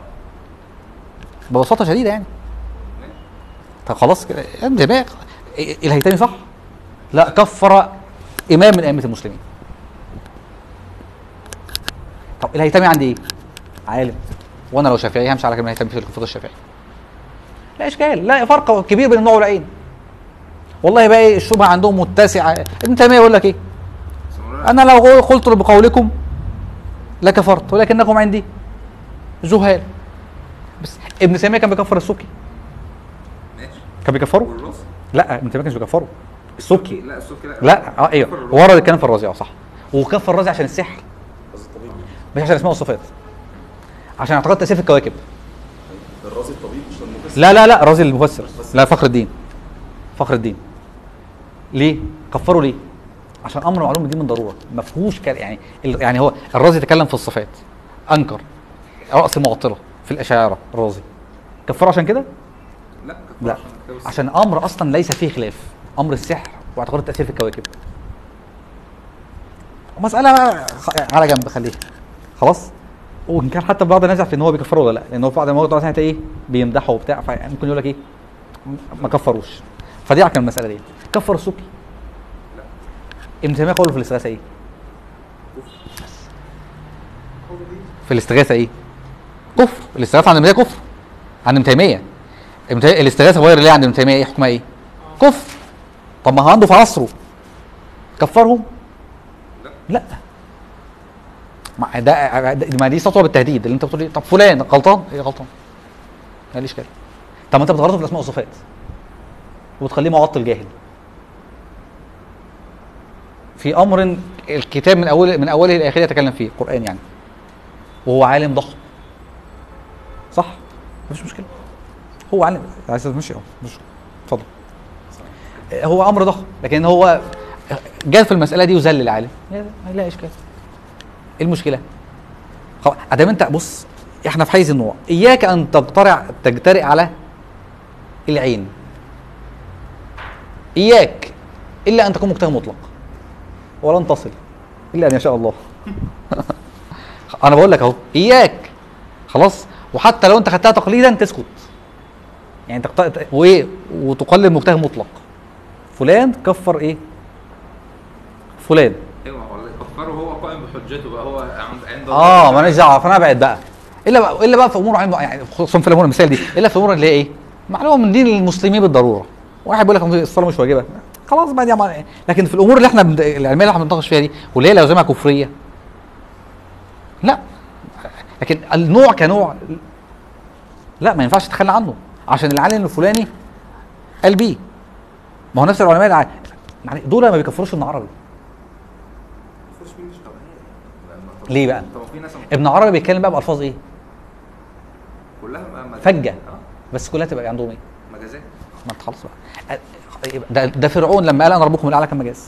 ببساطه شديده يعني طب خلاص كده ابن تيميه إيه- الهيثمي صح؟ لا كفر امام من ائمه المسلمين طب الهيثمي عندي ايه؟ عالم وانا لو شافعي همشي على كلمه الهيثمي في الفقه الشافعي لا اشكال لا فرق كبير بين النوع والعين والله بقى ايه الشبهه عندهم متسعه ابن تيميه يقول لك ايه؟ بس مولانا انا لو قلت بقولكم لكفرت ولكنكم عندي جهال بس ابن تيميه كان بيكفر السكي ماشي كان بيكفره والرز لا ابن تيميه كانش بيكفره السكي لا السكي لا لا اه ايوه كفر الرز. ورد الكلام في الرازي اه صح وكفر الرازي عشان السحر الرازي الطبيب مش عشان اسماء والصفات عشان اعتقاد تاثير في الكواكب الرازي الطبيب مش المفسر لا لا لا رازي المفسر لا فخر الدين فخر الدين ليه كفروا ليه عشان امر معلوم دي من ضروره ما فيهوش كل- يعني ال- يعني هو الرازي تكلم في الصفات انكر راس المعطله في الاشاعره الرازي كفروا عشان كده لا كفر لا عشان كتاب السنة. عشان امر اصلا ليس فيه خلاف امر السحر واعتقاد التاثير في الكواكب مساله بقى خ- على جنب خليها خلاص وان كان حتى بعض الناس في ان هو بيكفره ولا لا لان هو في بعض المواقع مثلا ايه بيمدحه وبتاع فممكن يقول لك ايه ما كفروش فدي كان المساله دي كفر السكي لا. ابن تيميه قوله في الاستغاثه ايه هو دي في الاستغاثه ايه كفر الاستغاثه عند ابن تيميه كفر عند ابن تيميه ابن تيمية- الاستغاثه غير ليه عند ابن تيميه ايه حكمها ايه كفر طب ما هو عنده في عصره كفرهم لا. لا ما ده ده- ما دي سطوه بالتهديد اللي انت بتقول إيه؟ طب فلان غلطان ايه غلطان ماليش كلام طب ما انت بتغلطه في الاسماء والصفات وتخليه معطل جاهل في امر الكتاب من اوله من اوله الى اخره يتكلم فيه القران يعني وهو عالم ضخم صح مفيش مشكله هو عالم عايز تمشي اه مش اتفضل هو امر ضخم لكن هو جاء في المساله دي وذل العالم لا لا اشكال ايه المشكله خلاص ادام انت بص احنا في حيز النوع اياك ان تجترع تجترئ على العين اياك الا ان تكون مجتهد مطلق ولن تصل الا ان يشاء الله انا بقول لك اهو اياك خلاص وحتى لو انت خدتها تقليدا تسكت يعني تقت... وايه وتقلد مجتهد مطلق فلان كفر ايه فلان ايوه هو كفره هو قائم بحجته بقى هو عند عند اه ماليش دعوه فانا ابعد بقى الا بقى الا بقى في امور عين يعني خصوصا في الامور المثال دي الا في الامور اللي هي ايه معلومه من دين المسلمين بالضروره واحد بيقول لك الصلاه مش واجبه خلاص بقى دي عمل- لكن في الامور اللي احنا بند... العلميه اللي احنا بنتناقش فيها دي واللي هي لازمها كفريه لا لكن النوع كنوع لا ما ينفعش تتخلى عنه عشان العالم الفلاني قال بيه ما هو نفس العلماء الع... يعني دول ما بيكفروش ابن عربي مفيش مني طب هي- طب- ليه بقى؟ طب في ناس ابن عربي بيتكلم بقى بالفاظ ايه كلها ما- ما- فجة. اه بس كلها تبقى عندهم ايه مجازات ما انت خلاص بقى ده, ده فرعون لما قال انا ربكم الاعلى كان مجاز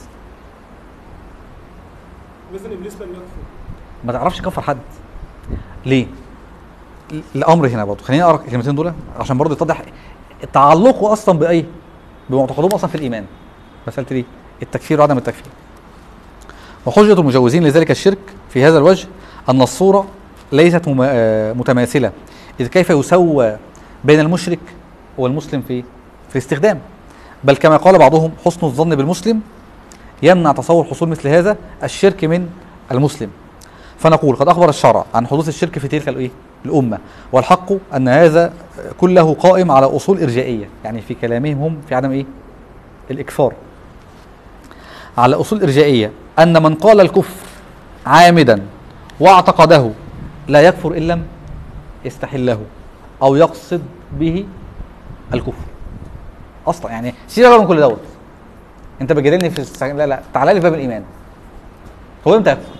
مثلا ابليس لم يكفر ما تعرفش كفر حد ليه ل- الامر هنا برضه خليني اقرا الكلمتين دول عشان برضه يتضح تعلقه اصلا بايه بمعتقدهم اصلا في الايمان مساله دي التكفير وعدم التكفير وحجة المجوزين لذلك الشرك في هذا الوجه أن الصورة ليست مما- آه، متماثلة إذ كيف يسوى بين المشرك والمسلم في في الاستخدام بل كما قال بعضهم حسن الظن بالمسلم يمنع تصور حصول مثل هذا الشرك من المسلم فنقول قد أخبر الشرع عن حدوث الشرك في تلك الإيه؟ الأمة والحق أن هذا كله قائم على أصول إرجائية يعني في كلامهم هم في عدم إيه الإكفار على أصول إرجائية أن من قال الكفر عامدا واعتقده لا يكفر إن لم يستحله أو يقصد به الكفر أصلا يعني سيبك بقى من كل دوت أنت بتجادلني في الس... لا لا تعالى لي في باب الإيمان هو إمتى يكفر؟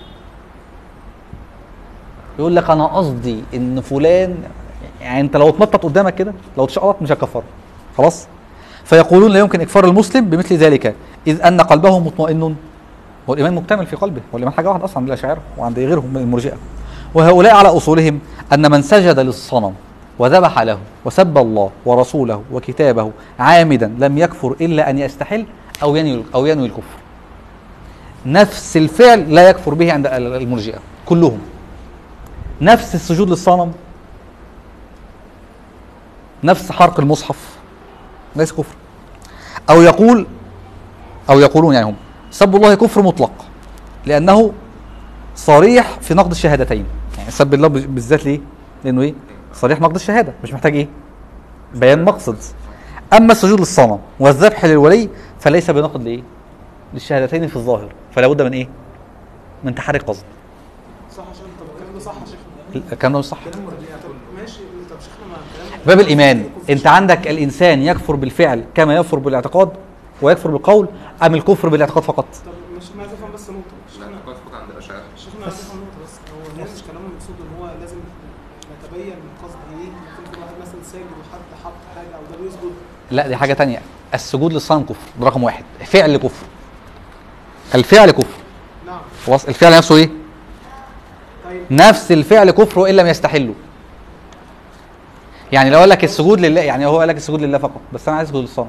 يقول لك أنا قصدي إن فلان يعني أنت لو اتنطط قدامك كده لو اتشقلط مش هتكفره خلاص فيقولون لا يمكن إكفار المسلم بمثل ذلك إذ أن قلبه مطمئن هو الإيمان مكتمل في قلبه هو الإيمان حاجة واحدة أصلا عند الأشاعرة وعند غيرهم من المرجئة وهؤلاء على أصولهم أن من سجد للصنم وذبح له وسب الله ورسوله وكتابه عامدا لم يكفر إلا أن يستحل أو ينوي أو ينوي الكفر نفس الفعل لا يكفر به عند المرجئة كلهم نفس السجود للصنم نفس حرق المصحف ليس كفر أو يقول أو يقولون يعني هم سب الله كفر مطلق لأنه صريح في نقد الشهادتين سب الله ب- بالذات ليه؟ لانه ايه؟ صريح نقد الشهاده مش محتاج ايه؟ بيان مقصد اما السجود للصنم والذبح للولي فليس بنقد لايه؟ للشهادتين في الظاهر فلا بد من ايه؟ من تحري قصد صح عشان طب الكلام ده صح يا شيخنا الكلام ده مش صح كلام مرجئه طب ماشي طب شيخنا مع الكلام باب الايمان انت عندك الانسان يكفر بالفعل كما يكفر بالاعتقاد ويكفر بالقول ام الكفر بالاعتقاد فقط طب مش ما عايز افهم بس نقطه لا شيخنا اعتقاد فقط عند الاشاعره شيخنا عايز افهم نقطه بس هو هنا مش كلامه المقصود ان هو لازم نتبين القصد ايه ممكن يكون واحد مثلا ساجد وحد حط حاجه او ده بيسجد لا دي حاجه تانية السجود للصنم كفر ده رقم واحد فعل كفر الفعل كفر نعم خلاص الفعل نفسه ايه طيب نفس الفعل كفر وان لم يستحله يعني لو قال لك السجود لله يعني هو قال لك السجود لله فقط بس انا عايز اسجد للصنم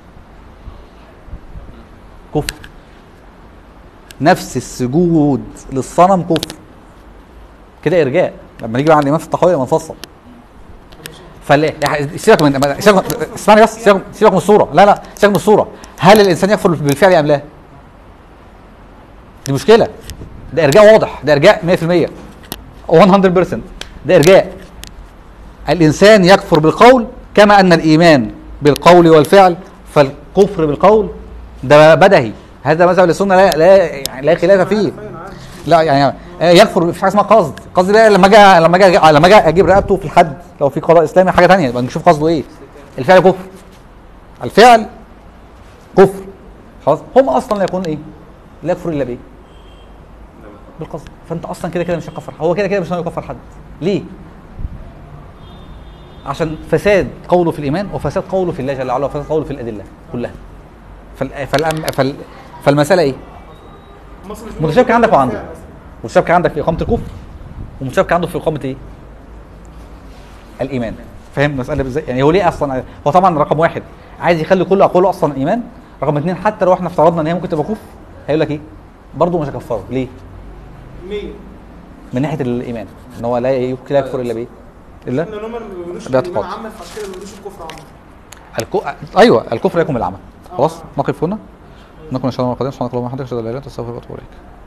كفر نفس السجود للصنم كفر كده ارجاء لما نيجي بقى عند الامام في التحويه نفصل فلا يعني سيبك من سيبك اسمعني بس سيبك سيبك من الصوره لا لا سيبك من الصوره هل الانسان يكفر بالفعل ام لا؟ دي مشكله ده ارجاء واضح ده ارجاء 100% 100% ده ارجاء الانسان يكفر بالقول كما ان الايمان بالقول والفعل فالكفر بالقول ده بدهي هذا مذهب السنه لا لا يعني لا خلاف فيه فاهم عارف لا يعني يكفر في حاجه اسمها قصد قصد بقى لما اجي لما اجي لما اجي اجيب رقبته في الحد لو في قضاء اسلامي حاجه ثانيه يبقى نشوف قصده ايه الفعل كفر الفعل كفر خلاص هم اصلا لا يكون ايه لا يكفر الا بايه بالقصد فانت اصلا كده كده مش هتكفر هو كده كده مش هيكفر حد ليه عشان فساد قوله في الايمان وفساد قوله في الله جل وعلا وفساد قوله في الادله كلها فال... فال... فال... فالمساله ايه مصر مش متشابكه عندك وعنده بالفعل أصلاً. متشابكه عندك في اقامه الكفر ومتشابكه عنده في اقامه ايه الايمان فاهم المساله ازاي يعني هو ليه اصلا هو طبعا رقم واحد عايز يخلي كل اقواله اصلا ايمان رقم اثنين حتى لو احنا افترضنا ان هي ممكن تبقى كفر هيقول لك ايه برضه مش هكفره ليه 100 من ناحيه الايمان ان هو لا يمكن لا يكفر الا بايه الا لان هم ما بيقولوش باعتقاد. الايمان عامه فعشان كده ما بيقولوش الكفر عامه الكو... ايوه الكفر يكون بالعمل خلاص نقف هنا نكون ان شاء الله القادم سبحانك اللهم وبحمدك اشهد ان لا اله الا انت استغفرك واتوب اليك